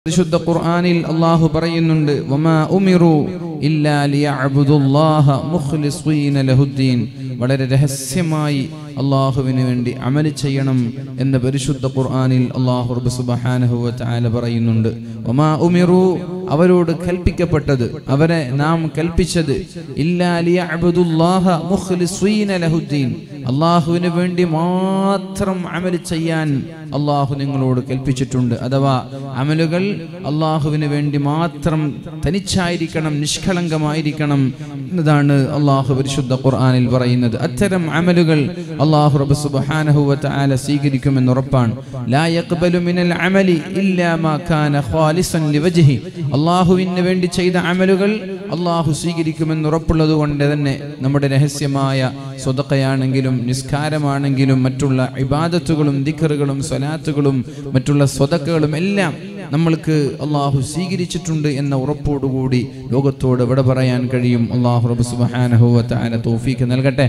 പരിശുദ്ധ ഖുർആനിൽ അള്ളാഹു പറയുന്നുണ്ട് വമാ ഉമിറു ഇല്ലാ ലിയഅബ്ദുല്ലാഹ മുഖ്ലിസീന ലഹുദ്ദീൻ വളരെ രഹസ്യമായി അള്ളാഹുവിന് വേണ്ടി അമല് ചെയ്യണം എന്ന് പരിശുദ്ധ ഖുർആനിൽ അള്ളാഹു റബ്ബ് സുബ്ഹാനഹു വ തആല പറയുന്നുണ്ട് വമാ ഉമിറു അവരോട് കൽപ്പിക്കപ്പെട്ടത് അവരെ നാം കൽപ്പിച്ചത് ഇല്ലാ ലിയഅബ്ദുല്ലാഹ മുഖ്ലിസീന ലഹുദ്ദീൻ അള്ളാഹുവിന് വേണ്ടി മാത്രം അമല് ചെയ്യാൻ അള്ളാഹു നിങ്ങളോട് കൽപ്പിച്ചിട്ടുണ്ട് അഥവാ അമലുകൾ അള്ളാഹുവിന് വേണ്ടി മാത്രം തനിച്ചായിരിക്കണം നിഷ്കളങ്കമായിരിക്കണം എന്നതാണ് അള്ളാഹു പരിശുദ്ധ ഖുർആനിൽ പറയുന്നത് അത്തരം അമലുകൾ അള്ളാഹു റബ്ബ് സുബ്ഹാനഹു വ തആല സ്വീകരിക്കുമെന്ന് ഉറപ്പാണ് ലാ യഖ്ബലു മിനൽ അമലി ഇല്ലാ മാ കാന ഖാലിസൻ ലിവജ്ഹി അള്ളാഹുവിന് വേണ്ടി ചെയ്ത അമലുകൾ അള്ളാഹു സ്വീകരിക്കുമെന്ന് ഉറപ്പുള്ളത് കൊണ്ട് തന്നെ നമ്മുടെ രഹസ്യമായ സ്വതക്കയാണെങ്കിലും നിസ്കാരമാണെങ്കിലും മറ്റുള്ള ഇബാദത്തുകളും ദിക്കറുകളും സ്വലാത്തുകളും മറ്റുള്ള സ്വതക്കകളും എല്ലാം നമ്മൾക്ക് അള്ളാഹു സ്വീകരിച്ചിട്ടുണ്ട് എന്ന ഉറപ്പോടുകൂടി ലോകത്തോട് വിട പറയാൻ കഴിയും അള്ളാഹു റബ്ബ് സുബ്ഹാനഹു വ തആല തൗഫീക്ക് നൽകട്ടെ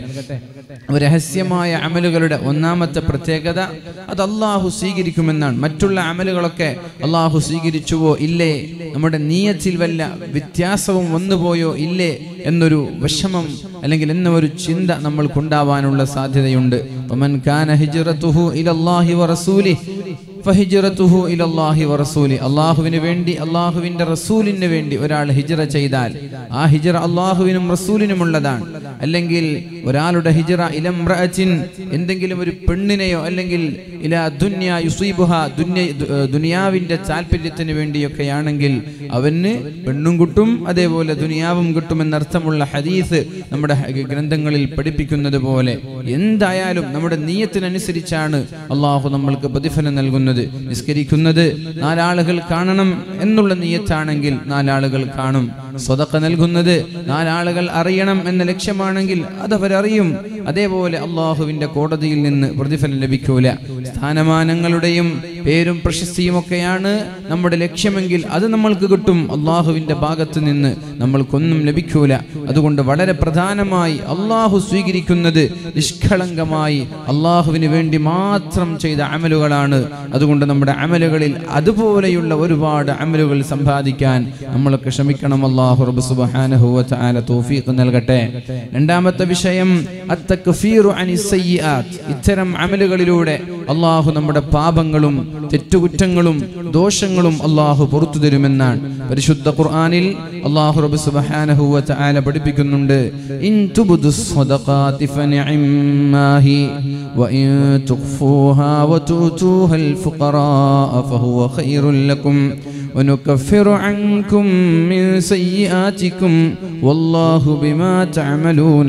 രഹസ്യമായ അമലുകളുടെ ഒന്നാമത്തെ പ്രത്യേകത അത് അള്ളാഹു സ്വീകരിക്കുമെന്നാണ് മറ്റുള്ള അമലുകളൊക്കെ അള്ളാഹു സ്വീകരിച്ചുവോ ഇല്ലേ നമ്മുടെ നീയത്തിൽ വല്ല വ്യത്യാസവും വന്നുപോയോ ഇല്ലേ എന്നൊരു വിഷമം അല്ലെങ്കിൽ എന്ന ഒരു ചിന്ത നമ്മൾക്കുണ്ടാവാനുള്ള സാധ്യതയുണ്ട് ഒമൻ കാന ഹിജ്റത്തുഹു ഇലല്ലാഹി വറസൂലി ഫഹിജ്റത്തുഹു ഇലല്ലാഹി വറസൂലി അള്ളാഹുവിന് വേണ്ടി അള്ളാഹുവിന്റെ റസൂലിന് വേണ്ടി ഒരാൾ ഹിജ്റ ചെയ്താൽ ആ ഹിജ്റ അള്ളാഹുവിനും റസൂലിനുമുള്ളതാണ് അല്ലെങ്കിൽ ഒരാളുടെ ഹിജ്റ ഇലംറഅത്തിൻ എന്തെങ്കിലും ഒരു പെണ്ണിനെയോ അല്ലെങ്കിൽ ഇല ദുന്യ യുസീബുഹ ദുന്യ ദുനിയാവിന്റെ താല്പര്യത്തിന് വേണ്ടിയൊക്കെയാണെങ്കിൽ അവന് പെണ്ണും കിട്ടും അതേപോലെ ദുനിയാവും കിട്ടുമെന്നർത്ഥമുള്ള ഹദീസ് നമ്മുടെ ഗ്രന്ഥങ്ങളിൽ പഠിപ്പിക്കുന്നത് പോലെ എന്തായാലും നമ്മുടെ നീയത്തിനനുസരിച്ചാണ് അള്ളാഹു നമ്മൾക്ക് പ്രതിഫലം നൽകുന്നത് നിസ്കരിക്കുന്നത് നാലാളുകൾ കാണണം എന്നുള്ള നീയത്താണെങ്കിൽ നാലാളുകൾ കാണും സ്വതക്ക നൽകുന്നത് നാലാളുകൾ അറിയണം എന്ന ലക്ഷ്യമാണെങ്കിൽ അതവരറിയും അതേപോലെ അള്ളാഹുവിന്റെ കോടതിയിൽ നിന്ന് പ്രതിഫലം ലഭിക്കൂല സ്ഥാനമാനങ്ങളുടെയും പേരും പ്രശസ്തിയും ഒക്കെയാണ് നമ്മുടെ ലക്ഷ്യമെങ്കിൽ അത് നമ്മൾക്ക് കിട്ടും അള്ളാഹുവിന്റെ ഭാഗത്ത് നിന്ന് നമ്മൾക്കൊന്നും ലഭിക്കൂല അതുകൊണ്ട് വളരെ പ്രധാനമായി അള്ളാഹു സ്വീകരിക്കുന്നത് നിഷ്കളങ്കമായി അള്ളാഹുവിന് വേണ്ടി മാത്രം ചെയ്ത അമലുകളാണ് അതുകൊണ്ട് നമ്മുടെ അമലുകളിൽ അതുപോലെയുള്ള ഒരുപാട് അമലുകൾ സമ്പാദിക്കാൻ നമ്മളൊക്കെ ശ്രമിക്കണം അള്ളാഹു റബ്ബ് സുബ്ഹാനഹു വ തആല തൗഫീഖ് നൽകട്ടെ രണ്ടാമത്തെ വിഷയം അത്തക്ഫീറു അനി സയ്യിആത്ത് ഇത്തരം അമലുകളിലൂടെ അള്ളാഹു നമ്മുടെ പാപങ്ങളും തെറ്റുകുറ്റങ്ങളും ദോഷങ്ങളും അള്ളാഹു പുറത്തു തരുമെന്നാണ് പരിശുദ്ധ ഖുർആനിൽ അള്ളാഹു റബ്ബ് സുബ്ഹാനഹു വ തആല പഠിപ്പിക്കുന്നുണ്ട് ഇൻ തുബ്ദുസ് സ്വദഖാതി ഫനിഅമ്മാഹി വഇൻ തുഖ്ഫൂഹാ വതുതൂഹൽ ഫുഖറാ ഫഹുവ ഖൈറുൽ ലക്കും ونكفر عنكم من سيئاتكم والله بما تعملون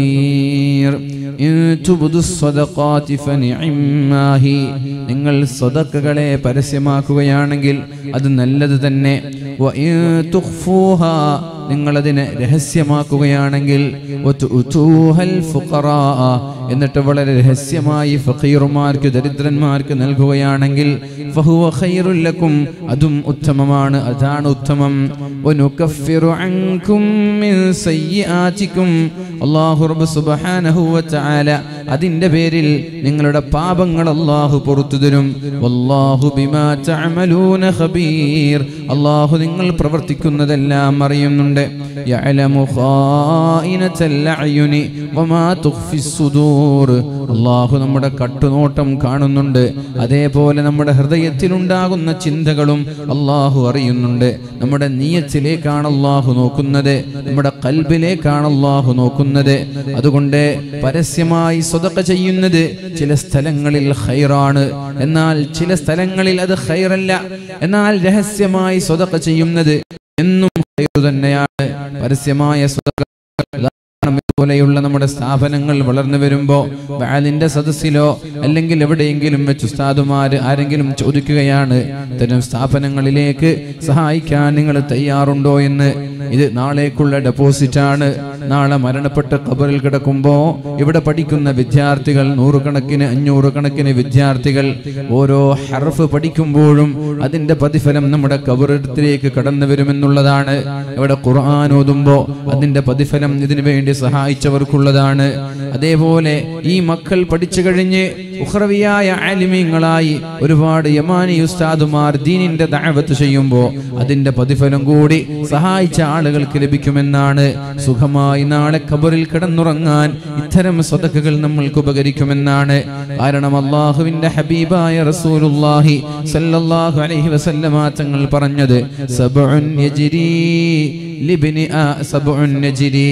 خبير إن تبدوا الصدقات فنعماه നിങ്ങൾ സ്വതക്കകളെ പരസ്യമാക്കുകയാണെങ്കിൽ അത് നല്ലത് തന്നെ വഇൻ തുഖ്ഫൂഹാ നിങ്ങളതിനെ രഹസ്യമാക്കുകയാണെങ്കിൽ വതുതൂഹൽ ഫുഖറാ എന്നിട്ട് വളരെ രഹസ്യമായി ഫഖീറുമാർക്ക് ദരിദ്രന്മാർക്ക് നൽകുകയാണെങ്കിൽ ഫഹുവ ഖൈറുൽ ലക്കും അതും ഉത്തമമാണ് അതാണ് ഉത്തമം വനുകഫിറു അൻകും മിൻ സയ്യിആതികും അല്ലാഹു റബ്ബ് സുബ്ഹാനഹു വ തആല അതിന്റെ പേരിൽ നിങ്ങളുടെ പാപങ്ങൾ അല്ലാഹു പുറത്തു തരും വല്ലാഹു ബിമാ തഅമലൂന ഖബീർ അല്ലാഹു നിങ്ങൾ പ്രവർത്തിക്കുന്നതെല്ലാം അറിയുന്നുണ്ട് യഅലമു ഖായിനത്തൽ അയുനി വമാ തുഖ്ഫിസ് സുദൂർ അല്ലാഹു നമ്മുടെ കട്ടുനോട്ടം കാണുന്നുണ്ട് അതേപോലെ നമ്മുടെ ഹൃദയത്തിലുണ്ടാകുന്ന ചിന്തകളും അള്ളാഹു അറിയുന്നുണ്ട് നമ്മുടെ നീയത്തിലേക്കാണ് അള്ളാഹു നോക്കുന്നത് നമ്മുടെ കൽബിലേക്കാണ് അള്ളാഹു നോക്കുന്നത് അതുകൊണ്ട് പരസ്യമായി സ്വതക്ക ചെയ്യുന്നത് ചില സ്ഥലങ്ങളിൽ ഹൈറാണ് എന്നാൽ ചില സ്ഥലങ്ങളിൽ അത് ഹൈറല്ല എന്നാൽ രഹസ്യമായി സ്വതക്ക ചെയ്യുന്നത് എന്നും ഹൈറ് തന്നെയാണ് പരസ്യമായ സ്വതക്ക പോലെയുള്ള നമ്മുടെ സ്ഥാപനങ്ങൾ വളർന്നു വരുമ്പോ ബാലിന്റെ സദസ്സിലോ അല്ലെങ്കിൽ എവിടെയെങ്കിലും വെച്ച് ഉസ്താദുമാര് ആരെങ്കിലും ചോദിക്കുകയാണ് ഇത്തരം സ്ഥാപനങ്ങളിലേക്ക് സഹായിക്കാൻ നിങ്ങൾ തയ്യാറുണ്ടോ എന്ന് ഇത് നാളേക്കുള്ള ഡെപ്പോസിറ്റ് ആണ് നാളെ മരണപ്പെട്ട് ഖബറിൽ കിടക്കുമ്പോ ഇവിടെ പഠിക്കുന്ന വിദ്യാർത്ഥികൾ നൂറുകണക്കിന് അഞ്ഞൂറ് കണക്കിന് വിദ്യാർത്ഥികൾ ഓരോ ഹർഫ് പഠിക്കുമ്പോഴും അതിന്റെ പ്രതിഫലം നമ്മുടെ കബറിടത്തിലേക്ക് കടന്നു വരുമെന്നുള്ളതാണ് ഇവിടെ ഖുർആൻ ഓതുമ്പോ അതിന്റെ പ്രതിഫലം ഇതിനു വേണ്ടി സഹായിച്ചവർക്കുള്ളതാണ് അതേപോലെ ഈ മക്കൾ പഠിച്ചു കഴിഞ്ഞ് ഉഹ്റവിയായ ആലിമീങ്ങളായി ഒരുപാട് യമാനി ഉസ്താദുമാർ ദീനിന്റെ ദഅവത്ത് ചെയ്യുമ്പോൾ അതിന്റെ പ്രതിഫലം കൂടി സഹായിച്ച ആളുകൾക്ക് ലഭിക്കുമെന്നാണ് സുഖമായി നാളെ ഖബറിൽ കിടന്നുറങ്ങാൻ ഇത്തരം സ്വതക്കുകൾ നമ്മൾക്ക് ഉപകരിക്കുമെന്നാണ് കാരണം അള്ളാഹുവിന്റെ ഹബീബായ റസൂലുള്ളാഹി സല്ലല്ലാഹു അലൈഹി വസല്ലമ തങ്ങൾ പറഞ്ഞത് സബ്ഉൻ യജ്രി ലിബ്നി ആ സബ്ഉൻ യജ്രി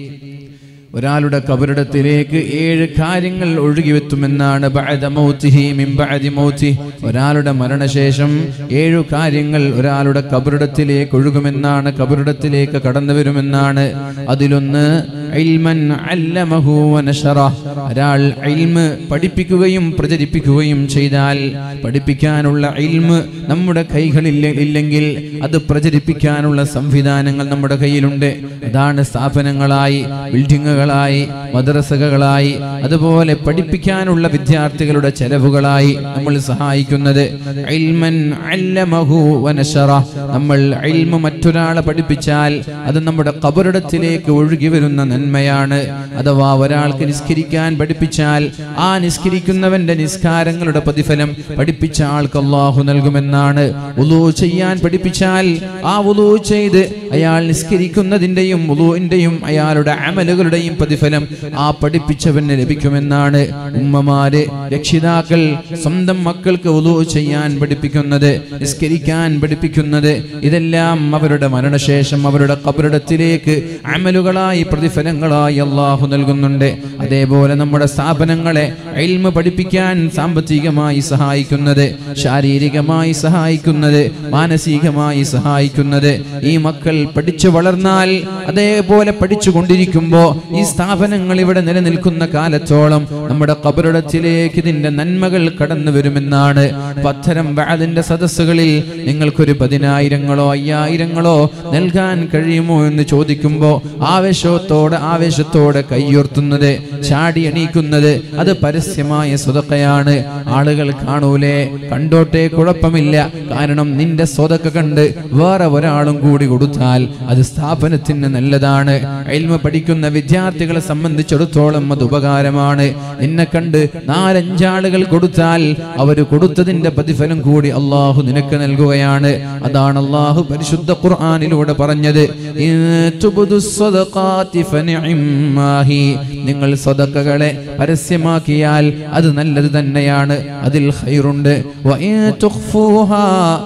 ഒരാളുടെ കബറിടത്തിലേക്ക് ഏഴ് കാര്യങ്ങൾ ഒഴുകിവെത്തുമെന്നാണ് ബഅദ മൗതിഹി മിൻ ബഅദി മൗതിഹി. ഒരാളുടെ മരണശേഷം ഏഴു കാര്യങ്ങൾ ഒരാളുടെ കബറിടത്തിലേക്ക് ഒഴുകുമെന്നാണ് കബറിടത്തിലേക്ക് കടന്നു വരുമെന്നാണ് അതിലൊന്ന് ഇൽമൻ അല്ലമഹു വനശറഹ്. ഒരാൾ ഇൽമ് പഠിപ്പിക്കുകയും പ്രചരിപ്പിക്കുകയും ചെയ്താൽ പഠിപ്പിക്കാനുള്ള ഇൽമ് നമ്മുടെ കൈകളിൽ ഇല്ലെങ്കിൽ അത് പ്രചരിപ്പിക്കാനുള്ള സംവിധാനങ്ങൾ നമ്മുടെ കയ്യിലുണ്ട് അതാണ് സ്ഥാപനങ്ങളായി ബിൽഡിങ്ങുകളായി മദ്രസകളായി അതുപോലെ പഠിപ്പിക്കാനുള്ള വിദ്യാർത്ഥികളുടെ ചെലവുകളായി നമ്മൾ സഹായിക്കുന്നത് ഇൽമൻ അല്ലമഹു വനശറ. നമ്മൾ ഇൽമ മറ്റൊരാളെ പഠിപ്പിച്ചാൽ അത് നമ്മുടെ കബറിടത്തിലേക്ക് ഒഴുകി വരുന്ന നന്മയാണ് അഥവാ ഒരാൾക്ക് നിസ്കരിക്കാൻ പഠിപ്പിച്ചാൽ ആ നിസ്കരിക്കുന്നവന്റെ നിസ്കാരങ്ങളുടെ പ്രതിഫലം പഠിപ്പിച്ച ആൾക്ക് അള്ളാഹു നൽകുമെന്നാണ് ഉലു ചെയ്യാൻ പഠിപ്പിച്ചാൽ ആ ഉലു ചെയ്ത് അയാൾ നിസ്കരിക്കുന്നതിന്റെയും ഉലുവിന്റെയും അയാളുടെ അമലുകളുടെയും പ്രതിഫലം ആ പഠിപ്പിച്ചവന് ലഭിക്കുമെന്നാണ് ഉമ്മമാര് രക്ഷിതാക്കൾ സ്വന്തം മക്കൾക്ക് ഉലു ചെയ്യാൻ പഠിപ്പിക്കുന്നത് നിസ്കരിക്കാൻ പഠിപ്പിക്കുന്നത് ഇതെല്ലാം അവരുടെ മരണശേഷം അവരുടെ കബറിടത്തിലേക്ക് അമലുകളായി പ്രതിഫലങ്ങളായി അള്ളാഹു നൽകുന്നുണ്ട് അതേപോലെ നമ്മുടെ സ്ഥാപനങ്ങളെ ഇൽമ പഠിപ്പിക്കാൻ സാമ്പത്തികമായി സഹായിക്കുന്നത് ശാരീരികമായി സഹായിക്കുന്നത് മാനസികമായി സഹായിക്കുന്നത് ഈ മക്കൾ പഠിച്ചു വളർന്നാൽ അതേപോലെ പഠിച്ചു കൊണ്ടിരിക്കുമ്പോ ഈ സ്ഥാപനങ്ങൾ ഇവിടെ നിലനിൽക്കുന്ന കാലത്തോളം നമ്മുടെ കബറിടത്തിലേക്ക് ഇതിന്റെ നന്മകൾ കടന്നു വരുമെന്നാണ് പത്തരം വാതിന്റെ സദസ്സുകളിൽ നിങ്ങൾക്കൊരു പതിനായിരങ്ങളോ അയ്യായിരങ്ങളോ നൽകാൻ കഴിയുമോ എന്ന് ചോദിക്കുമ്പോ ആവേശത്തോടെ ആവേശത്തോടെ കൈയുയർത്തുന്നത് ചാടി എണീക്കുന്നത് അത് പരസ്യമായ സ്വതക്കയാണ് ആളുകൾ കാണൂലേ കണ്ടോട്ടെ കുഴപ്പമില്ല കാരണം നിന്റെ സ്വതക്ക കണ്ട് വേറെ ഒരാളും കൂടി കൊടുത്താൽ അത് സ്ഥാപനത്തിന് നല്ലതാണ് എൽമ പഠിക്കുന്ന വിദ്യാർത്ഥികളെ സംബന്ധിച്ചിടത്തോളം അത് ഉപകാരമാണ് നിന്നെ കണ്ട് നാലഞ്ചാളുകൾ കൊടുത്താൽ അവര് കൊടുത്തതിന്റെ പ്രതിഫലം കൂടി അള്ളാഹു നിനക്ക് നൽകുകയാണ് അതാണ് അള്ളാഹു പരിശുദ്ധ ഖുർആനിലൂടെ പറഞ്ഞത് ഇൻ തുബ്ദു സ്വദഖാതി ഫനിഇമ്മാഹി. നിങ്ങൾ സ്വതക്കകളെ പരസ്യമാക്കിയാൽ അത് നല്ലത് തന്നെയാണ് അതിൽ ഖൈറുണ്ട് വഇൻ തുഖ്ഫൂഹാ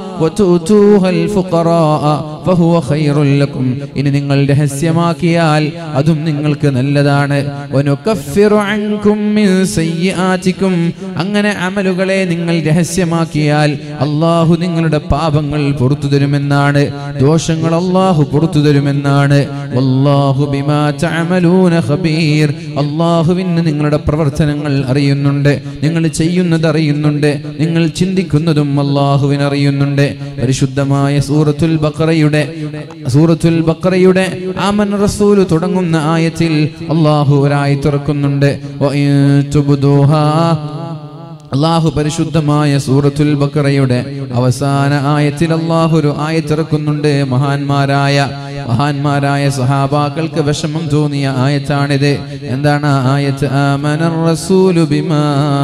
വതുതൂഹ الفقراء فهو خير لكم ഇനി നിങ്ങൾ രഹസ്യമാക്കിയാൽ അതും നിങ്ങൾക്ക് നല്ലതാണ് വനുകഫിറു അൻകും മിൻ സയ്യിആതികും അങ്ങനെ അമലുകളെ നിങ്ങൾ രഹസ്യമാക്കിയാൽ അള്ളാഹു നിങ്ങളുടെ പാപങ്ങൾ പുറത്തു തരുമെന്നാണ് ദോഷങ്ങൾ അള്ളാഹു പുറത്തു തരുമെന്നാണ് വല്ലാഹു ബിമാ തഅമലൂന ഖബീർ അള്ളാഹുവിന് നിങ്ങളുടെ പ്രവർത്തനങ്ങൾ അറിയുന്നുണ്ട് നിങ്ങൾ ചെയ്യുന്നത് അറിയുന്നുണ്ട് നിങ്ങൾ ചിന്തിക്കുന്നതും അള്ളാഹുവിന് അറിയുന്നുണ്ട് പരിശുദ്ധമായ സൂറത്തുൽ ബഖറയുടെ സൂറത്തുൽ ബഖറയുടെ ആമൻ റസൂൽ തുടങ്ങുന്ന ആയത്തിൽ അള്ളാഹു ഒരായി തുറക്കുന്നുണ്ട് വഇൻ തുബ്ദൂഹാ അള്ളാഹു പരിശുദ്ധമായ സൂറത്തുൽ ബക്കറയുടെ അവസാന ആയത്തിൽ അള്ളാഹു ഒരു ആയത്തിറക്കുന്നുണ്ട് മഹാന്മാരായ മഹാന്മാരായ സഹാബാക്കൾക്ക് വിഷമം തോന്നിയ ആയത്താണിത് എന്താണ് ആ ആയത്ത് ആമനർ റസൂലു ബിമാ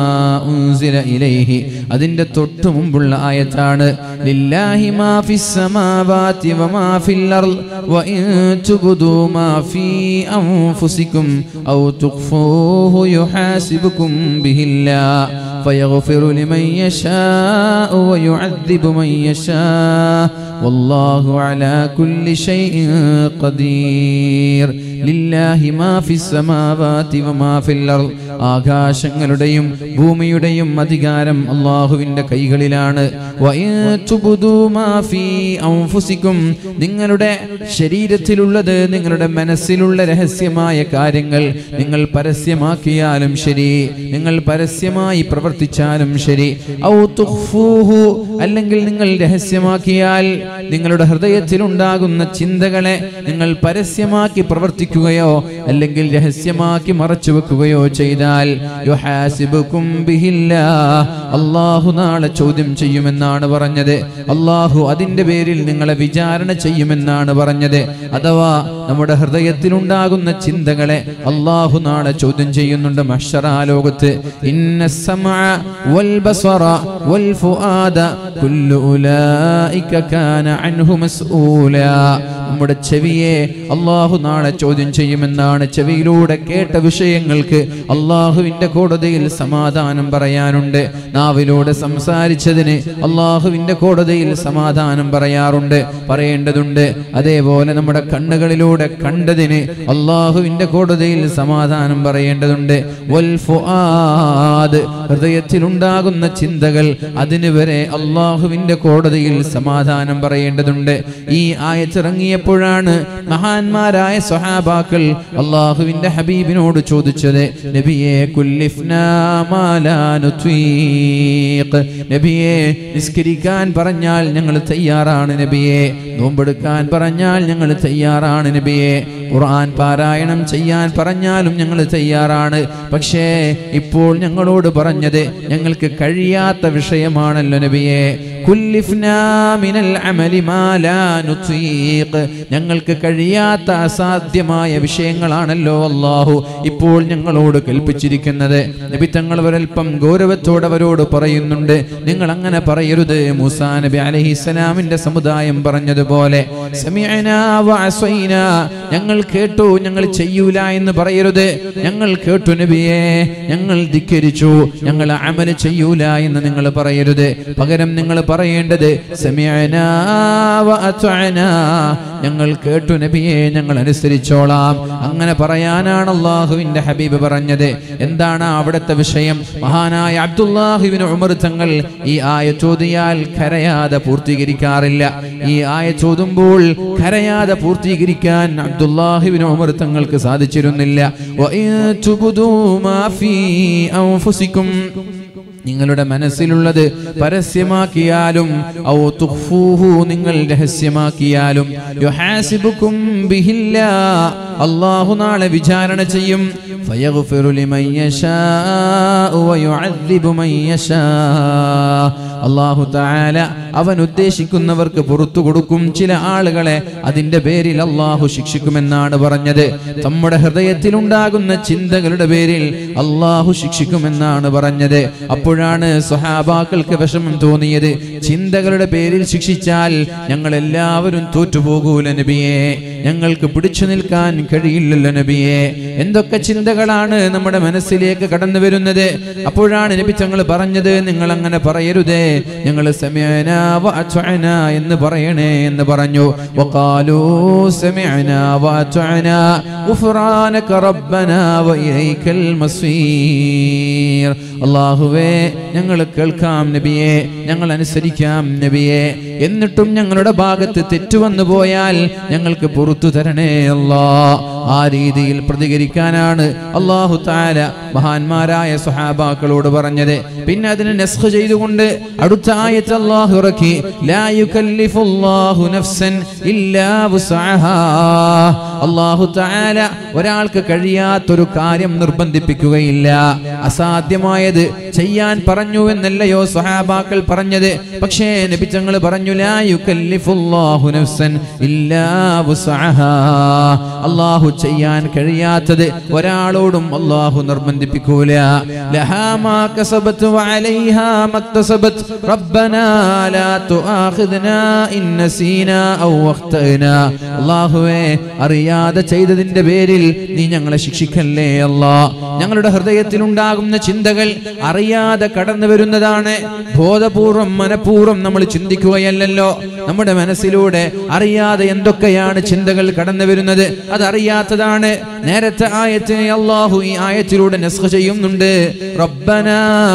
ഉൻസില ഇലൈഹി അതിന്റെ തൊട്ടു മുമ്പുള്ള ആയത്താണ് ലില്ലാഹി മാ ഫിസ് സമാവാതി വമാ ഫിൽ അർള് വഇൻ തുബ്ദൂ മാ ഫീ അൻഫുസികും ഔ തുഖ്ഫൂഹു യുഹാസിബുകും ബിഹില്ലാഹ് فيغفر لمن يشاء ويعذب من يشاء والله على كل شيء قدير لله ما في السماوات وما في الأرض ആകാശങ്ങളുടെയും ഭൂമിയുടെയും അധികാരം അള്ളാഹുവിന്റെ കൈകളിലാണ് വഇൻ തുബ്ദൂ മാ ഫീ അൻഫുസിക്കും നിങ്ങളുടെ ശരീരത്തിലുള്ളത് നിങ്ങളുടെ മനസ്സിലുള്ള രഹസ്യമായ കാര്യങ്ങൾ നിങ്ങൾ പരസ്യമാക്കിയാലും ശരി നിങ്ങൾ പരസ്യമായി പ്രവർത്തിച്ചാലും ശരി ഔ തുഖ്ഫൂഹു അല്ലെങ്കിൽ നിങ്ങൾ രഹസ്യമാക്കിയാൽ നിങ്ങളുടെ ഹൃദയത്തിലുണ്ടാകുന്ന ചിന്തകളെ നിങ്ങൾ പരസ്യമാക്കി പ്രവർത്തിക്കുകയോ അല്ലെങ്കിൽ രഹസ്യമാക്കി മറച്ചു വെക്കുകയോ ചെയ്താൽ യുഹാസിബുക്കും ബിഹില്ലാ അള്ളാഹു നാളെ ചോദ്യം ചെയ്യുമെന്നാണ് പറഞ്ഞത് അള്ളാഹു അതിന്റെ പേരിൽ നിങ്ങളെ വിചാരണ ചെയ്യുമെന്നാണ് പറഞ്ഞത് അഥവാ നമ്മുടെ ഹൃദയത്തിലുണ്ടാകുന്ന ചിന്തകളെ അള്ളാഹു നാളെ ചോദ്യം ചെയ്യുന്നുണ്ട് മഷറാലോകത്ത് ഇന്ന സമഅ വൽ ബസറ വൽ ഫുആദ കുല്ലു ഉലൈക കാന അൻഹു മസ്ഊലാ നമ്മുടെ ചെവിയെ അള്ളാഹു നാളെ ചോദ്യം ചെയ്യുമെന്നാണ് ചെവിയിലൂടെ കേട്ട വിഷയങ്ങൾക്ക് അള്ളാഹുവിന്റെ കോടതിയിൽ സമാധാനം പറയാനുണ്ട് നാവിലൂടെ സംസാരിച്ചതിന് അള്ളാഹുവിന്റെ കോടതിയിൽ സമാധാനം പറയാറുണ്ട് പറയേണ്ടതുണ്ട് അതേപോലെ നമ്മുടെ കണ്ണുകളിലൂടെ കണ്ടതിന് അള്ളാഹുവിന്റെ കോടതിയിൽ സമാധാനം പറയേണ്ടതുണ്ട് വൽ ഫുആദ് ഹൃദയത്തിലുണ്ടാകുന്ന ചിന്തകൾ അതിന് വരെ അള്ളാഹുവിന്റെ കോടതിയിൽ സമാധാനം പറയേണ്ടതുണ്ട് ഈ ആയത്തിറങ്ങിയപ്പോഴാണ് മഹാന്മാരായ സ്വഹാബാക്കൾ അള്ളാഹുവിന്റെ ഹബീബിനോട് ചോദിച്ചത് നബിയെ കുല്ലിഫ്നാ മാ ലാ നുത്വീഖ്. നബിയെ നിസ്കരിക്കാൻ പറഞ്ഞാൽ ഞങ്ങൾ തയ്യാറാണ് നബിയെ നോമ്പെടുക്കാൻ പറഞ്ഞാൽ ഞങ്ങൾ തയ്യാറാണ് നബിയെ ഖുർആൻ പാരായണം ചെയ്യാൻ പറഞ്ഞാലും ഞങ്ങൾ തയ്യാറാണ് പക്ഷേ ഇപ്പോൾ ഞങ്ങളോട് പറഞ്ഞത് ഞങ്ങൾക്ക് കഴിയാത്ത വിഷയമാണല്ലോ നബിയെ കുല്ലിഫ്നാ മിനൽ അമലി മാ ലാ നുത്വീഖ്. ഞങ്ങൾക്ക് കഴിയാത്ത അസാധ്യമായ വിഷയങ്ങളാണല്ലോ അള്ളാഹു ഇപ്പോൾ ഞങ്ങളോട് കൽപ്പിച്ചിരിക്കുന്നത് നബി തങ്ങൾ ഒരൽപ്പം ഗൗരവത്തോടെ അവരോട് പറയുന്നുണ്ട് നിങ്ങൾ അങ്ങനെ പറയരുത് മൂസാ നബി അലഹിസ്സലാമിന്റെ സമുദായം പറഞ്ഞതുപോലെ സമിഅനാ വഅസൈനാ. ഞങ്ങൾ കേട്ടു ഞങ്ങൾ ചെയ്യൂല എന്ന് പറയരുത് ഞങ്ങൾ കേട്ടു നബിയെ ഞങ്ങൾ ധിക്കരിച്ചു ഞങ്ങൾ അമല് ചെയ്യൂല എന്ന് നിങ്ങൾ പറയരുത് പകരം നിങ്ങൾ പറയേണ്ടത് സമിഅനാ വഅത്വഅനാ. ഞങ്ങൾ കേട്ടു നബിയെ ഞങ്ങൾ അനുസരിച്ചോളാം അങ്ങനെ പറയാനാണ് അള്ളാഹുവിന്റെ ഹബീബ് പറഞ്ഞത് എന്താണ് അവിടുത്തെ വിഷയം മഹാനായ അബ്ദുല്ലാഹിബിൻ ഉമർ തങ്ങൾ ഈ ആയ ചോദിയാൽ കരയാതെ പൂർത്തീകരിക്കാറില്ല ഈ ആയ ചോദുമ്പോൾ കരയാതെ പൂർത്തീകരിക്കാൻ അബ്ദുല്ലാഹിബിൻ ഉമർ തങ്ങൾക്ക് സാധിച്ചിരുന്നില്ല വഇൻ തുബ്ദൂ മാ ഫീ അൻഫുസിക്കും നിങ്ങളുടെ മനസ്സിലുള്ളത് പരസ്യമാക്കിയാലും ഔ തുഖ്ഫൂഹു നിങ്ങൾ രഹസ്യമാക്കിയാലും യുഹാസിബുക്കും ബിഹില്ലാ അല്ലാഹു നാളെ വിചാരണ ചെയ്യും ഫയഗ്ഫിറു ലിമൻ യശാഉ വയുഅദ്ദിബു മൻ യശാ അല്ലാഹു തആല അവൻ ഉദ്ദേശിക്കുന്നവർക്ക് പുറത്തു കൊടുക്കും ചില ആളുകളെ അതിന്റെ പേരിൽ അള്ളാഹു ശിക്ഷിക്കുമെന്നാണ് പറഞ്ഞത് നമ്മുടെ ഹൃദയത്തിലുണ്ടാകുന്ന ചിന്തകളുടെ പേരിൽ അള്ളാഹു ശിക്ഷിക്കുമെന്നാണ് പറഞ്ഞത് അപ്പോഴാണ് സ്വഹാബാക്കൾക്ക് വിഷമം തോന്നിയത് ചിന്തകളുടെ പേരിൽ ശിക്ഷിച്ചാൽ ഞങ്ങൾ എല്ലാവരും തോറ്റുപോകൂല നബിയെ ഞങ്ങൾക്ക് പിടിച്ചു നിൽക്കാൻ കഴിയില്ലല്ലോ നബിയെ എന്തൊക്കെ ചിന്തകളാണ് നമ്മുടെ മനസ്സിലേക്ക് കടന്നു വരുന്നത് അപ്പോഴാണ് നബി തങ്ങൾ പറഞ്ഞത് നിങ്ങൾ അങ്ങനെ പറയരുതേ ഞങ്ങൾ സമയന എന്ന് പറയണേ എന്ന് പറഞ്ഞു വഖാലൂ സമിഅന വഅത്വഅന ഗുഫ്റാനക റബ്ബന വഇലൈക്കൽ മസീർ അല്ലാഹുവേ ഞങ്ങൾ കേൾക്കാം നബിയെ ഞങ്ങൾ അനുസരിക്കാം നബിയെ എന്നിട്ടും ഞങ്ങളുടെ ഭാഗത്ത് തെറ്റുവന്നു പോയാൽ ഞങ്ങൾക്ക് പുറത്തു തരണേ അല്ലാ ആ രീതിയിൽ പ്രതികരിക്കാനാണ് അള്ളാഹു താല മഹാന്മാരായ സ്വഹാബാക്കളോട് പറഞ്ഞത് പിന്നെ അതിനെ നെസ്ഖ് ചെയ്തുകൊണ്ട് അടുത്ത ആയത്ത് അള്ളാഹു ഇറക്കി ലാ യുകല്ലിഫുല്ലാഹു നഫ്സൻ ഇല്ലാ വുസ്അഹാ അള്ളാഹു താല ഒരാൾക്ക് കഴിയാത്തൊരു കാര്യം നിർബന്ധിപ്പിക്കുകയില്ല അസാധ്യമായത് ചെയ്യാൻ പറഞ്ഞു എന്നല്ലയോ സ്വഹാബാക്കൾ പറഞ്ഞത് പക്ഷേ നബിച്ചങ്ങൾ പറഞ്ഞു ലാ യുകല്ലിഫുല്ലാഹു നഫ്സൻ ഇല്ലാ വുസ്അഹാ അള്ളാഹു ചെയ്യാൻ കഴിയാത്തത് ഒരാളോടും അള്ളാഹു നിർബന്ധിപ്പിക്കൂല ലഹാ മാ കസബത് വഅലൈഹാ മക്തസബത് റബ്ബനാ ലാ തുആഖിദ്നാ ഇൻ നസീനാ ഔ അഖ്തഅനാ അല്ലാഹുവേ അറിയാതെ ചെയ്തതിന്റെ പേരിൽ നീ ഞങ്ങളെ ശിക്ഷിക്കല്ലേ അല്ലാ ഞങ്ങളുടെ ഹൃദയത്തിൽ ഉണ്ടാകുന്ന ചിന്തകൾ അറിയാതെ കടന്നു വരുന്നതാണ് ബോധപൂർവം മനഃപൂർവ്വം നമ്മൾ ചിന്തിക്കുകയല്ലല്ലോ നമ്മുടെ മനസ്സിലൂടെ അറിയാതെ എന്തൊക്കെയാണ് ചിന്തകൾ കടന്നു വരുന്നത് അതറിയാത്തതാണ് നേരത്തെ ആയത്തിനെ അള്ളാഹു ഈ ആയത്തിലൂടെ നസ്ഖ ചെയ്യുന്നുണ്ട് റബ്ബനാ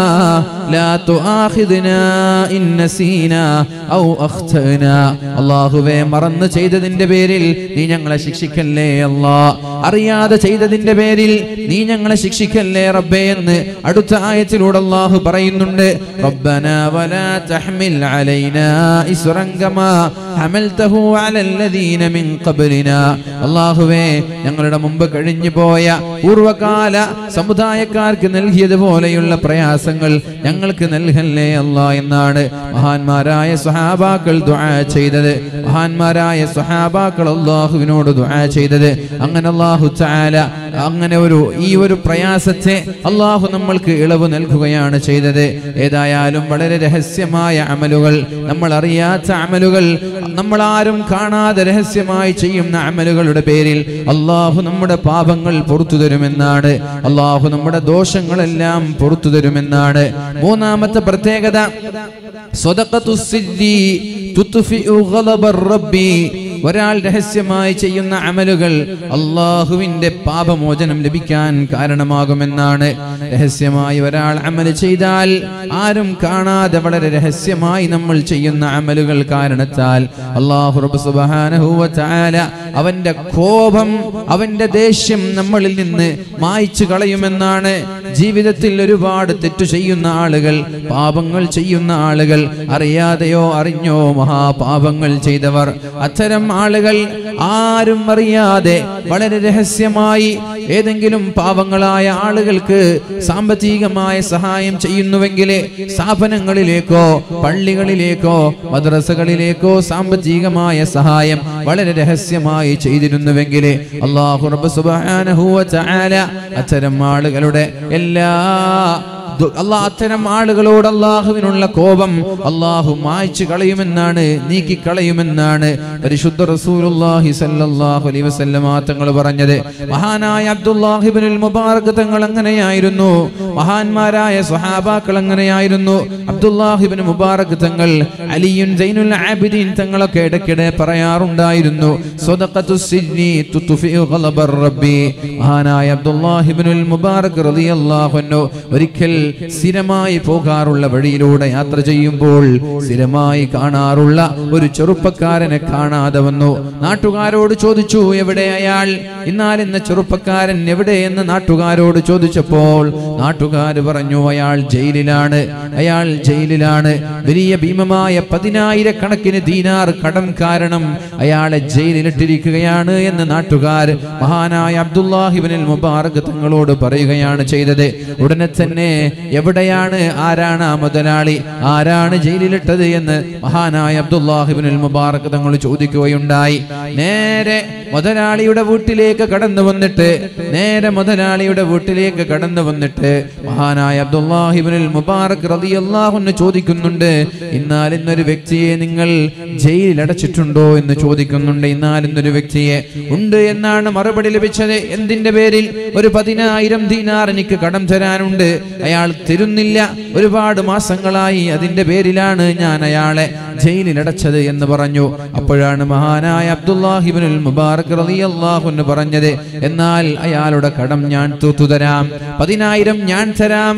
ലാ തുആഖിദ്നാ ഇൻ നസീനാ ഔ അഖ്തനാ അല്ലാഹുവേ മറന്നു ചെയ്തതിന്റെ പേരിൽ നീ ഞങ്ങളെ ശിക്ഷിക്കല്ലേ അല്ലാ അറിയാതെ ചെയ്തതിന്റെ പേരിൽ നീ ഞങ്ങളെ ശിക്ഷിക്കല്ലേ റബ്ബേ എന്ന് അടുത്ത ആയത്തിലൂടെ അല്ലാഹു പറയുന്നുണ്ട് റബ്ബനാ വലാ തഹ്മിൽ അലൈനാ ഇസ്റൻ കമാ ഹമൽതഹു അലല്ലദീന മിൻ ഖബ്ലിനാ അല്ലാഹുവേ ഞങ്ങളുടെ മുമ്പ് കഴിഞ്ഞു പോയ പൂർവകാല സമുദായക്കാർക്ക് നൽകിയതുപോലെയുള്ള പ്രയാസങ്ങൾ ഞങ്ങൾക്ക് നൽകല്ലേ അല്ലാ എന്നാണ് മഹാന്മാരായ സ്വഹാബാക്കൾ ദുആ ചെയ്തത് മഹാന്മാരായ സ്വഹാബാക്കൾ അള്ളാഹുവിനോട് ദുആ ചെയ്തത് അങ്ങനെ അള്ളാഹു തആല അങ്ങനെ ഒരു ഈ ഒരു പ്രയാസത്തെ അള്ളാഹു നമ്മൾക്ക് ഇളവ് നൽകുകയാണ് ചെയ്തത് ഏതായാലും വളരെ രഹസ്യമായ അമലുകൾ നമ്മൾ അറിയാത്ത അമലുകൾ നമ്മൾ ആരും കാണാതെ രഹസ്യമായി ചെയ്യുന്ന അമലുകളുടെ പേരിൽ അള്ളാഹു നമ്മുടെ പാപങ്ങൾ പുറത്തു തരുമെന്നാണ് അള്ളാഹു നമ്മുടെ ദോഷങ്ങളെല്ലാം പുറത്തു തരുമെന്നാണ് മൂന്നാമത്തെ പ്രത്യേകത സ്വതക്കത്തു സിദ്ദി തുത്ഫിഉ ഗളബർ റബ്ബി ഒരാൾ രഹസ്യമായി ചെയ്യുന്ന അമലുകൾ അള്ളാഹുവിന്റെ പാപമോചനം ലഭിക്കാൻ കാരണമാകുമെന്നാണ് രഹസ്യമായി ഒരാൾ അമല് ചെയ്താൽ ആരും കാണാതെ വളരെ രഹസ്യമായി നമ്മൾ ചെയ്യുന്ന അമലുകൾ കാരണത്താൽ അള്ളാഹു റബ്ബ് സുബ്ഹാനഹു വ തആല അവന്റെ കോപം അവന്റെ ദേഷ്യം നമ്മളിൽ നിന്ന് മായ്ച്ചു കളയുമെന്നാണ് ജീവിതത്തിൽ ഒരുപാട് തെറ്റു ചെയ്യുന്ന ആളുകൾ പാപങ്ങൾ ചെയ്യുന്ന ആളുകൾ അറിയാതെയോ അറിഞ്ഞോ മഹാപാപങ്ങൾ ചെയ്തവർ അത്തരം ആളുകൾ ആരും അറിയാതെ വളരെ രഹസ്യമായി ഏതെങ്കിലും പാവങ്ങളായ ആളുകൾക്ക് സാമ്പത്തികമായ സഹായം ചെയ്യുന്നുവെങ്കിൽ സ്ഥാപനങ്ങളിലേക്കോ പള്ളികളിലേക്കോ മദ്രസകളിലേക്കോ സാമ്പത്തികമായ സഹായം വളരെ രഹസ്യമായി ചെയ്തിരുന്നുവെങ്കിൽ അള്ളാഹു റബ്ബ് സുബ്ഹാനഹു വ തആല അത്തരം ആളുകളുടെ എല്ലാ ദു- അള്ളാഹ് അത്തരം ആളുകളോട് അള്ളാഹുവിനുള്ള കോപം അള്ളാഹു മായ്ച്ചു കളയുമെന്നാണ് നീക്കി കളയുമെന്നാണ് പരിശുദ്ധ റസൂലുള്ളാഹി സല്ലല്ലാഹു അലൈഹി വസല്ലമ തങ്ങൾ പറഞ്ഞത് മഹാനായ അബ്ദുല്ലാഹിബ്നുൽ മുബാറക് തങ്ങൾ അങ്ങനെയായിരുന്നു മഹാന്മാരായ സ്വഹാബാക്കൾ അങ്ങനെയായിരുന്നു അബ്ദുല്ലാഹിബ്നു മുബാറക് തങ്ങൾ അലിയുൻ സൈനുൽ ആബിദീൻ തങ്ങളൊക്കെ ഇടയ്ക്കിടെ പറയാറുണ്ടായിരുന്നു സ്വദഖത്തു സിദ്നി തുത്ഫിഉ ഗളബർ റബ്ബി മഹാനായ അബ്ദുല്ലാഹിബ്നുൽ മുബാറക് റളിയല്ലാഹു അൻഹു ഒരിക്കൽ സ്ഥിരമായി പോകാറുള്ള വഴിയിലൂടെ യാത്ര ചെയ്യുമ്പോൾ സ്ഥിരമായി കാണാറുള്ള ഒരു ചെറുപ്പക്കാരനെ കാണാതെ വന്നു നാട്ടുകാരോട് ചോദിച്ചു എവിടെ അയാൾ എന്നാൽ ഇന്ന് ചെറുപ്പക്കാരൻ എവിടെയെന്ന് നാട്ടുകാരോട് ചോദിച്ചപ്പോൾ നാട്ടുകാർ പറഞ്ഞു അയാൾ ജയിലിലാണ് അയാൾ ജയിലിലാണ് വലിയ ഭീമമായ പതിനായിരക്കണക്കിന് ദീനാർ കടം കാരണം അയാളെ ജയിലിലിട്ടിരിക്കുകയാണ് എന്ന് നാട്ടുകാർ മഹാനായ അബ്ദുല്ലാഹിബിനിൽ മുബാറക് തങ്ങളോട് പറയുകയാണ് ചെയ്തത് ഉടനെ തന്നെ എവിടെയാണ് ആരാണ് ആ മുതലാളി ആരാണ് ജയിലിലിട്ടത് എന്ന് മഹാനായ അബ്ദുല്ലാഹിബിനുൽ മുബാറക് തങ്ങൾ ചോദിക്കുകയുണ്ടായി നേരെ മുതലാളിയുടെ വീട്ടിലേക്ക് കടന്നു വന്നിട്ട് നേരെ മുതലാളിയുടെ വീട്ടിലേക്ക് കടന്നു വന്നിട്ട് മഹാനായ അബ്ദുല്ലാഹിബിനുൽ മുബാറക് റളിയല്ലാഹുവിന് ചോദിക്കുന്നുണ്ട് എന്നാൽ ഇന്നൊരു വ്യക്തിയെ നിങ്ങൾ ജയിലിൽ അടച്ചിട്ടുണ്ടോ എന്ന് ചോദിക്കുന്നുണ്ട് എന്നാൽ ഇന്നൊരു വ്യക്തിയെ ഉണ്ട് എന്നാണ് മറുപടി ലഭിച്ചത് എന്തിന്റെ പേരിൽ ഒരു പതിനായിരം ദീനാർ എനിക്ക് കടം തരാനുണ്ട് അയാൾ തരുന്നില്ല ഒരുപാട് മാസങ്ങളായി അതിന്റെ പേരിലാണ് ഞാൻ അയാളെ ജയിലിൽ അടച്ചത് എന്ന് പറഞ്ഞു അപ്പോഴാണ് മഹാനായ അബ്ദുല്ലാഹിബിനുൽ മുബാറക് റളിയല്ലാഹു അൻഹു പറഞ്ഞത് എന്നാൽ അയാളുടെ കടം ഞാൻ തൂത്തു തരാം പതിനായിരം ഞാൻ തരാം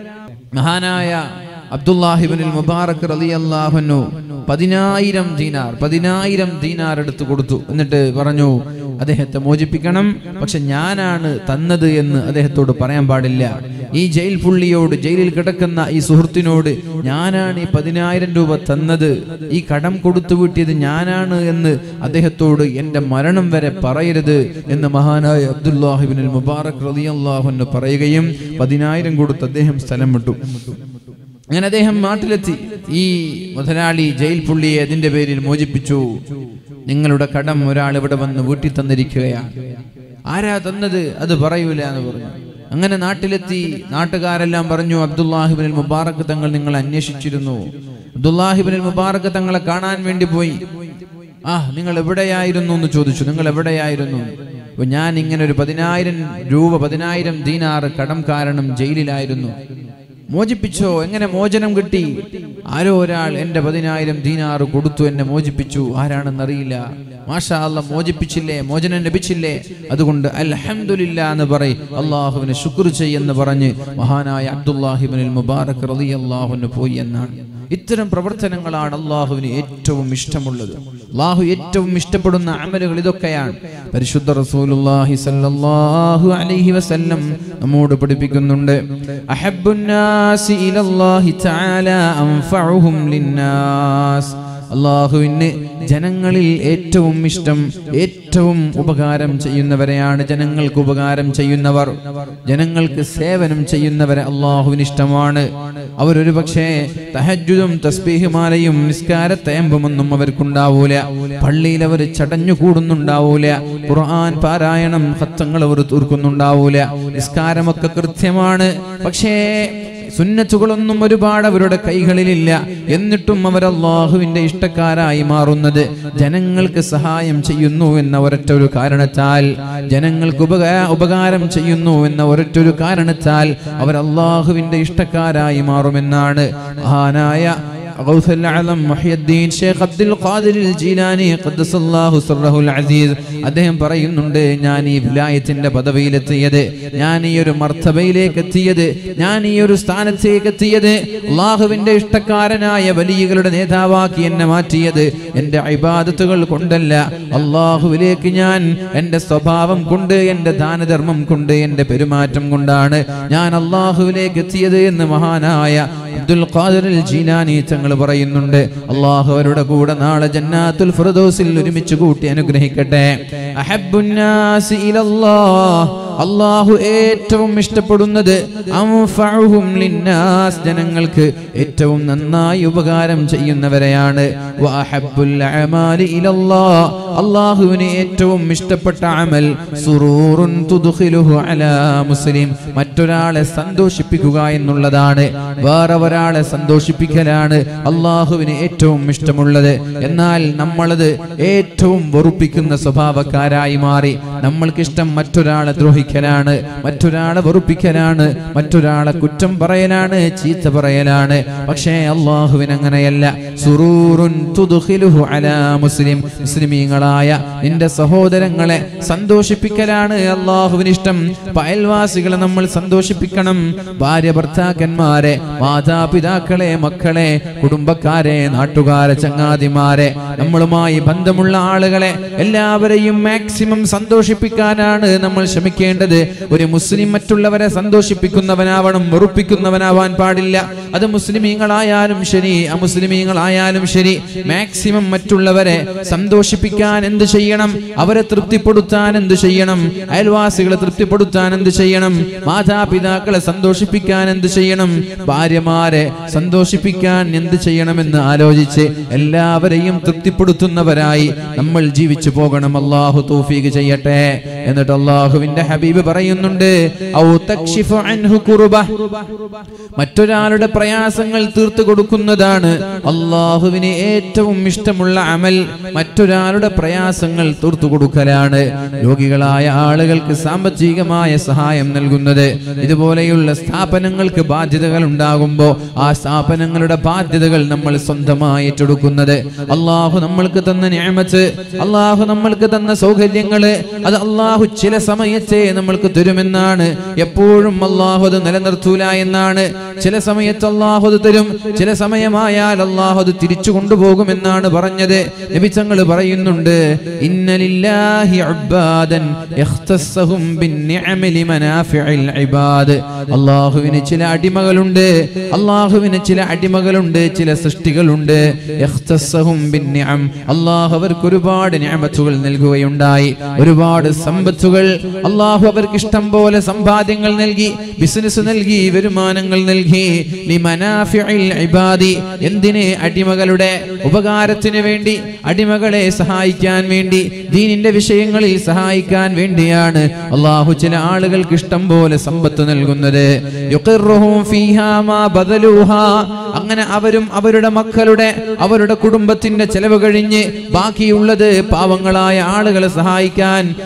മഹാനായ അബ്ദുല്ലാഹിബിനുൽ മുബാറക് റളിയല്ലാഹു അൻഹു പതിനായിരം ദീനാർ പതിനായിരം ദീനാർ എടുത്തു കൊടുത്തു എന്നിട്ട് പറഞ്ഞു അദ്ദേഹത്തെ മോചിപ്പിക്കണം പക്ഷെ ഞാനാണ് തന്നത് എന്ന് അദ്ദേഹത്തോട് പറയാൻ പാടില്ല ഈ ജയിൽ പുള്ളിയോട് ജയിലിൽ കിടക്കുന്ന ഈ സുഹൃത്തിനോട് ഞാനാണ് ഈ പതിനായിരം രൂപ തന്നത് ഈ കടം കൊടുത്തു വീട്ടിയത് ഞാനാണ് എന്ന് അദ്ദേഹത്തോട് എന്റെ മരണം വരെ പറയരുത് എന്ന് മഹാനായ അബ്ദുല്ലാഹിബിൻ മുബാറക് റളിയല്ലാഹു അൻഹു പറയുകയും പതിനായിരം കൊടുത്ത് അദ്ദേഹം സ്ഥലം വിട്ടു അങ്ങനെ അദ്ദേഹം നാട്ടിലെത്തി ഈ മുതലാളി ജയിൽ പുള്ളിയെ അതിന്റെ പേരിൽ മോചിപ്പിച്ചു നിങ്ങളുടെ കടം ഒരാൾ ഇവിടെ വന്ന് വീട്ടിൽ തന്നിരിക്കുകയാണ് ആരാ തന്നത് അത് പറയൂല എന്ന് പറഞ്ഞു അങ്ങനെ നാട്ടിലെത്തി നാട്ടുകാരെല്ലാം പറഞ്ഞു അബ്ദുല്ലാഹിബിൻ മുബാറക്ക് തങ്ങൾ നിങ്ങൾ അന്വേഷിച്ചിരുന്നു അബ്ദുല്ലാഹിബിൻ മുബാറക്ക് തങ്ങളെ കാണാൻ വേണ്ടി പോയി ആ നിങ്ങൾ എവിടെയായിരുന്നു എന്ന് ചോദിച്ചു നിങ്ങൾ എവിടെയായിരുന്നു അപ്പൊ ഞാൻ ഇങ്ങനെ ഒരു പതിനായിരം രൂപ പതിനായിരം ദീനാറ് കടം കാരണം ജയിലിലായിരുന്നു മോചിപ്പിച്ചോ എങ്ങനെ മോചനം കിട്ടി ആരോ ഒരാൾ എൻ്റെ പതിനായിരം ദീനാറ് കൊടുത്തു എന്നെ മോചിപ്പിച്ചു ആരാണെന്നറിയില്ല മാഷാ അല്ല മോചിപ്പിച്ചില്ലേ മോചനം ലഭിച്ചില്ലേ അതുകൊണ്ട് അൽഹംദുലില്ല എന്ന് പറയും അള്ളാഹുവിനെ ശുക്ർ ചെയ്യുമെന്ന് പറഞ്ഞ് മഹാനായ അബ്ദുല്ലാഹിബിനിൽ മുബാറക് റലി അള്ളാഹുവിന് പോയി എന്നാണ് ഇത്തരം പ്രവർത്തനങ്ങളാണ് അള്ളാഹുവിന് ഏറ്റവും ഇഷ്ടമുള്ളത് അള്ളാഹു ഏറ്റവും ഇഷ്ടപ്പെടുന്ന അമലുകൾ ഇതൊക്കെയാണ് പരിശുദ്ധ റസൂലുള്ളാഹി സല്ലല്ലാഹു അലൈഹി വസല്ലം നമ്മോട് പഠിപ്പിക്കുന്നുണ്ട് അഹബ്ബുന്നാസി ഇലല്ലാഹി തആല അൻഫഉഹും ലിന്നാസ് അള്ളാഹുവിന് ജനങ്ങളിൽ ഏറ്റവും ഇഷ്ടം ഏറ്റവും ഉപകാരം ചെയ്യുന്നവരെയാണ് ജനങ്ങൾക്ക് ഉപകാരം ചെയ്യുന്നവർ ജനങ്ങൾക്ക് സേവനം ചെയ്യുന്നവരെ അള്ളാഹുവിന് ഇഷ്ടമാണ് അവരൊരു പക്ഷേ തഹജുദും തസ്ബീഹുമാലയും നിസ്കാരത്തയമ്പുമൊന്നും അവർക്കുണ്ടാവൂല പള്ളിയിൽ അവർ ചടഞ്ഞു കൂടുന്നുണ്ടാവൂല ഖുർആൻ പാരായണം ഹത്തങ്ങൾ അവർ തീർക്കുന്നുണ്ടാവൂല നിസ്കാരമൊക്കെ കൃത്യമാണ് പക്ഷേ സുന്നത്തുകളൊന്നും ഒരുപാട് അവരുടെ കൈകളിലില്ല എന്നിട്ടും അവർ അള്ളാഹുവിന്റെ ഇഷ്ടക്കാരായി മാറുന്നത് ജനങ്ങൾക്ക് സഹായം ചെയ്യുന്നു എന്ന ഒരൊറ്റ ഒരു കാരണത്താൽ ജനങ്ങൾക്ക് ഉപകാ ഉപകാരം ചെയ്യുന്നു എന്ന ഒരൊറ്റ ഒരു കാരണത്താൽ അവർ അള്ളാഹുവിന്റെ ഇഷ്ടക്കാരായി മാറുമെന്നാണ് മഹാനായ غوث العلم محي الدين ഷേഖ് അബ്ദുൽ ഖാദിർ ജീലാനി ഖദ്ദസല്ലാഹു സിർറഹുൽ അസീസ് അദ്ദേഹം പറയുന്നുണ്ട് ഞാൻ ഈ വിലായത്തിന്റെ പദവിയിലെത്തിയത് ഞാൻ ഈ ഒരു മർത്തബയിലേക്ക് എത്തിയത് ഞാൻ ഈ ഒരു സ്ഥാനത്തേക്ക് എത്തിയത് അള്ളാഹുവിന്റെ ഇഷ്ടക്കാരനായ വലിയകളുടെ നേതാവാക്കി എന്നെ മാറ്റിയത് എൻ്റെ ഇബാദത്തുകൾ കൊണ്ടല്ല അള്ളാഹുവിലേക്ക് ഞാൻ എൻ്റെ സ്വഭാവം കൊണ്ട് എൻ്റെ ദാനധർമ്മം കൊണ്ട് എൻ്റെ പെരുമാറ്റം കൊണ്ടാണ് ഞാൻ അള്ളാഹുവിലേക്ക് എത്തിയത് എന്ന് മഹാനായ അബ്ദുൽ ഖാദിർ ജീലാനി തങ്ങൾ പറയുന്നുണ്ട് അള്ളാഹു അവരുടെ കൂടെ നാളെ ജന്നാത്തുൽ ഫിർദൗസിൽ ഒരുമിച്ച് കൂട്ടി അനുഗ്രഹിക്കട്ടെ അഹബ്ബുന്നാസി ഇലല്ലാഹ് അള്ളാഹു ഏറ്റവും ഇഷ്ടപ്പെടുന്നത് അൻഫഉഹും ലിന്നാസ് ജനങ്ങൾക്ക് ഏറ്റവും നന്നായി ഉപകാരം ചെയ്യുന്നവരെയാണ് വഅഹബ്ബുൽ അഅമാലി ഇലല്ലാഹ് അള്ളാഹുവിന് ഏറ്റവും ഇഷ്ടപ്പെട്ട അമൽ സുറൂറുൻ തുദ്ഖിലുഹു അലാ മുസ്ലിം മറ്റൊരാളെ സന്തോഷിപ്പിക്കുക എന്നുള്ളതാണ് വേറെ ഒരാളെ സന്തോഷിപ്പിക്കലാണ് അള്ളാഹുവിന് ഏറ്റവും ഇഷ്ടമുള്ളത് എന്നാൽ നമ്മളത് ഏറ്റവും വെറുപ്പിക്കുന്ന സ്വഭാവക്കാരായി മാറി നമ്മൾക്കിഷ്ടം മറ്റൊരാളെ ദ്രോഹിക്കലാണ് മറ്റൊരാളെ വെറുപ്പിക്കലാണ് മറ്റൊരാളെ കുറ്റം പറയലാണ് ചീത്ത പറയലാണ് പക്ഷേ അള്ളാഹുവിന് അങ്ങനെയല്ല സുറൂറുൻ തുദ്ഖിലുഹു അലാ മുസ്ലിം മുസ്ലിമീങ്ങളായ നിന്റെ സഹോദരങ്ങളെ സന്തോഷിപ്പിക്കലാണ് അള്ളാഹുവിന് ഇഷ്ടം അയൽവാസികളെ നമ്മൾ സന്തോഷിപ്പിക്കണം ഭാര്യ ഭർത്താക്കന്മാരെ മാതാപിതാക്കളെ മക്കളെ കുടുംബക്കാരെ നാട്ടുകാരെ ചങ്ങാതിമാരെ നമ്മളുമായി ബന്ധമുള്ള ആളുകളെ എല്ലാവരെയും മാക്സിമം സന്തോഷിപ്പിക്കാനാണ് നമ്മൾ ശ്രമിക്കേണ്ടത് ഒരു മുസ്ലിം മറ്റുള്ളവരെ സന്തോഷിപ്പിക്കുന്നവനാവണം വെറുപ്പിക്കുന്നവനാവാൻ പാടില്ല അത് മുസ്ലിമീങ്ങളായാലും ശരി അമുസ്ലിമീങ്ങളായാലും ശരി മാക്സിമം മറ്റുള്ളവരെ സന്തോഷിപ്പിക്കാൻ എന്ത് ചെയ്യണം അവരെ തൃപ്തിപ്പെടുത്താൻ എന്ത് ചെയ്യണം അയൽവാസികളെ തൃപ്തിപ്പെടുത്താൻ എന്ത് ചെയ്യണം മാതാപിതാക്കളെ സന്തോഷിപ്പിക്കാൻ എന്ത് ചെയ്യണം ഭാര്യമാരെ സന്തോഷിപ്പിക്കാൻ എന്ത് ചെയ്യണമെന്ന് ആലോചിച്ച് എല്ലാവരെയും തൃപ്തിപ്പെടുത്തുന്നവരായി നമ്മൾ ജീവിച്ചു പോകണം അള്ളാഹു തൗഫീഖ് ചെയ്യട്ടെ എന്നിട്ട് അള്ളാഹുവിന്റെ ഹബീബ് പറയുന്നുണ്ട് ഔ തക്ഷിഫു അൻഹു കുർബ മറ്റൊരാളുടെ പ്രയാസങ്ങൾ തീർത്തു കൊടുക്കുന്നതാണ് അള്ളാഹുവിന് ഏറ്റവും ഇഷ്ടമുള്ള അമൽ മറ്റൊരാളുടെ പ്രയാസങ്ങൾ തീർത്തു കൊടുക്കലാണ് രോഗികളായ ആളുകൾക്ക് സാമ്പത്തികമായ സഹായം നൽകുന്നത് ഇതുപോലെയുള്ള സ്ഥാപനങ്ങൾക്ക് ബാധ്യതകൾ ഉണ്ടാകുമ്പോൾ ആ സ്ഥാപനങ്ങളുടെ ബാധ്യതകൾ നമ്മൾ സ്വന്തമായി ഏറ്റെടുക്കുന്നത് അള്ളാഹു നമ്മൾക്ക് തന്ന ഞാമത്ത് അള്ളാഹു നമ്മൾക്ക് തന്ന സൗകര്യങ്ങള് അത് അള്ളാഹു ചില സമയത്തെ നമ്മൾക്ക് തരുമെന്നാണ് എപ്പോഴും അള്ളാഹു അത് നിലനിർത്തൂല എന്നാണ് ചില സമയത്ത് അള്ളാഹു അത് തരും ചില സമയമായാൽ അള്ളാഹു അത് തിരിച്ചു കൊണ്ടുപോകുമെന്നാണ് പറഞ്ഞത് നബിച്ചങ്ങൾ പറയുന്നുണ്ട് ഇന്നലില്ലാഹി അബ്ബാദൻ യഖ്തസ്സഹും ബിന്നിഅമി ലിമനാഫിഇൽ ഇബാദ് അള്ളാഹുവിന് ചില അടിമകളുണ്ട് അള്ളാഹുവിന് ചില അടിമകളുണ്ട് ചില സൃഷ്ടികളുണ്ട് യഖ്തസ്സഹും ബിന്നിഅം അള്ളാഹു അവർക്ക് ഒരുപാട് നിഅമത്തുകൾ നൽകുകയുണ്ടായി ഒരുപാട് സമ്പത്തുകൾ അള്ളാഹു അവർക്ക് ഇഷ്ടം പോലെ സമ്പാദ്യങ്ങൾ നൽകി ബിസിനസ് നൽകി വരുമാനങ്ങൾ നൽകി ലിമനാഫിഇൽ ഇബാദി എന്തിന് അടിമകളുടെ ഉപകാരത്തിന് വേണ്ടി അടിമകളെ സഹായിക്കാൻ വേണ്ടി ദീനിന്റെ വിഷയങ്ങളിൽ സഹായിക്കാൻ വേണ്ടിയാണ് അള്ളാഹു ചില ആളുകൾക്ക് ഇഷ്ടം പോലെ സമ്പത്ത് നൽകുന്നത് യുഖിറുഹും ഫീഹാ മാ ബദലൂഹാ. അങ്ങനെ അവരും അവരുടെ മക്കളുടെ അവരുടെ കുടുംബത്തിന്റെ ചെലവ് കഴിഞ്ഞ് ബാക്കിയുള്ളത് പാവങ്ങളായ ആളുകളെ സഹായിക്കാൻ അള്ളാഹു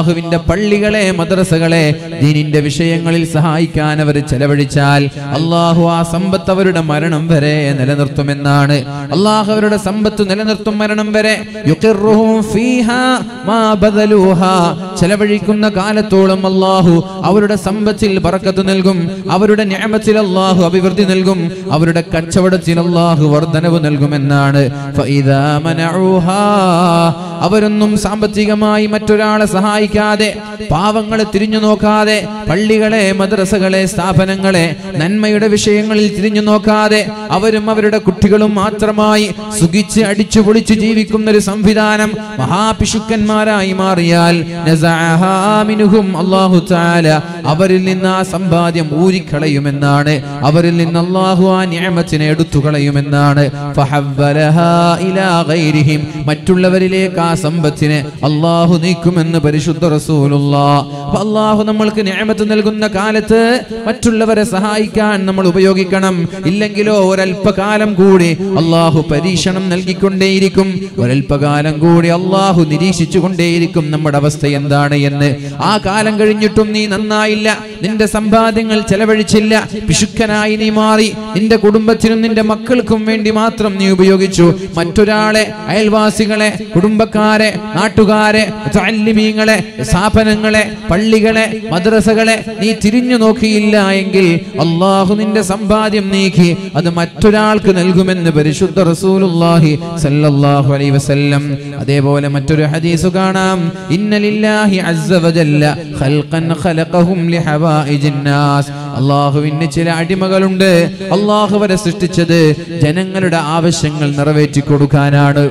അള്ളാഹുവിന്റെ പള്ളികളെ മദ്രസകളെ ദീനിന്റെ വിഷയങ്ങളിൽ സഹായിക്കാൻ അവർ ചെലവഴിച്ചാൽ അള്ളാഹു ആ സമ്പത്ത് അവരുടെ മരണം വരെ നിലനിർത്തുമെന്നാണ് അള്ളാഹു അവരുടെ സമ്പത്ത് നിലനിർത്തും മരണം വരെ യുഖിറുഹും ഫീഹാ മാ ബദലൂഹാ. ചെലവഴിക്കുന്ന കാലത്തോളം അള്ളാഹു അവരുടെ സമ്പത്തിൽ ബറക്കത്ത് നൽകും അവരുടെ ഞാമത്തിൽ അള്ളാഹു അഭിവൃദ്ധി നൽകും അവരുടെ കച്ചവടത്തിൽ അള്ളാഹു വർധനവ് നൽകുമെന്നാണ് ഫഇദാ മനഊഹാ. അവരൊന്നും സാമ്പത്തികമായി മറ്റൊരാളെ സഹായിക്കാതെ പാവങ്ങളെ തിരിഞ്ഞു നോക്കാതെ പള്ളികളെ മദ്രസകളെ സ്ഥാപനങ്ങളെ നന്മയുടെ വിഷയങ്ങളിൽ തിരിഞ്ഞു നോക്കാതെ അവരും അവരുടെ കുട്ടികളും മാത്രമായി സുഖിച്ച് അടിച്ചു പൊളിച്ച് ജീവിക്കുന്ന ഒരു സംവിധാനം മഹാപിശുക്കന്മാരായി മാറിയാൽ നസഅഹാ മിൻഹും അല്ലാഹു തആല അവരിൽ നിന്ന് ആ സമ്പാദ്യം ഊരിക്കളയുമെന്നാണ് അവരിൽ നിന്ന് അല്ലാഹു ആ നിഅമത്തിനെ എടുത്തു കളയുമെന്നാണ് ഫഹവ്വലഹാ ഇലാ ഗൈരിഹിം മറ്റുള്ളവരിലേക്ക് ആ സമ്പത്തിനെ അല്ലാഹു നീക്കുമെന്ന് പരിശുദ്ധ റസൂലുള്ളാഹ് അപ്പൊ അല്ലാഹു നമ്മൾക്ക് നിഅമത്ത് നൽകുന്ന കാലത്ത് മറ്റുള്ളവരെ സഹായിക്കാൻ നമ്മൾ ഉപയോഗിക്കണം ഇല്ലെങ്കിലോ ഒരല്പകാലം കൂടി അള്ളാഹു പരീക്ഷണം നൽകിക്കൊണ്ടേയിരിക്കും ഒരല്പകാലം കൂടി അള്ളാഹു നിരീക്ഷിച്ചു കൊണ്ടേയിരിക്കും നമ്മുടെ അവസ്ഥ എന്താണ് എന്ന് ആ കാലം കഴിഞ്ഞിട്ടും നീ നന്നായില്ല നിന്റെ സമ്പാദ്യങ്ങൾ ചെലവഴിച്ചില്ല പിശുക്കനായി നീ മാറി നിന്റെ കുടുംബത്തിനും നിന്റെ മക്കൾക്കും വേണ്ടി മാത്രം നീ ഉപയോഗിച്ചു മറ്റൊരാളെ അയൽവാസികളെ കുടുംബക്കാരെ നാട്ടുകാരെ താല്യമീങ്ങളെ സ്ഥാപനങ്ങളെ പള്ളികളെ മദ്രസകളെ നീ തിരിഞ്ഞു നോക്കിയില്ല എങ്കിൽ അള്ളാഹു നിന്റെ സമ്പാദ്യം നീക്കി അത് മറ്റൊരാൾക്ക് നൽകുമെന്ന് പരിശുദ്ധ റസൂലുള്ളാഹി സല്ലല്ലാഹു അലൈഹി വസല്ലം അതേപോലെ മറ്റൊരു ഹദീസ് കാണാം ഇന്നലില്ലാഹി അസ്സ വജല്ല ഖൽഖൻ ഖലഖഹും ലിഹവായിജിൻ നാസ് അള്ളാഹുവിന് ചില അടിമകളുണ്ട് അള്ളാഹു വരെ സൃഷ്ടിച്ചത് ജനങ്ങളുടെ ആവശ്യങ്ങൾ നിറവേറ്റി കൊടുക്കാനാണ്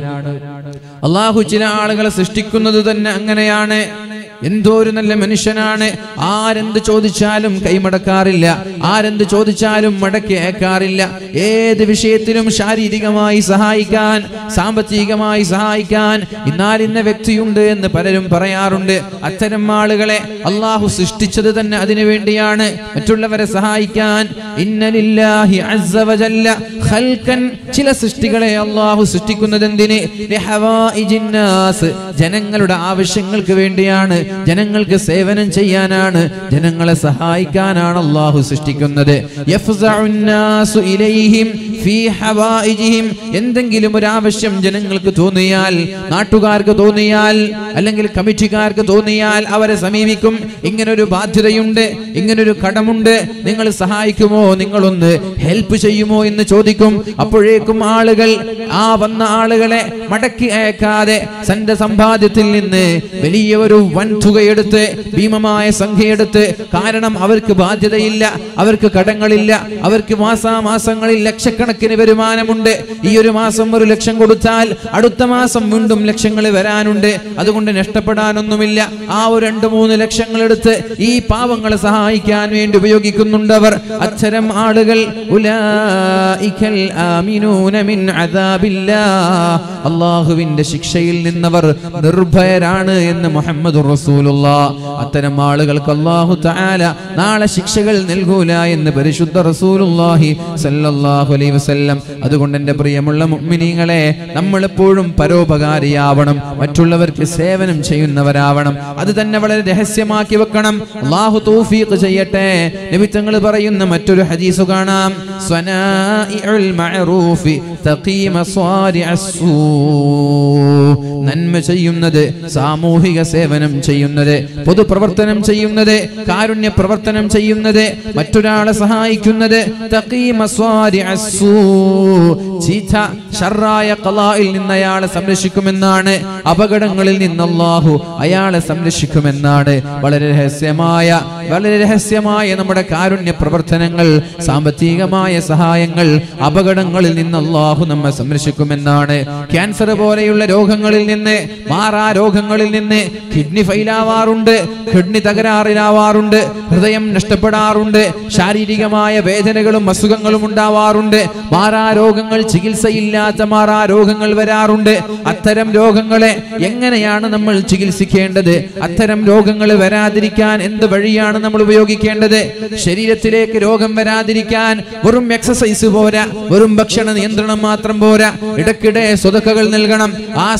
അള്ളാഹു ചില ആളുകളെ സൃഷ്ടിക്കുന്നത് തന്നെ അങ്ങനെയാണ് എന്തോ ഒരു നല്ല മനുഷ്യനാണ് ആരെന്ത് ചോദിച്ചാലും കൈമടക്കാറില്ല ആരെന്ത് ചോദിച്ചാലും മടക്കി അയക്കാറില്ല ഏത് വിഷയത്തിലും ശാരീരികമായി സഹായിക്കാൻ സാമ്പത്തികമായി സഹായിക്കാൻ എന്നാൽ ഇന്ന വ്യക്തിയുണ്ട് എന്ന് പലരും പറയാറുണ്ട് അത്തരം ആളുകളെ അള്ളാഹു സൃഷ്ടിച്ചത് തന്നെ അതിനു വേണ്ടിയാണ് മറ്റുള്ളവരെ സഹായിക്കാൻ ഇന്നലില്ലാഹി അസ്സ വജല്ല ഖൽഖൻ ചില സൃഷ്ടികളെ അള്ളാഹു സൃഷ്ടിക്കുന്നത് എന്തിന് ലിഹവായിജിൻ നാസ്. ജനങ്ങളുടെ ആവശ്യങ്ങൾക്ക് വേണ്ടിയാണ് ജനങ്ങൾക്ക് സേവനം ചെയ്യാനാണ് ജനങ്ങളെ സഹായിക്കാനാണ് അള്ളാഹു സൃഷ്ടിക്കുന്നത് യഫ്സഉൻ നാസു ഇലൈഹിം ഫീ ഹവായിജിഹിം. എന്തെങ്കിലും ഒരു ആവശ്യം ജനങ്ങൾക്ക് തോന്നിയാൽ നാട്ടുകാർക്ക് തോന്നിയാൽ അല്ലെങ്കിൽ കമ്മിറ്റിക്കാർക്ക് തോന്നിയാൽ അവരെ സമീപിക്കും ഇങ്ങനൊരു ബാധ്യതയുണ്ട് ഇങ്ങനൊരു കടമുണ്ട് നിങ്ങൾ സഹായിക്കുമോ നിങ്ങളൊന്ന് ഹെൽപ്പ് ചെയ്യുമോ എന്ന് ചോദിക്കും അപ്പോഴേക്കും ആളുകൾ ആ വന്ന ആളുകളെ മടക്കി അയക്കാതെ തന്റെ സമ്പാദ്യത്തിൽ നിന്ന് വലിയ ഒരു വൻ തുകയെടുത്ത് ഭീമമായ സംഖ്യയെടുത്ത് കാരണം അവർക്ക് ബാധ്യതയില്ല അവർക്ക് കടങ്ങളില്ല അവർക്ക് മാസാമാസങ്ങളിൽ ലക്ഷക്കണക്കിന് വരുമാനമുണ്ട് ഈ ഒരു മാസം ഒരു ലക്ഷം കൊടുത്താൽ അടുത്ത മാസം വീണ്ടും ലക്ഷങ്ങൾ വരാനുണ്ട് അതുകൊണ്ട് നഷ്ടപ്പെടാനൊന്നുമില്ല ആ ഒരു രണ്ട് മൂന്ന് ലക്ഷങ്ങൾ എടുത്ത് ഈ പാവങ്ങളെ സഹായിക്കാൻ വേണ്ടി ഉപയോഗിക്കുന്നുണ്ട് അവർ അത്തരം ആളുകൾ ഉലായിക്കൽ ആമിനൂന മിൻ അദാബില്ലാ. അള്ളാഹുവിന്റെ ശിക്ഷയിൽ നിന്നവർ നിർഭയരാണ് എന്ന് മുഹമ്മദ് റസൂലുള്ള അത്തരം ആളുകൾക്ക് അള്ളാഹു തആല നാളെ ശിക്ഷകൾ നൽകൂല എന്ന് പരിശുദ്ധ റസൂലുള്ളാഹി സല്ലല്ലാഹു അലൈഹി വസല്ലം അതുകൊണ്ട് എൻ്റെ പ്രിയമുള്ള മുഅ്മിനീങ്ങളെ നമ്മൾ എപ്പോഴും പരോപകാരിയാവണം മറ്റുള്ളവർക്ക് സേവനം ചെയ്യുന്നവരാവണം അത് തന്നെ വളരെ രഹസ്യമാക്കി വെക്കണം അള്ളാഹു തൗഫീഖ് ചെയ്യട്ടെ നബി തങ്ങൾ പറയുന്ന മറ്റൊരു ഹദീസ് കാണാം സ്വനാഇഉൽ മഅറൂഫി തഖീ മസ്വാരിഅസ് സൂ നന്മ ചെയ്യുന്നത് സാമൂഹിക സേവനം ചെയ്യുന്നത് പൊതുപ്രവർത്തനം ചെയ്യുന്നത് കാരുണ്യ പ്രവർത്തനം ചെയ്യുന്നത് മറ്റൊരാളെ സഹായിക്കുന്നത് തഖീ മസ്വാരിഅസ് സൂ ചീത്ത ഷർറായ ഖലായിൽ നിന്ന് അയാളെ സംരക്ഷിക്കുമെന്നാണ് അപകടങ്ങളിൽ നിന്ന് അല്ലാഹു അയാളെ സംരക്ഷിക്കുമെന്നാണ് വളരെ രഹസ്യമായ വളരെ രഹസ്യമായ നമ്മുടെ കാരുണ്യ പ്രവർത്തനങ്ങൾ സാമ്പത്തികമായ സഹായങ്ങൾ അപകടങ്ങളിൽ നിന്ന് അല്ലാഹു നമ്മെ സംരക്ഷിക്കുമെന്നാണ് ക്യാൻസർ പോലെയുള്ള രോഗങ്ങളിൽ നിന്ന് മാറാ രോഗങ്ങളിൽ നിന്ന് കിഡ്നി ഫെയിലാവാറുണ്ട് കിഡ്നി തകരാറിലാവാറുണ്ട് ഹൃദയം നഷ്ടപ്പെടാറുണ്ട് ശാരീരികമായ വേദനകളും അസുഖങ്ങളും ഉണ്ടാവാറുണ്ട് മാറാ രോഗങ്ങൾ ചികിത്സയില്ലാത്ത മാറാ രോഗങ്ങൾ വരാറുണ്ട് അത്തരം രോഗങ്ങളെ എങ്ങനെയാണ് നമ്മൾ ചികിത്സിക്കേണ്ടത് അത്തരം രോഗങ്ങൾ വരാതിരിക്കാൻ എന്ത് വഴിയാണ് നമ്മൾ ഉപയോഗിക്കേണ്ടത് ശരീരത്തിലേക്ക് രോഗം വരാതിരിക്കാൻ വെറും എക്സസൈസ് പോരാ വെറും ഭക്ഷണ നിയന്ത്രണം മാത്രം പോരാ ഇടയ്ക്കിടെ സ്വതക്കകൾ നൽകണം ആ സ്വതക്കകൾ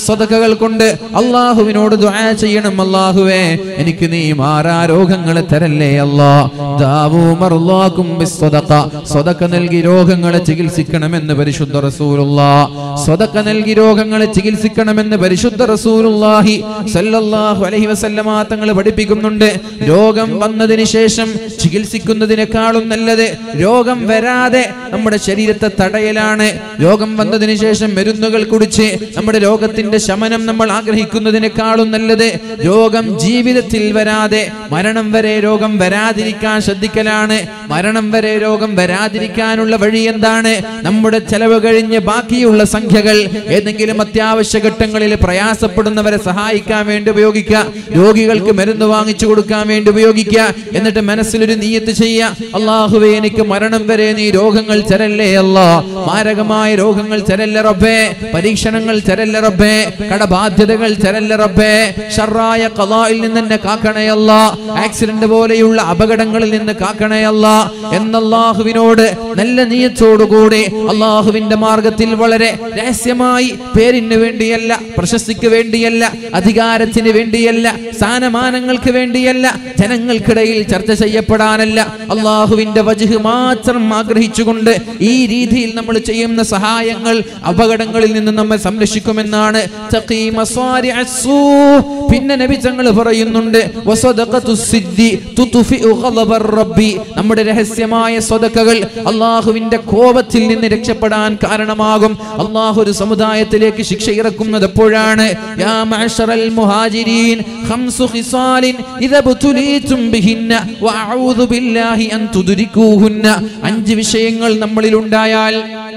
സ്വതക്കകൾ കൊണ്ട് അള്ളാഹുവിനോട് ദുആ ചെയ്യണം അള്ളാഹുവേ എനിക്ക് നീ മാറാ രോഗങ്ങളെ തരല്ലേ അല്ലാ ദാവൂ മർലാക്കും ബിസ്സദഖ സ്വതക്ക നൽകി രോഗങ്ങളെ ചികിത്സിക്കണമെന്ന് പരിശുദ്ധ റസൂലുള്ള സ്വതക്ക നൽകി രോഗങ്ങളെ ചികിത്സിക്കണമെന്ന് പരിശുദ്ധ റസൂലുള്ളാഹി സല്ലല്ലാഹു അലൈഹി വസല്ലമ തങ്ങൾ പഠിപ്പിക്കുന്നുണ്ട് രോഗം വന്നതിന് ശേഷം ചികിത്സിക്കുന്നതിനേക്കാളും നല്ലത് രോഗം വരാതെ നമ്മുടെ ശരീരത്തെ തടയലാണ് രോഗം വന്നതിന് ശേഷം മരുന്നുകൾ കുടിച്ച് നമ്മുടെ രോഗത്തിന്റെ ശമനം നമ്മൾ ആഗ്രഹിക്കുന്നതിനേക്കാളും നല്ലത് രോഗം ജീവിതത്തിൽ വരാതെ മരണം വരെ രോഗം വരാതിരിക്കാൻ ശ്രദ്ധിക്കലാണ് മരണം വരെ രോഗം വരാതിരിക്കാനുള്ള വഴി എന്താണ് നമ്മുടെ ചെലവ് കഴിഞ്ഞ് ബാക്കിയുള്ള സംഖ്യകൾ ഏതെങ്കിലും അത്യാവശ്യ ഘട്ടങ്ങളിൽ പ്രയാസപ്പെടുന്നവരെ സഹായിക്കാൻ വേണ്ടി ഉപയോഗിക്കുക രോഗികൾക്ക് മരുന്ന് വാങ്ങിച്ചു കൊടുക്കാൻ വേണ്ടി ഉപയോഗിക്കുക എന്നിട്ട് മനസ്സിലൊരു നീയത്ത് ചെയ്യുക അള്ളാഹുവെ എനിക്ക് മരണം വരെ നീ രോഗങ്ങൾ തരല്ലേ അല്ലാ മാരകമായ രോഗങ്ങൾ തരല്ല റബ്ബേ പരീക്ഷണങ്ങൾ തരല്ല റബ്ബേ കടബാധ്യതകൾ തരല്ല റബ്ബേ ഷർറായ കലായിൽ നിന്ന് എന്നെ കാക്കണയല്ല ആക്സിഡന്റ് പോലെയുള്ള അപകടങ്ങളിൽ നിന്ന് കാക്കണയല്ല എന്നല്ലാഹുവിനോട് നല്ല നീയത്തോടുകൂടി അള്ളാഹുവിന്റെ മാർഗത്തിൽ വളരെ രഹസ്യമായി പേരിന് വേണ്ടിയല്ല പ്രശസ്തിക്ക് വേണ്ടിയല്ല അധികാരത്തിന് വേണ്ടിയല്ല സ്ഥാനമാനങ്ങൾക്ക് വേണ്ടിയല്ല ജനങ്ങൾക്കിടയിൽ ചർച്ച ചെയ്യപ്പെടാനല്ല അള്ളാഹുവിന്റെ വജുഹ് മാത്രം ആഗ്രഹിച്ചുകൊണ്ട് ഈ രീതിയിൽ നമ്മൾ ചെയ്യുന്ന സഹായങ്ങൾ അപകടങ്ങളിൽ നിന്ന് നമ്മെ സംരക്ഷിക്കുമെന്നാണ് തഖീ മസ്വാരിഅ അസ്സൂ. പിന്നെ നബി തങ്ങൾ പറയുന്നുണ്ട് വസദഖത്തു സിദ്ദി തുത്ഫിഉ ഗളബർ റബ്ബി നമ്മുടെ രഹസ്യമായ സ്വതക്കകൾ അള്ളാഹുവിന്റെ കോപത്തിൽ നിന്ന് രക്ഷപ്പെടാൻ കാരണമാകും അള്ളാഹു ഒരു സമുദായത്തിലേക്ക് ശിക്ഷ ഇറക്കുന്നത് എപ്പോഴാണ് യാ മഅശറൽ മുഹാജിരീൻ ഖംസു ഖിസാലിൻ ഇദ ബുതുലീതും ബിഹിന്ന വഅഊദു ബില്ലാഹി അൻ തുദ്രികൂഹുന്ന അഞ്ച് വിഷയങ്ങൾ നമ്മളിൽ ഉണ്ടായാൽ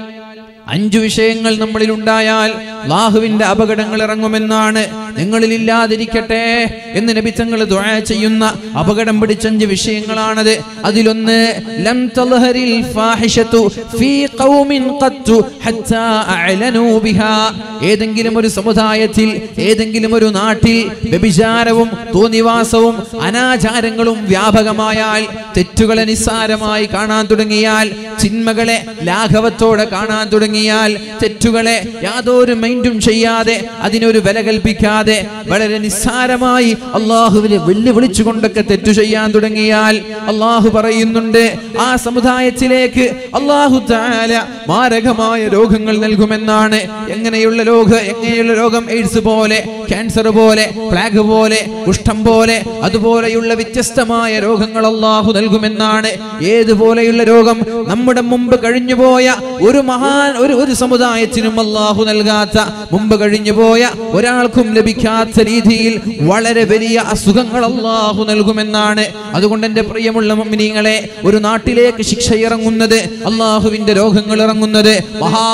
അഞ്ചു വിഷയങ്ങൾ നമ്മളിൽ ഉണ്ടായാൽ ലാഹുവിന്റെ അപകടങ്ങൾ ഇറങ്ങുമെന്നാണ് നിങ്ങളിൽ ഇല്ലാതിരിക്കട്ടെ എന്ന് നബി തങ്ങൾ ദുആ ചെയ്യുന്ന അപകടം പിടിച്ച അഞ്ച് വിഷയങ്ങളാണത് അതിലൊന്ന് ലം തൽഹരിൽ ഫാഹിഷതു ഫീ ഖൗമിൻ ഖത്തു ഹത്താ അഅലനൂ ബിഹാ ഏതെങ്കിലും ഒരു സമുദായത്തിൽ ഏതെങ്കിലും ഒരു നാട്ടിൽ വ്യഭിചാരവും തോന്നിവാസവും അനാചാരങ്ങളും വ്യാപകമായാൽ തെറ്റുകളെ നിസ്സാരമായി കാണാൻ തുടങ്ങിയാൽ ചിന്മകളെ ലാഘവത്തോടെ കാണാൻ തുടങ്ങിയാൽ തെറ്റുകളെ യാതൊരു മൈൻഡും ചെയ്യാതെ അതിനൊരു വില കൽപ്പിക്കാതെ വളരെ നിസ്സാരമായി അള്ളാഹുവിനെ വെല്ലുവിളിച്ചുകൊണ്ടൊക്കെ തെറ്റു ചെയ്യാൻ തുടങ്ങിയാൽ അള്ളാഹു പറയുന്നുണ്ട് ആ സമുദായത്തിലേക്ക് അള്ളാഹു താല മാരകമായ രോഗങ്ങൾ നൽകുമെന്നാണ് എങ്ങനെയുള്ള രോഗ എങ്ങനെയുള്ള രോഗം എയ്ഡ്സ് പോലെ ക്യാൻസർ പോലെ പ്ലാഗ് പോലെ കുഷ്ഠം പോലെ അതുപോലെയുള്ള വ്യത്യസ്തമായ രോഗങ്ങൾ അള്ളാഹു നൽകുമെന്നാണ് ഏതുപോലെയുള്ള രോഗം നമ്മുടെ മുമ്പ് കഴിഞ്ഞുപോയ ഒരു മഹാൻ ഒരു ഒരു സമുദായത്തിനും അള്ളാഹു നൽകാത്ത മുമ്പ് കഴിഞ്ഞുപോയ ഒരാൾക്കും ലഭിക്കാത്ത രീതിയിൽ വളരെ വലിയ അസുഖങ്ങൾ അള്ളാഹു നൽകുമെന്നാണ് അതുകൊണ്ട് എന്റെ പ്രിയമുള്ള മമ്മിനിങ്ങളെ ഒരു നാട്ടിലേക്ക് ശിക്ഷ ഇറങ്ങുന്നത് അള്ളാഹുവിന്റെ രോഗങ്ങൾ ഇറങ്ങുന്നത് മഹാ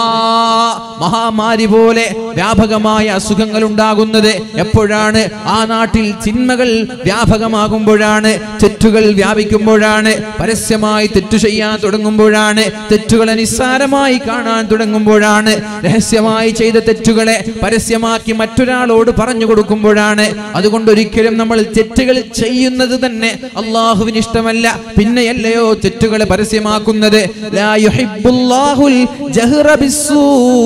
മഹാമാരി പോലെ വ്യാപകമായ അസുഖങ്ങൾ ഉണ്ടാകുന്നത് എപ്പോഴാണ് ആ നാട്ടിൽ ചിന്മകൾ വ്യാപകമാകുമ്പോഴാണ് തെറ്റുകൾ വ്യാപിക്കുമ്പോഴാണ് പരസ്യമായി തെറ്റു ചെയ്യാൻ തുടങ്ങുമ്പോഴാണ് തെറ്റുകളെ നിസ്സാരമായി കാണാൻ തുടങ്ങുമ്പോഴാണ് രഹസ്യമായി ചെയ്ത തെറ്റുകളെ പരസ്യമാക്കി മറ്റൊരാളോട് പറഞ്ഞു കൊടുക്കുമ്പോഴാണ് അതുകൊണ്ട് ഒരിക്കലും നമ്മൾ തെറ്റുകൾ ചെയ്യുന്നത് തന്നെ അള്ളാഹുവിന് ഇഷ്ടമല്ല പിന്നെയല്ലയോ തെറ്റുകളെ പരസ്യമാക്കുന്നത് ലാ യുഹിബ്ബുല്ലാഹുൽ ജഹ്റ ബിസ്സൂ.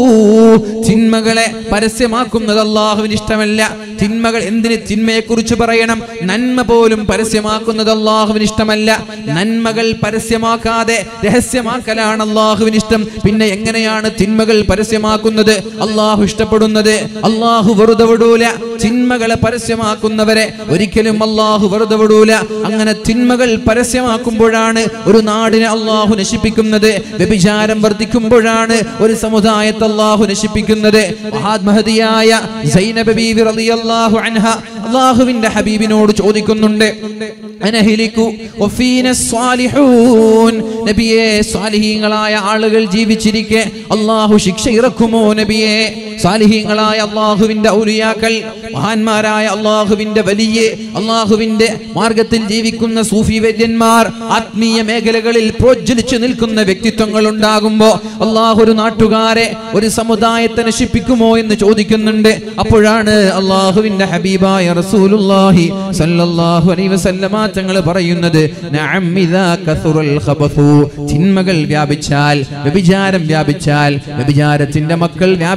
തിന്മകളെ പരസ്യമാക്കുന്നത് അള്ളാഹുവിന് ഇഷ്ടമല്ല തിന്മകൾ എന്തിന് തിന്മയെ കുറിച്ച് പറയണം നന്മ പോലും പരസ്യമാക്കുന്നത് അള്ളാഹുവിന് ഇഷ്ടമല്ല നന്മകൾ പരസ്യമാക്കാതെ രഹസ്യമാക്കലാണ് അള്ളാഹുവിന് ഇഷ്ടം പിന്നെ എങ്ങനെയാണ് തിന്മകൾ പരസ്യമാക്കുന്നത് അള്ളാഹു ഇഷ്ടപ്പെടുന്നത് അള്ളാഹു വെറുതെ വിടൂല തിന്മകളെ പരസ്യമാക്കുന്നവരെ ഒരിക്കലും അള്ളാഹു വെറുതെ വിടൂല അങ്ങനെ തിന്മകൾ പരസ്യമാക്കുമ്പോഴാണ് ഒരു നാടിനെ അള്ളാഹു നശിപ്പിക്കുന്നത് വ്യഭിചാരം വർദ്ധിക്കുമ്പോഴാണ് ഒരു സമുദായത്തെ അള്ളാഹു നശിപ്പിക്കുന്നത് മഹാത്മഹതിയായ സൈനബ ബീവി റളിയല്ലാഹു അൻഹ അള്ളാഹുവിന്റെ ഹബീബിനോട് ചോദിക്കുന്നുണ്ട് അനഹിലിക്കു വഫീന സ്വാലിഹൂൻ നബിയെ സ്വാലിഹീങ്ങളായ ആളുകൾ ജീവിച്ചിരിക്കെ അള്ളാഹു ശിക്ഷ ഇറക്കുമോ നബിയെ സ്വാലിഹീങ്ങളായ അള്ളാഹുവിന്റെ ഔലിയാക്കൾ മഹാന്മാരായ അള്ളാഹുവിന്റെ വലിയ അള്ളാഹുവിന്റെ മാർഗത്തിൽ ജീവിക്കുന്ന സൂഫി വൈദ്യന്മാർ ആത്മീയ മേഖലകളിൽ പ്രോജ്വലിച്ചു നിൽക്കുന്ന വ്യക്തിത്വങ്ങൾ ഉണ്ടാകുമ്പോ അള്ളാഹു ഒരു നാട്ടുകാരെ ഒരു സമുദായത്തെ നശിപ്പിക്കുമോ എന്ന് ചോദിക്കുന്നുണ്ട് അപ്പോഴാണ് അള്ളാഹുവിന്റെ ഹബീബായ റസൂലുള്ളാഹി സല്ലല്ലാഹു അലൈഹി വസല്ലമ തങ്ങൾ പറയുന്നത് നഅം ഇദാ കസുറൽ ഖബസു തിന്മകൾ വ്യാപിച്ചാൽ വ്യഭിചാരം വ്യാപിച്ചാൽ വ്യഭിചാരത്തിന്റെ മക്കൾ വ്യാപിച്ചാൽ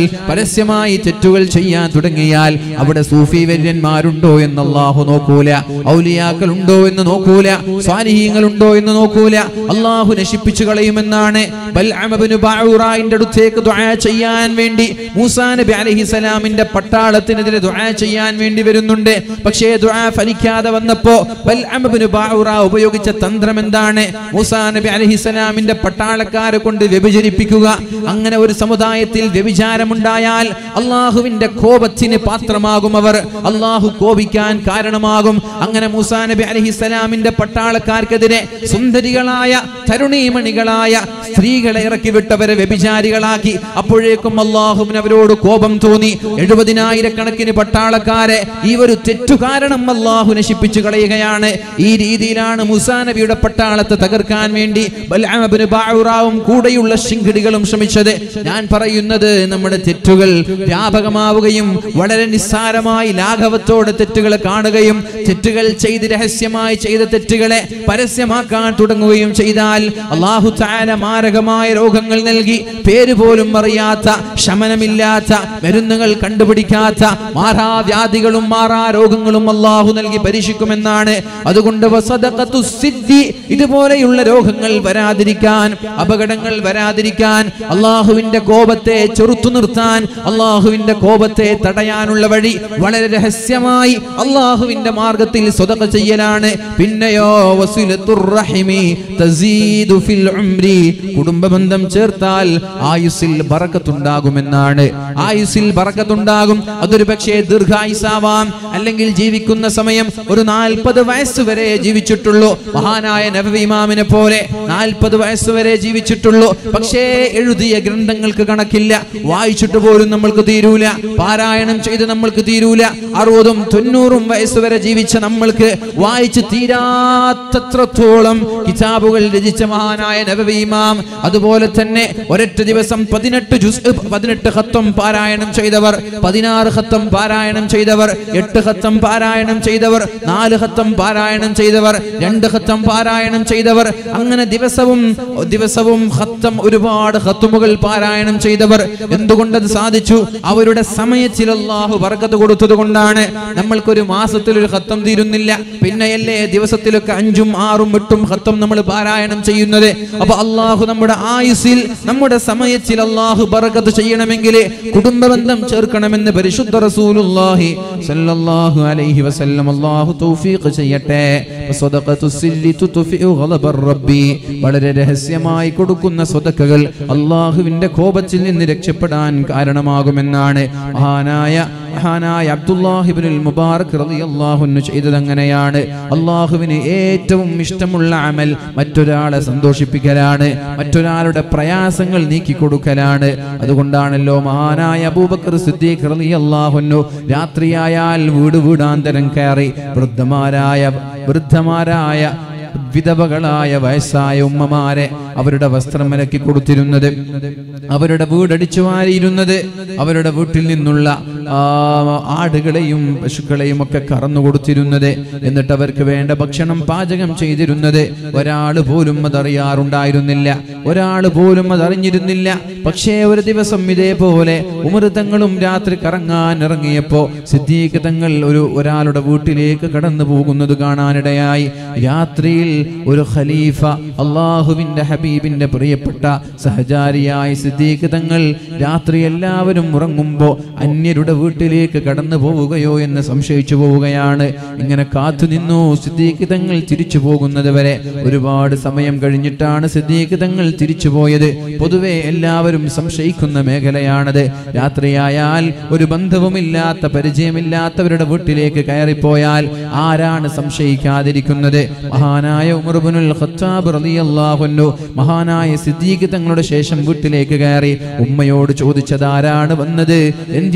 പരസ്യമായി തെറ്റുകൾ ചെയ്യാൻ തുടങ്ങിയാൽ അവിടെ സൂഫി വര്യന്മാരുണ്ടോ എന്ന് അള്ളാഹു നോക്കൂല ഔലിയാക്കൾ ഉണ്ടോ എന്ന് നോക്കൂല സ്വാലിഹീങ്ങൾ ഉണ്ടോ എന്ന് നോക്കൂല അള്ളാഹു നശിപ്പിച്ചു കളയുമെന്നാണ് ബൽഅമബ്നു ബഅൂറായിന്റെ അടുത്തേക്ക് ദുആ ചെയ്യാൻ വേണ്ടി മൂസാ നബി അലൈഹിസലാമിന്റെ പട്ടാളത്തിനെതിരെ ദുആ ചെയ്യാൻ വേണ്ടി വരുന്നുണ്ട് പക്ഷേ ദുആ ഫലിക്കാതെ വന്നപ്പോ ബൽഅമബ്നു ബഅൂറ ഉപയോഗിച്ച തന്ത്രം എന്താണ് മൂസാ നബി അലൈഹിസലാമിന്റെ പട്ടാളക്കാരെ കൊണ്ട് വ്യഭിചരിപ്പിക്കുക അങ്ങനെ ഒരു സമുദായത്തിൽ വ്യഭിചാരമുണ്ടായാൽ അള്ളാഹുവിന്റെ കോപത്തിന് പാത്രമാകും അവർ അള്ളാഹു കോപിക്കാൻ കാരണമാകും അങ്ങനെ മൂസാ നബി അലഹിസ്സലാമിന്റെ പട്ടാളക്കാർക്കെതിരെ സുന്ദരികളായ തരുണീമണികളായ സ്ത്രീകളെ ഇറക്കി വിട്ടവരെ വ്യഭിചാരികളാക്കി അപ്പോഴേക്കും അള്ളാഹുവിന് അവരോട് കോപം തോന്നി എഴുപതിനായിരക്കണക്കിന് പട്ടാളക്കാരെ ഈ ഒരു തെറ്റു കാരണം അള്ളാഹു നശിപ്പിച്ചു കളയുകയാണ് ഈ രീതിയിലാണ് മുസാ നബിയുടെ പട്ടാളത്തെ തകർക്കാൻ വേണ്ടി ബൽഅമബ്നു ബഅൂറാവും കൂടെയുള്ള ശിങ്കിടികളും ശ്രമിച്ചത് ഞാൻ പറയുന്നത് നമ്മുടെ തെറ്റുകൾ വ്യാപകമാവുകയും വളരെ നിസ്സാരമായി ലാഘവത്തോടെ തെറ്റുകളെ കാണുകയും തെറ്റുകൾ ചെയ്ത് രഹസ്യമായി ചെയ്ത തെറ്റുകളെ പരസ്യമാക്കാൻ തുടങ്ങുകയും ചെയ്താൽ അള്ളാഹു താല മാരകമായ രോഗങ്ങൾ നൽകി പേര് പോലും അറിയാത്ത ശമനമില്ലാത്ത മരുന്നുകൾ കണ്ടുപിടിക്കാത്ത മാറാവ്യാധികളും മാറാ രോഗങ്ങളും അള്ളാഹു നൽകി പരീക്ഷിക്കുമെന്നാണ് അതുകൊണ്ട് വസദഖത്തു സിദ്ധി ഇതുപോലെയുള്ള രോഗങ്ങൾ വരാതിരിക്കാൻ അപകടങ്ങൾ വരാതിരിക്കാൻ അള്ളാഹുവിന്റെ കോപത്തെ ചെറുത്തു നിർത്താൻ അള്ളാഹുവിന്റെ കോപത്തെ തടയാനുള്ള വഴി വളരെ രഹസ്യമായി അള്ളാഹുവിന്റെ മാർഗത്തിൽ സ്വതക ചെയ്യലാണ് പിന്നെയോ വസുലത്തുർ റഹിമി തസീദു ഫിൽ ഉംരി കുടുംബബന്ധം ചേർത്താൽ ആയുസ്സിൽ ബറക്കത്തുണ്ടാകുമെന്നാണ് ആയുസ്സിൽ ബറക്കത്തുണ്ടാകും അതൊരു പക്ഷേ ദീർഘായുസാവാം അല്ലെങ്കിൽ ജീവിക്കുന്ന സമയം ഒരു നാൽപ്പത് വയസ്സ് വരെ ജീവിച്ചിട്ടുള്ളൂ മഹാനായ നബവി ഇമാമിനെ പോലെ നാൽപ്പത് വയസ്സ് വരെ ജീവിച്ചിട്ടുള്ളൂ പക്ഷേ എഴുതിയ ഗ്രന്ഥങ്ങൾക്ക് കണക്കില്ല വായിച്ചിട്ട് പോലും നമ്മൾക്ക് തീരൂല പാരായണം ചെയ്ത് നമ്മൾക്ക് തീരൂല അറുപതും തൊണ്ണൂറും വയസ്സ് വരെ ജീവിച്ച നമ്മൾക്ക് വായിച്ച് തീരാത്തത്രത്തോളം കിതാബുകൾ രചിച്ച മഹാനായ നബവി ഇമാം അതുപോലെ തന്നെ ഒരൊറ്റ ദിവസം പതിനെട്ട് ജുസ് പതിനെട്ട് ഹത്തം പാരായണം ചെയ്തവർ പതിനാറ് ഹത്തം പാരായണം ചെയ്തവർ എട്ട് ഹത്തം പാരായണം ചെയ്തവർ നാല് ഹത്തം പാരായണം ചെയ്തവർ രണ്ട് ഹത്തം പാരായണം ചെയ്തവർ അങ്ങനെ ദിവസവും ദിവസവും ഹത്തം ഒരുപാട് ഹത്തുമുകൾ പാരായണം ചെയ്തവർ എന്തുകൊണ്ടത് സാധിച്ചു അവരുടെ സമയത്തിൽ അള്ളാഹു വർക്കത്ത് കൊടുത്തത് കൊണ്ടാണ് നമ്മൾക്കൊരു മാസത്തിൽ ഒരു ഹത്തം തീരുന്നില്ല പിന്നെയല്ലേ ദിവസത്തിലൊക്കെ അഞ്ചും ആറും എട്ടും ഹത്തം നമ്മൾ പാരായണം ചെയ്യുന്നത് അപ്പൊ അള്ളാഹു നമ്മുടെ ആയുസിൽ നമ്മുടെ സമയത്തിൽ അള്ളാഹു ബറക്കത്ത് ചെയ്യണമെങ്കിൽ കുടുംബബന്ധം ചേർക്കണമെന്ന് പരിശുദ്ധ റസൂലുള്ളാഹി സല്ലല്ലാഹു അലൈഹി വസല്ലം അള്ളാഹു തൗഫീഖ് ചെയ്യട്ടെ വസദഖത്തു സില്ലി തുത്ഫിഉ ഗളബർ റബ്ബി വളരെ രഹസ്യമായി കൊടുക്കുന്ന സ്വതക്കകൾ അള്ളാഹുവിന്റെ കോപത്തിൽ നിന്ന് രക്ഷപ്പെടാൻ കാരണമാകുമെന്നാണ് മഹാനായ മഹാനായ അബ്ദുല്ലാഹിബിനുൽ മുബാറക് റളിയല്ലാഹു അൻഹു ചെയ്തത് അങ്ങനെയാണ് അള്ളാഹുവിന് ഏറ്റവും ഇഷ്ടമുള്ള അമൽ മറ്റൊരാളെ സന്തോഷിപ്പിക്കലാണ് മറ്റൊരാളുടെ പ്രയാസങ്ങൾ നീക്കി കൊടുക്കലാണ് അതുകൊണ്ടാണല്ലോ മഹാനായ അബൂബക്കർ സിദ്ദീഖ് റളിയല്ലാഹു അൻഹു രാത്രിയായാൽ വീട് വീടാന്തരം കയറി വൃദ്ധമാരായ വൃദ്ധമാരായ വിധവകളായ വയസ്സായ ഉമ്മമാരെ അവരുടെ വസ്ത്രം മലക്കി കൊടുത്തിരുന്നത് അവരുടെ വീടടിച്ചു വാരിയിരുന്നത് അവരുടെ വീട്ടിൽ നിന്നുള്ള ആ, ആടുകളെയും പശുക്കളെയും ഒക്കെ കറന്നു കൊടുത്തിരുന്നത് എന്നിട്ട് അവർക്ക് വേണ്ട ഭക്ഷണം പാചകം ചെയ്തിരുന്നത് ഒരാൾ പോലും അതറിയാറുണ്ടായിരുന്നില്ല ഒരാൾ പോലും അതറിഞ്ഞിരുന്നില്ല പക്ഷേ ഒരു ദിവസം ഇതേപോലെ ഉമൃതങ്ങളും രാത്രി കറങ്ങാൻ ഇറങ്ങിയപ്പോ സിദ്ദീഖ് തങ്ങൾ ഒരു ഒരാളുടെ വീട്ടിലേക്ക് കടന്നു പോകുന്നത് കാണാനിടയായി രാത്രിയിൽ ഒരു ഖലീഫ അള്ളാഹുവിന്റെ ഹബീബിന്റെ പ്രിയപ്പെട്ട സഹചാരിയായ സിദ്ദീഖ് തങ്ങൾ രാത്രി എല്ലാവരും ഉറങ്ങുമ്പോ അന്യരുടെ വീട്ടിലേക്ക് കടന്നു പോവുകയോ എന്ന് സംശയിച്ചു പോവുകയാണ് ഇങ്ങനെ കാത്തു നിന്നു സിദ്ദീഖ് തങ്ങൾ തിരിച്ചു പോകുന്നത് വരെ ഒരുപാട് സമയം കഴിഞ്ഞിട്ടാണ് സിദ്ദീഖ് തങ്ങൾ തിരിച്ചു പോയത് പൊതുവെ എല്ലാവരും സംശയിക്കുന്ന മേഖലയാണത് രാത്രിയായാൽ ഒരു ബന്ധവുമില്ലാത്ത പരിചയമില്ലാത്തവരുടെ വീട്ടിലേക്ക് കയറിപ്പോയാൽ ആരാണ് സംശയിക്കാതിരിക്കുന്നത് മഹാനായ ഉമർബുനുൽ ഖത്താബ് റളിയല്ലാഹു അൻഹു മഹാനായ സിദ്ദീഖ് തങ്ങളുടെ ശേഷം വീട്ടിലേക്ക് കയറി ഉമ്മയോട് ചോദിച്ചത് ആരാണ് വന്നത് എന്തിനാണ്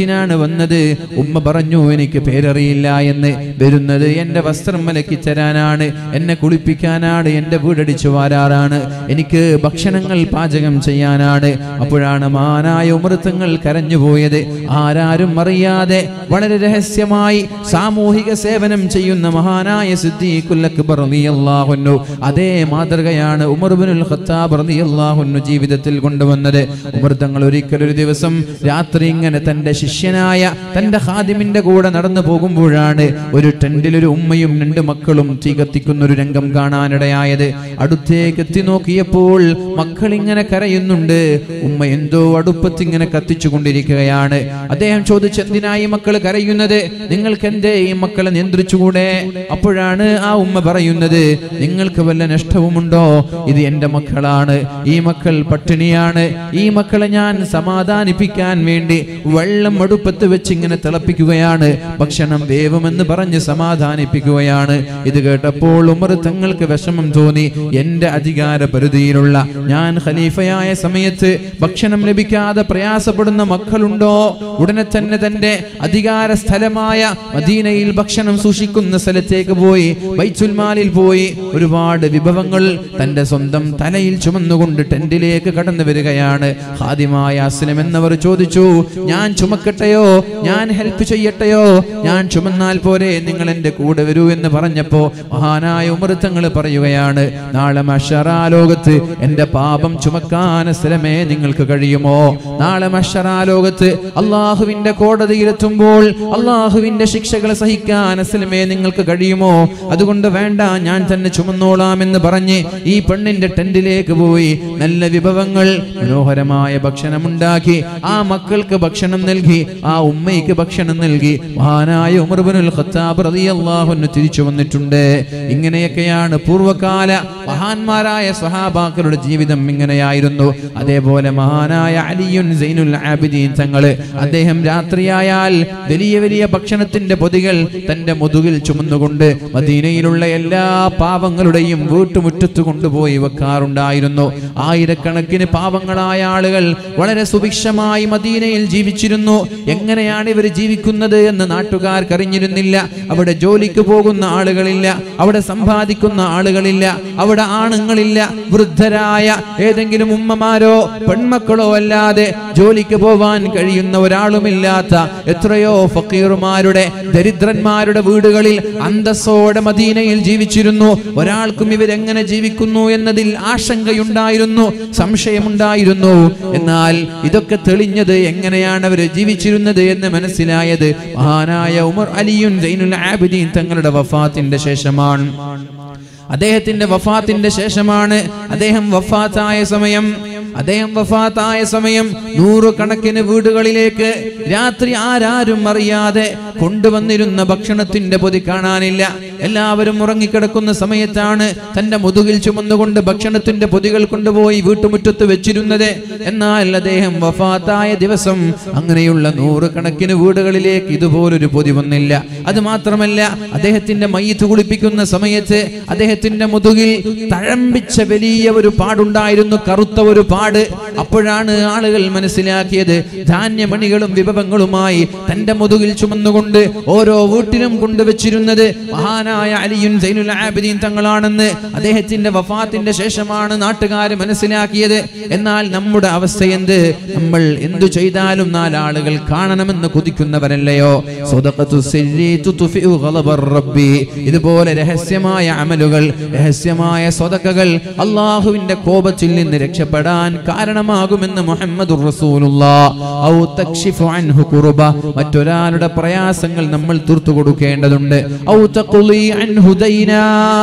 വന്നത് ഉമ്മ പറഞ്ഞു എനിക്ക് പേരറിയില്ല എന്ന് വരുന്നത് എന്റെ വസ്ത്രം മലക്കി തരാനാണ് എന്നെ കുളിപ്പിക്കാനാണ് എന്റെ വീടടിച്ചു വാരാറാണ് എനിക്ക് ഭക്ഷണങ്ങൾ പാചകം ചെയ്യാനാണ് അപ്പോഴാണ് മാനായ ഉമൃത്തങ്ങൾ കരഞ്ഞുപോയത് ആരാരും അറിയാതെ വളരെ രഹസ്യമായി സാമൂഹിക സേവനം ചെയ്യുന്ന മഹാനായ സിദ്ദീഖുൽ അക്ബർ റളിയല്ലാഹുന്നു അതേ മാതൃകയാണ് ഉമർ ബിനുൽ ഖത്താബ് റളിയല്ലാഹുന്നു ജീവിതത്തിൽ കൊണ്ടുവന്നത് ഉമർ തങ്ങൾ ഒരിക്കൽ ഒരു ദിവസം രാത്രി ഇങ്ങനെ തന്റെ ശിഷ്യനായ തന്റെ ഖാദിമിന്റെ കൂടെ നടന്നു പോകുമ്പോഴാണ് ഒരു ടെന്റിൽ ഒരു ഉമ്മയും രണ്ട് മക്കളും തീ കത്തിക്കുന്ന ഒരു രംഗം കാണാനിടയായത് അടുത്തേക്ക് എത്തി നോക്കിയപ്പോൾ മക്കൾ ഇങ്ങനെ കരയുന്നുണ്ട് ഉമ്മ എന്തോ അടുപ്പത്ത് ഇങ്ങനെ കത്തിച്ചു കൊണ്ടിരിക്കുകയാണ് അദ്ദേഹം ചോദിച്ചു എന്തിനായി മക്കൾ കരയുന്നത് നിങ്ങൾക്ക് എന്തേ ഈ മക്കളെ നിയന്ത്രിച്ചുകൂടെ അപ്പോഴാണ് ആ ഉമ്മ പറയുന്നത് നിങ്ങൾക്ക് വല്ല നഷ്ടവുമുണ്ടോ ഇത് എന്റെ മക്കളാണ് ഈ മക്കൾ പട്ടിണിയാണ് ഈ മക്കളെ ഞാൻ സമാധാനിപ്പിക്കാൻ വേണ്ടി വെള്ളം അടുപ്പത്ത് വെച്ച് ഇങ്ങനെ തിളപ്പിക്കുകയാണ് ഭക്ഷണം വേവുമെന്ന് പറഞ്ഞ് സമാധാനിപ്പിക്കുകയാണ് ഇത് കേട്ടപ്പോൾ ഉമർ തങ്ങൾക്ക് വിഷമം തോന്നി എന്റെ അധികാര പരിധിയിലുള്ള ഞാൻ ഖലീഫയായ സമയത്ത് ഭക്ഷണം ലഭിക്കാതെ പ്രയാസപ്പെടുന്ന മക്കളുണ്ടോ ഉടനെ തന്നെ തന്റെ അധികാര സ്ഥലമായ മദീനയിൽ ഭക്ഷണം സൂക്ഷിക്കുന്ന സ്ഥലത്തേക്ക് പോയി ബൈച്ചുൽമാലിൽ പോയി ഒരുപാട് വിഭവങ്ങൾ തന്റെ സ്വന്തം തലയിൽ ചുമന്നുകൊണ്ട് ടെന്റിലേക്ക് കടന്നു വരികയാണ് ഹാദിമായ അസ്ലം എന്നവർ ചോദിച്ചു ഞാൻ ചുമക്കട്ടെയോ ഞാൻ ഹെൽപ്പ് ചെയ്യട്ടെയോ ഞാൻ ചുമന്നാൽ പോരെ നിങ്ങൾ എന്റെ കൂടെ വരൂ എന്ന് പറഞ്ഞപ്പോ മഹാനായ ഉമൃത്തങ്ങൾ പറയുകയാണ് നാളെ മഷറാ ലോകത്ത് എന്റെ പാപം ചുമക്കാൻ സ്ഥലമേ നിങ്ങൾക്ക് കഴിയുമോ നാളെ മഷറാ ലോകത്ത് അള്ളാഹുവിന്റെ കോടതിയിലെത്തുമ്പോൾ അള്ളാഹുവിന്റെ ശിക്ഷകൾ സഹിക്കാൻ അസ്ലമേ നിങ്ങൾക്ക് കഴിയുമോ അതുകൊണ്ട് വേണ്ട ഞാൻ തന്നെ ചുമന്നോളാം എന്ന് പറഞ്ഞ് ഈ പെണ്ണിന്റെ ടെന്റിലേക്ക് പോയി നല്ല വിഭവങ്ങൾ മനോഹരമായ ഭക്ഷണം ഉണ്ടാക്കി ആ മക്കൾക്ക് ഭക്ഷണം നൽകി ആ ഉമ്മയ്ക്ക് ഭക്ഷണം നൽകി മഹാനായ ഉമർബുൽ ഖത്താബ് റളിയല്ലാഹു അൻഹു തിരിച്ചു വന്നിട്ടുണ്ട് ഇങ്ങനെയൊക്കെയാണ് പൂർവ്വകാല മഹാന്മാരായ സഹാബാക്കളുടെ ജീവിതം ഇങ്ങനെയായിരുന്നു അതേപോലെ മഹാനായ അലിയുൻ സൈനുൽ ആബിദീൻ തങ്ങള് അദ്ദേഹം രാത്രിയായാൽ വലിയ വലിയ ഭക്ഷണത്തിന്റെ പൊതികൾ തന്റെ മുതുകിൽ ചുമന്നുകൊണ്ട് മദീനയിലുള്ള എല്ലാ പാവങ്ങളുടെയും വീട്ടുമുറ്റത്ത് കൊണ്ടുപോയി വെക്കാറുണ്ടായിരുന്നു ആയിരക്കണക്കിന് പാവങ്ങളായ ആളുകൾ വളരെ സുഭിക്ഷമായി മദീനയിൽ ജീവിച്ചിരുന്നു എങ്ങനെയാണ് ഇവർ ജീവിക്കുന്നത് എന്ന് നാട്ടുകാർക്ക് അറിഞ്ഞിരുന്നില്ല അവിടെ ജോലിക്ക് പോകുന്ന ആളുകളില്ല അവിടെ സമ്പാദിക്കുന്ന ആളുകളില്ല അവിടെ ആണുങ്ങളില്ല വൃദ്ധരായ ഏതെങ്കിലും ഉമ്മമാരോ പെൺമക്കളോ അല്ലാതെ ജോലിക്ക് പോവാൻ കഴിയുന്ന ഒരാളുമില്ലാത്ത എത്രയോ ഫക്കീറുമാരുടെ ദരിദ്രന്മാരുടെ വീടുകളിൽ അന്തസ്സോടെ മദീനയിൽ ജീവിച്ചിരുന്നു ഒരാൾക്കും ഇവരെങ്ങനെ ജീവിക്കുന്നു എന്നതിൽ ആശങ്കയുണ്ടായിരുന്നു സംശയമുണ്ടായിരുന്നു എന്നാൽ ഇതൊക്കെ തെളിഞ്ഞത് എങ്ങനെയാണ് അവർ ജീവിച്ചിരുന്നത് എന്ന് മനസ്സിലായത് മഹാനായ ഉമർ അലിയുൻ സൈനുൽ ആബിദീൻ തങ്ങളുടെ വഫാത്തിന്റെ ശേഷമാണ് അദ്ദേഹത്തിന്റെ വഫാത്തിന്റെ ശേഷമാണ് അദ്ദേഹം വഫാത്തായ സമയം അദ്ദേഹം വഫാത്തായ സമയം നൂറുകണക്കിന് വീടുകളിലേക്ക് രാത്രി ആരാരും അറിയാതെ കൊണ്ടുവന്നിരുന്ന ഭക്ഷണത്തിന്റെ പൊതി കാണാനില്ല എല്ലാവരും ഉറങ്ങിക്കിടക്കുന്ന സമയത്താണ് തന്റെ മുതുകിൽ ചുമന്നുകൊണ്ട് ഭക്ഷണത്തിന്റെ പൊതികൾ കൊണ്ടുപോയി വീട്ടുമുറ്റത്ത് വെച്ചിരുന്നത് എന്നാൽ അദ്ദേഹം വഫാത്തായ ദിവസം അങ്ങനെയുള്ള നൂറുകണക്കിന് വീടുകളിലേക്ക് ഇതുപോലൊരു പൊതി വന്നില്ല അത് മാത്രമല്ല അദ്ദേഹത്തിന്റെ മയ്യത്ത് കുളിപ്പിക്കുന്ന സമയത്ത് അദ്ദേഹത്തിന്റെ മുതുകിൽ തഴമ്പിച്ച വലിയ ഒരു പാടുണ്ടായിരുന്നു കറുത്ത ഒരു പാട് അപ്പോഴാണ് ആളുകൾ മനസ്സിലാക്കിയത് ധാന്യമണികളും വിഭവങ്ങളുമായി തന്റെ മുതുകിൽ ചുമന്നുകൊണ്ട് ഓരോ വീട്ടിലും കൊണ്ടുവച്ചിരുന്നത് മഹാനായ അലിയുൻ സൈനുൽ ആബിദീൻ തങ്ങളാണെന്ന് അദ്ദേഹത്തിന്റെ വഫാത്തിന്റെ ശേഷമാണ് നാട്ടുകാർ മനസ്സിലാക്കിയത് എന്നാൽ നമ്മുടെ അവസ്ഥ എന്ത് നമ്മൾ എന്തു ചെയ്താലും നാലാളുകൾ കാണണമെന്ന് കൊതിക്കുന്നവരല്ലയോ സ്വതഖത്തു സിർരി തുത്ഫിഉ ഗളബർ റബ്ബി ഇതുപോലെ രഹസ്യമായ അമലുകൾ രഹസ്യമായ സ്വതക്കകൾ അള്ളാഹുവിന്റെ കോപത്തിൽ നിന്ന് രക്ഷപ്പെടാൻ കാരണമാകുമെന്ന് മുഹമ്മദുർ റസൂലുള്ളാഹ് ഔ തക്ഷിഫു അൻഹു കുർബ മറ്റൊരാളുടെ പ്രയാസങ്ങൾ നമ്മൾ തീർത്തു കൊടുക്കേണ്ടതുണ്ട് ഔ തഖ്ലി അൻഹു ദൈനാ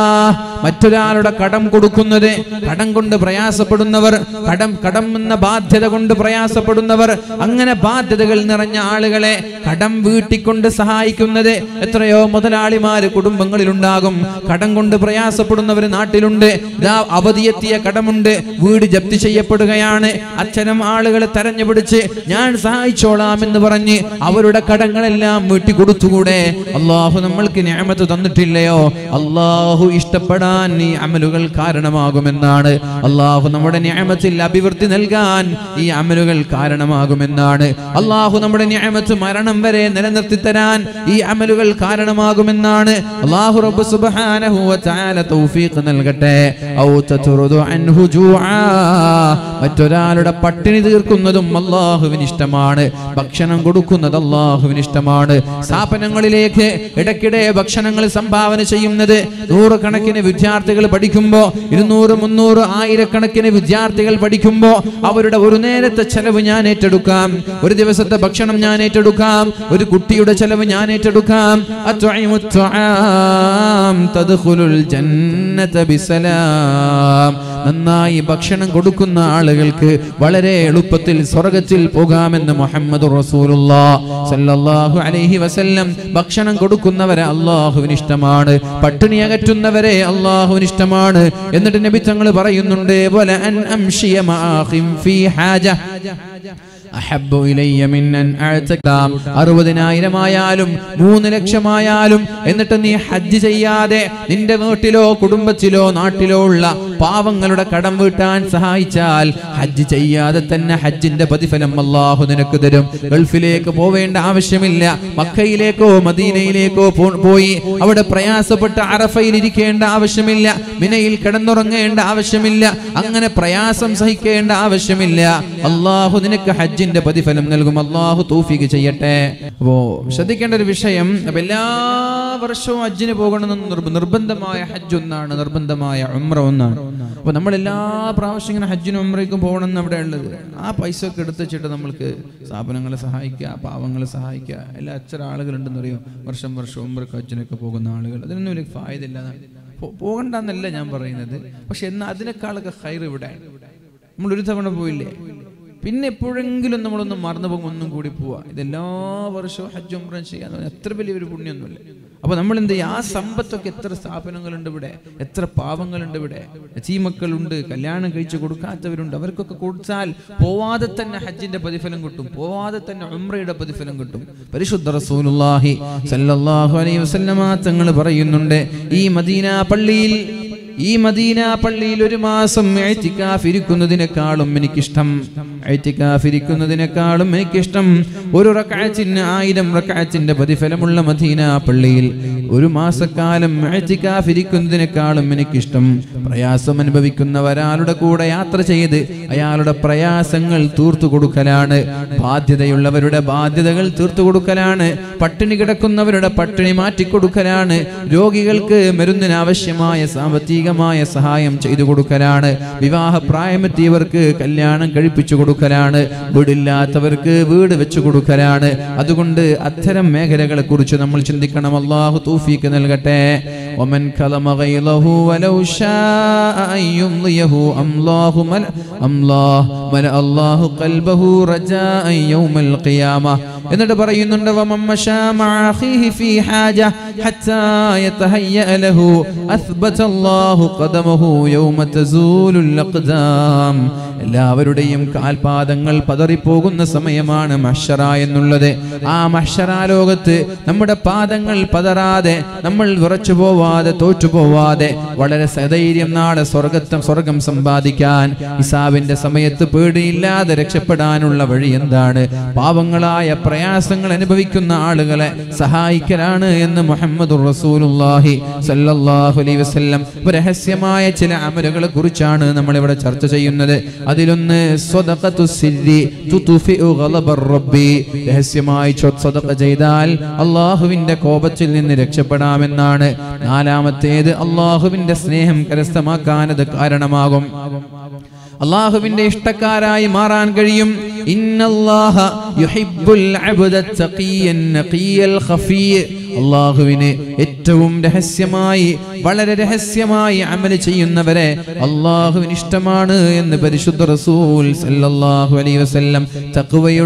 മറ്റൊരാളുടെ കടം കൊടുക്കുന്നത് കടം കൊണ്ട് പ്രയാസപ്പെടുന്നവർ കടം കടം എന്ന ബാധ്യത കൊണ്ട് പ്രയാസപ്പെടുന്നവർ അങ്ങനെ ബാധ്യതകൾ നിറഞ്ഞ ആളുകളെ കടം വീട്ടിക്കൊണ്ട് സഹായിക്കുന്നത് എത്രയോ മുതലാളിമാര് കുടുംബങ്ങളിലുണ്ടാകും കടം കൊണ്ട് പ്രയാസപ്പെടുന്നവർ നാട്ടിലുണ്ട് ഇതാ അവധിയെത്തിയ കടമുണ്ട് വീട് ജപ്തി ചെയ്യപ്പെടുകയാണ് അച്ഛനും ആളുകളെ തെരഞ്ഞു പിടിച്ച് ഞാൻ സഹായിച്ചോളാം എന്ന് പറഞ്ഞ് അവരുടെ കടങ്ങളെല്ലാം വീട്ടി കൊടുത്തുകൂടെ അള്ളാഹു നമ്മൾക്ക് ഞാമത്ത് തന്നിട്ടില്ലയോ അള്ളാഹു ഇഷ്ടപ്പെടാൻ രക്ഷപ്പെടാൻ ഈ അമലുകൾ കാരണമാകുമെന്നാണ് അള്ളാഹു നമ്മുടെ ന്യായമത്തിൽ അഭിവൃദ്ധി നൽകാൻ ഈ അമലുകൾ കാരണമാകുമെന്നാണ് അള്ളാഹു നമ്മുടെ ന്യായമത്ത് മരണം വരെ നിലനിർത്തി തരാൻ ഈ അമലുകൾ കാരണമാകുമെന്നാണ് അള്ളാഹു റബ്ബ് സുബ്ഹാനഹു വ തആല തൗഫീഖ് നൽകട്ടെ ഔ തതുറുദു അൻഹു ജൂആ മറ്റൊരാളുടെ പട്ടിണി തീർക്കുന്നതും അള്ളാഹുവിന് ഇഷ്ടമാണ് ഭക്ഷണം കൊടുക്കുന്നത് അള്ളാഹുവിന് ഇഷ്ടമാണ് സ്ഥാപനങ്ങളിലേക്ക് ഇടയ്ക്കിടെ ഭക്ഷണങ്ങൾ സംഭാവന ചെയ്യുന്നത് നൂറുകണക്കിന് വിദ്യാർത്ഥികൾ പഠിക്കുമ്പോ ഇരുന്നൂറ് മുന്നൂറ് ആയിരക്കണക്കിന് വിദ്യാർത്ഥികൾ പഠിക്കുമ്പോ അവരുടെ ഒരു നേരത്തെ ചെലവ് ഞാൻ ഏറ്റെടുക്കാം ഒരു ദിവസത്തെ ഭക്ഷണം ഞാൻ ഏറ്റെടുക്കാം ഒരു കുട്ടിയുടെ ചെലവ് ഞാൻ ഏറ്റെടുക്കാം അത്വഇമു ത്വആം തദ്ഖുലുൽ ജന്നത ബിസലാം നന്നായി ഭക്ഷണം കൊടുക്കുന്ന ആളുകൾക്ക് വളരെ എളുപ്പത്തിൽ സ്വർഗത്തിൽ പോകാമെന്ന് മുഹമ്മദ് സല്ലല്ലാഹു അലൈഹി വസല്ലം ഭക്ഷണം കൊടുക്കുന്നവരെ അള്ളാഹുവിന് ഇഷ്ടമാണ് പട്ടിണി അകറ്റുന്നവരെ അള്ളാഹുവിന് ഇഷ്ടമാണ് എന്നിട്ട് നബി തങ്ങൾ പറയുന്നുണ്ട് വല അൻ അംശിയ മആഖിം ഫീ ഹാജ അഹബ്ബു ഇലയ്യ മിൻ അൻ അഅ്തഖാം അറുപതിനായിരമായാലും മൂന്ന് ലക്ഷമായാലും എന്നിട്ട് നീ ഹജ്ജ് ചെയ്യാതെ നിന്റെ വീട്ടിലോ കുടുംബത്തിലോ നാട്ടിലോ ഉള്ള പാവങ്ങളുടെ കടം വീട്ടാൻ സഹായിച്ചാൽ ഹജ്ജ് ചെയ്യാതെ തന്നെ ഹജ്ജിന്റെ പ്രതിഫലം അള്ളാഹു നിനക്ക് തരും ഗൾഫിലേക്ക് പോവേണ്ട ആവശ്യമില്ല മക്കയിലേക്കോ മദീനയിലേക്കോ പോ- പോയി അവിടെ പ്രയാസപ്പെട്ട് അറഫയിൽ ഇരിക്കേണ്ട ആവശ്യമില്ല മിനയിൽ കിടന്നുറങ്ങേണ്ട ആവശ്യമില്ല അങ്ങനെ പ്രയാസം സഹിക്കേണ്ട ആവശ്യമില്ല അള്ളാഹു നിനക്ക് ഹജ്ജിന്റെ പ്രതിഫലം നൽകും അള്ളാഹു തൗഫീഖ് ചെയ്യട്ടെ അപ്പോ ശ്രദ്ധിക്കേണ്ട ഒരു വിഷയം അപ്പൊ എല്ലാ വർഷവും ഹജ്ജിന് പോകണമെന്ന് നിർബ- നിർബന്ധമായ ഹജ്ജ് ഒന്നാണ് നിർബന്ധമായ ഉംറ ഒന്നാണ് അപ്പൊ നമ്മൾ എല്ലാ പ്രാവശ്യം ഇങ്ങനെ ഹജ്ജിനും ഉംറയ്ക്കും പോകണം എന്ന് അവിടെ ഉള്ളത് ആ പൈസ ഒക്കെ എടുത്ത് വെച്ചിട്ട് നമ്മൾക്ക് സ്ഥാപനങ്ങളെ സഹായിക്കുക പാവങ്ങളെ സഹായിക്കുക എല്ലാ എത്ര ആളുകളുണ്ടെന്ന് അറിയോ വർഷം വർഷം ഉംറയ്ക്ക് ഹജ്ജിനൊക്കെ പോകുന്ന ആളുകൾ അതിനൊന്നും ഒരു ഫായതില്ല പോകണ്ടെന്നല്ല ഞാൻ പറയുന്നത് പക്ഷെ എന്നാൽ അതിനേക്കാളൊക്കെ ഹൈർ ഇവിടെ നമ്മൾ ഒരു തവണ പോയില്ലേ പിന്നെ എപ്പോഴെങ്കിലും നമ്മളൊന്ന് മറന്നു പോകും ഒന്നും കൂടി പോവാ ഇതെല്ലാ വർഷവും ഹജ്ജ് ഉംറ ചെയ്യാന്ന് പറഞ്ഞാൽ എത്ര വലിയൊരു പുണ്യൊന്നുമില്ല അപ്പൊ നമ്മൾ എന്ത് ചെയ്യും ആ സമ്പത്തൊക്കെ എത്ര സ്ഥാപനങ്ങളുണ്ട് ഇവിടെ എത്ര പാവങ്ങളുണ്ട് ഇവിടെ ചീമക്കളുണ്ട് കല്യാണം കഴിച്ചു കൊടുക്കാത്തവരുണ്ട് അവർക്കൊക്കെ കൊടുത്താൽ പോവാതെ തന്നെ ഹജ്ജിന്റെ പ്രതിഫലം കിട്ടും പോവാതെ തന്നെ ഉംറയുടെ പ്രതിഫലം കിട്ടും പരിശുദ്ധ റസൂലുള്ളാഹി സല്ലല്ലാഹു അലൈഹി വസല്ലമ തങ്ങൾ പറയുന്നുണ്ട് ഈ മദീന പള്ളിയിൽ ഈ മദീന പള്ളിയിൽ ഒരു മാസം എഴുത്തിക്കാഫ് ഇരിക്കുന്നതിനേക്കാളും എനിക്കിഷ്ടം എഴുത്തിക്കാഫ് ഇരിക്കുന്നതിനേക്കാളും എനിക്കിഷ്ടം ഒരു റക്കാച്ചിന് ആയിരം റക്കാച്ചിന്റെ പ്രതിഫലമുള്ള മദീന പള്ളിയിൽ ഒരു മാസക്കാലം എഴുത്തിക്കാഫ് ഇരിക്കുന്നതിനേക്കാളും എനിക്കിഷ്ടം പ്രയാസം അനുഭവിക്കുന്ന ഒരാളുടെ കൂടെ യാത്ര ചെയ്ത് അയാളുടെ പ്രയാസങ്ങൾ തീർത്തു കൊടുക്കലാണ് ബാധ്യതയുള്ളവരുടെ ബാധ്യതകൾ തീർത്തു കൊടുക്കലാണ് പട്ടിണി കിടക്കുന്നവരുടെ പട്ടിണി മാറ്റിക്കൊടുക്കലാണ് രോഗികൾക്ക് മരുന്നിന് ആവശ്യമായ സാമ്പത്തികമായ സഹായം ചെയ്തു കൊടുക്കലാണ് വിവാഹ പ്രായമെത്തിയവർക്ക് കല്യാണം കഴിപ്പിച്ചു കൊടുക്കലാണ് വീടില്ലാത്തവർക്ക് വീട് വെച്ചു കൊടുക്കലാണ് അതുകൊണ്ട് അത്തരം മേഖലകളെ കുറിച്ച് നമ്മൾ ചിന്തിക്കണം അള്ളാഹു തൗഫീക്ക് നൽകട്ടെ ومن كلم غيظه ولو شاء أن يمضيه أملاه ملأ أملاه ملأ الله قلبه رجاء يوم القيامة എന്നിട്ട് പറയുന്നുണ്ട് ومن مشى مع أخيه في حاجة حتى يتهيأ له أثبت الله قدمه يوم تزول الأقدام എല്ലാവരുടെയും കാൽപാദങ്ങൾ പതറിപ്പോകുന്ന സമയമാണ് മഷറ എന്നുള്ളത് ആ മഷറ ലോകത്ത് നമ്മുടെ പാദങ്ങൾ പതറാതെ നമ്മൾ വിറച്ചു പോവാതെ തോറ്റു പോവാതെ വളരെ സധൈര്യം നാളെ സ്വർഗത്തം സ്വർഗം സമ്പാദിക്കാൻ ഇസാവിന്റെ സമയത്ത് പേടിയില്ലാതെ രക്ഷപ്പെടാനുള്ള വഴി എന്താണ് പാവങ്ങളായ പ്രയാസങ്ങൾ അനുഭവിക്കുന്ന ആളുകളെ സഹായിക്കലാണ് എന്ന് മുഹമ്മദ് റസൂലുള്ളാഹി സല്ലല്ലാഹു അലൈഹി വസല്ലം രഹസ്യമായ ചില അമലുകളെ കുറിച്ചാണ് നമ്മൾ ഇവിടെ ചർച്ച ചെയ്യുന്നത് അതിലൊന്ന് സ്വദഖത്തു സിരി തുതുഫിഉ ഗളബർ റബ്ബി രഹസ്യമായി ചൊ- സ്വദഖ ചെയ്താൽ അള്ളാഹുവിന്റെ കോപത്തിൽ നിന്ന് രക്ഷപ്പെടാമെന്നാണ് നാലാമത്തേത് അള്ളാഹുവിന്റെ സ്നേഹം കരസ്ഥമാക്കാൻ അത് കാരണമാകും അള്ളാഹുവിന്റെ ഇഷ്ടക്കാരായി മാറാൻ കഴിയും ഇന്നല്ലാഹ യുഹിബ്ബുൽ അബ്ദ തഖിയൻ നഖിയൽ ഖഫിയ അള്ളാഹുവിന് ഏറ്റവും രഹസ്യമായി വളരെ രഹസ്യമായി അമല് ചെയ്യുന്നവരെ അള്ളാഹുവിന് ഇഷ്ടമാണ് എന്ന് പരിശുദ്ധ റസൂൽ സല്ലല്ലാഹു അലൈഹി വസല്ലം തഖ്വയുള്ള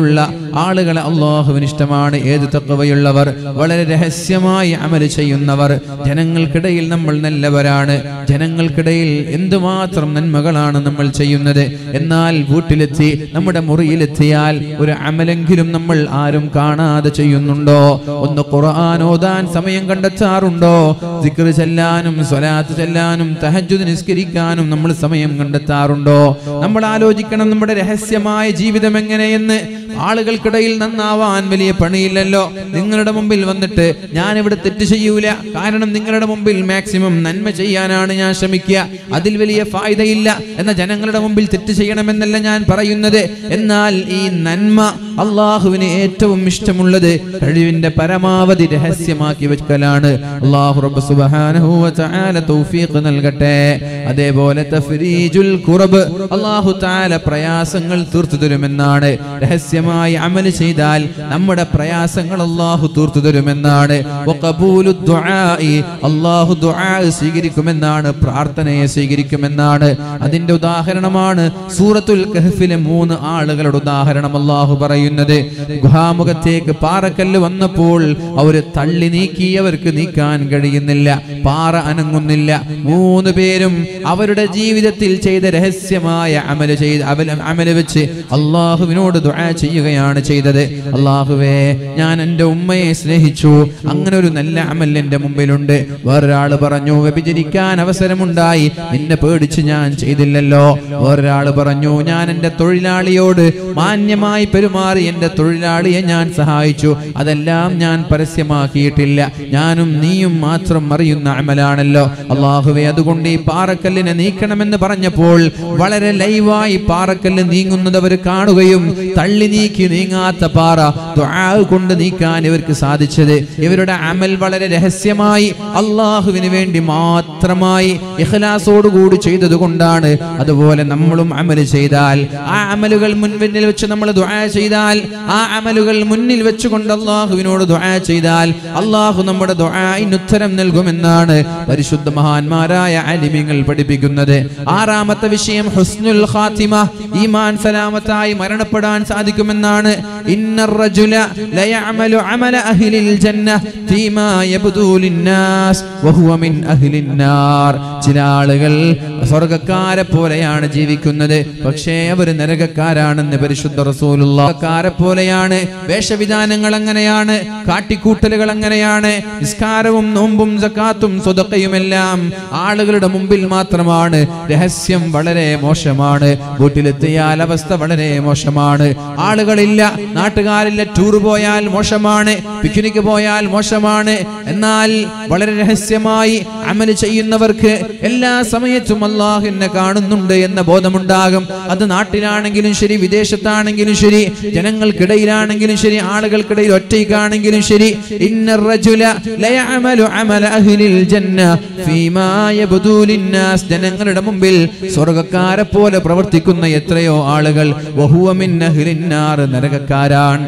ആളുകളെ അള്ളാഹുവിന് ഇഷ്ടമാണ് ഏത് തക്കവയുള്ളവർ വളരെ രഹസ്യമായി അമൽ ചെയ്യുന്നവർ ജനങ്ങൾക്കിടയിൽ നമ്മൾ നല്ലവരാണ് ജനങ്ങൾക്കിടയിൽ എന്തുമാത്രം നന്മകളാണ് നമ്മൾ ചെയ്യുന്നത് എന്നാൽ വീട്ടിലെത്തി നമ്മുടെ മുറിയിലെത്തിയാൽ ഒരു അമലെങ്കിലും നമ്മൾ ആരും കാണാതെ ചെയ്യുന്നുണ്ടോ ഒന്ന് ഖുർആൻ ഓതാൻ സമയം കണ്ടെത്താറുണ്ടോ ദിക്ർ ചെല്ലാനും സ്വലാത്ത് ചെല്ലാനും തഹജ്ജുദ് നിസ്കരിക്കാനും നമ്മൾ സമയം കണ്ടെത്താറുണ്ടോ നമ്മൾ ആലോചിക്കണം നമ്മുടെ രഹസ്യമായ ജീവിതം എങ്ങനെയെന്ന് ആളുകൾക്കിടയിൽ നന്നാവാൻ വലിയ പണിയില്ലല്ലോ നിങ്ങളുടെ മുമ്പിൽ വന്നിട്ട് ഞാൻ ഇവിടെ തെറ്റ് ചെയ്യൂല കാരണം നിങ്ങളുടെ മുമ്പിൽ മാക്സിമം നന്മ ചെയ്യാനാണ് ഞാൻ ശ്രമിക്കുക അതിൽ വലിയ ഫായ്ദയില്ല എന്ന ജനങ്ങളുടെ മുമ്പിൽ തെറ്റ് ചെയ്യണമെന്നല്ല ഞാൻ പറയുന്നത് എന്നാൽ ഈ നന്മ അള്ളാഹുവിന് ഏറ്റവും ഇഷ്ടമുള്ളത് കഴിവിന്റെ പരമാവധി രഹസ്യമാക്കി വെക്കലാണ് അള്ളാഹു റബ്ബ് സുബ്ഹാനഹു വ തആല തൗഫീഖ് നൽകട്ടെ അതേപോലെ തഫ്രീജുൽ ഖുറബ് അള്ളാഹു തആല പ്രയാസങ്ങൾ തീർത്തു തരുമെന്നാണ് രഹസ്യമായി അമൽ ചെയ്താൽ നമ്മുടെ പ്രയാസങ്ങൾ അള്ളാഹു തീർത്തു തരുമെന്നാണ് വഖബൂലു ദുആഇ അള്ളാഹു ദുആ സ്വീകരിക്കുമെന്നാണ് പ്രാർത്ഥനയെ സ്വീകരിക്കുമെന്നാണ് അതിന്റെ ഉദാഹരണമാണ് സൂറത്തുൽ കഹ്ഫിലെ മൂന്ന് ആളുകളുടെ ഉദാഹരണം അള്ളാഹു പറയുന്നത് ഗുഹാമുഖത്തേക്ക് പാറക്കല്ല് വന്നപ്പോൾ അവര് തള്ളി നീക്കി അവർക്ക് നീക്കാൻ കഴിയുന്നില്ല പാറ അനങ്ങുന്നില്ല മൂന്ന് പേരും അവരുടെ ജീവിതത്തിൽ ചെയ്ത രഹസ്യമായ അമല് ചെയ്ത് അവല അമല് വെച്ച് അള്ളാഹുവിനോട് ദുആ ചെയ്യുകയാണ് ചെയ്തത് അള്ളാഹുവേ ഞാൻ എൻ്റെ ഉമ്മയെ സ്നേഹിച്ചു അങ്ങനെ ഒരു നല്ല അമൽ എൻ്റെ മുമ്പിലുണ്ട് വേറൊരാൾ പറഞ്ഞു വ്യഭിചരിക്കാൻ അവസരമുണ്ടായി നിന്നെ പേടിച്ച് ഞാൻ ചെയ്തില്ലല്ലോ വേറൊരാൾ പറഞ്ഞു ഞാൻ എൻ്റെ തൊഴിലാളിയോട് മാന്യമായി പെരുമാറി എൻ്റെ തൊഴിലാളിയെ ഞാൻ സഹായിച്ചു അതെല്ലാം ഞാൻ പരസ്യമാക്കിയിട്ടില്ല ഞാനും നീയും മാത്രം അറിയുന്ന അമലാണല്ലോ അള്ളാഹുവെ അതുകൊണ്ട് ഈ പാറക്കല്ലിനെ നീക്കണമെന്ന് പറഞ്ഞപ്പോൾ വളരെ ലൈവായി പാറക്കല്ല് നീങ്ങുന്നത് അവർ കാണുകയും തള്ളി നീക്കി നീങ്ങാത്ത പാറ ദുആ കൊണ്ട് നീക്കാൻ ഇവർക്ക് സാധിച്ചത് ഇവരുടെ അമൽ വളരെ രഹസ്യമായി അള്ളാഹുവിന് വേണ്ടി മാത്രമായി ഇഖ്ലാസോടുകൂടി ചെയ്തത് കൊണ്ടാണ് അതുപോലെ നമ്മളും അമൽ ചെയ്താൽ ആ അമലുകൾ മുൻപിൽ വെച്ച് നമ്മൾ ദുആ ചെയ്താൽ ആ അമലുകൾ മുന്നിൽ വെച്ചുകൊണ്ട് അള്ളാഹുവിനോട് ദുആ ചെയ്താൽ അള്ളാഹു നമ്മുടെ ദുആഇന് ഉത്തരം നൽകുമെന്നാണ് പരിശുദ്ധ മഹാന്മാരായ അലിമിങ്ങൾ പഠിപ്പിക്കുന്നത് ആറാമത്തെ വിഷയം ഹുസ്നുൽ ഖാത്തിമ ഈമാൻ സലാമത്തായി മരണപ്പെടാൻ സാധിക്കുമെന്നാണ് ഇന്നർ റജുല ലയഅമലു അമല അഹ്ലിൽ ജന്ന ഫീമാ യബ്ദു ലിന്നാസ് വഹുവ മിൻ അഹ്ലിൻ നാർ ചില ആളുകൾ സ്വർഗക്കാരെ പോലെയാണ് ജീവിക്കുന്നത് പക്ഷേ അവർ നരകക്കാരാണെന്ന് പരിശുദ്ധ റസൂലുള്ളാഹ് പോലെയാണ് വേഷവിധാനങ്ങൾ അങ്ങനെയാണ് കാട്ടിക്കൂട്ടലുകൾ അങ്ങനെയാണ് നിസ്കാരവും നോമ്പും സക്കാത്തും സ്വതക്കയുമെല്ലാം ആളുകളുടെ മുമ്പിൽ മാത്രമാണ് രഹസ്യം വളരെ മോശമാണ് വീട്ടിലെത്തിയാൽ അവസ്ഥ വളരെ മോശമാണ് ആളുകളില്ല നാട്ടുകാരില്ല ടൂർ പോയാൽ മോശമാണ് പിക്നിക് പോയാൽ മോശമാണ് എന്നാൽ വളരെ രഹസ്യമായി അമല് ചെയ്യുന്നവർക്ക് എല്ലാ സമയത്തും അള്ളാഹുവിനെ കാണുന്നുണ്ട് എന്ന ബോധമുണ്ടാകും അത് നാട്ടിലാണെങ്കിലും ശരി വിദേശത്താണെങ്കിലും ശരി ജനങ്ങൾക്കിടയിലാണെങ്കിലും ശരി ആളുകൾക്കിടയിൽ ഒറ്റയ്ക്കാണെങ്കിലും ശരി ഇന്ന റജുല ലയഅമലു അമല അഹ്ലിൽ ജന്ന ഫീമാ യബ്ദു ലിന്നാസ് ജനങ്ങളുടെ മുമ്പിൽ സ്വർഗ്ഗക്കാരെ പോലെ പ്രവർത്തിക്കുന്ന എത്രയോ ആളുകൾ വഹുവ മിൻ അഹ്ലിൻ നാർ നരകക്കാരാണ്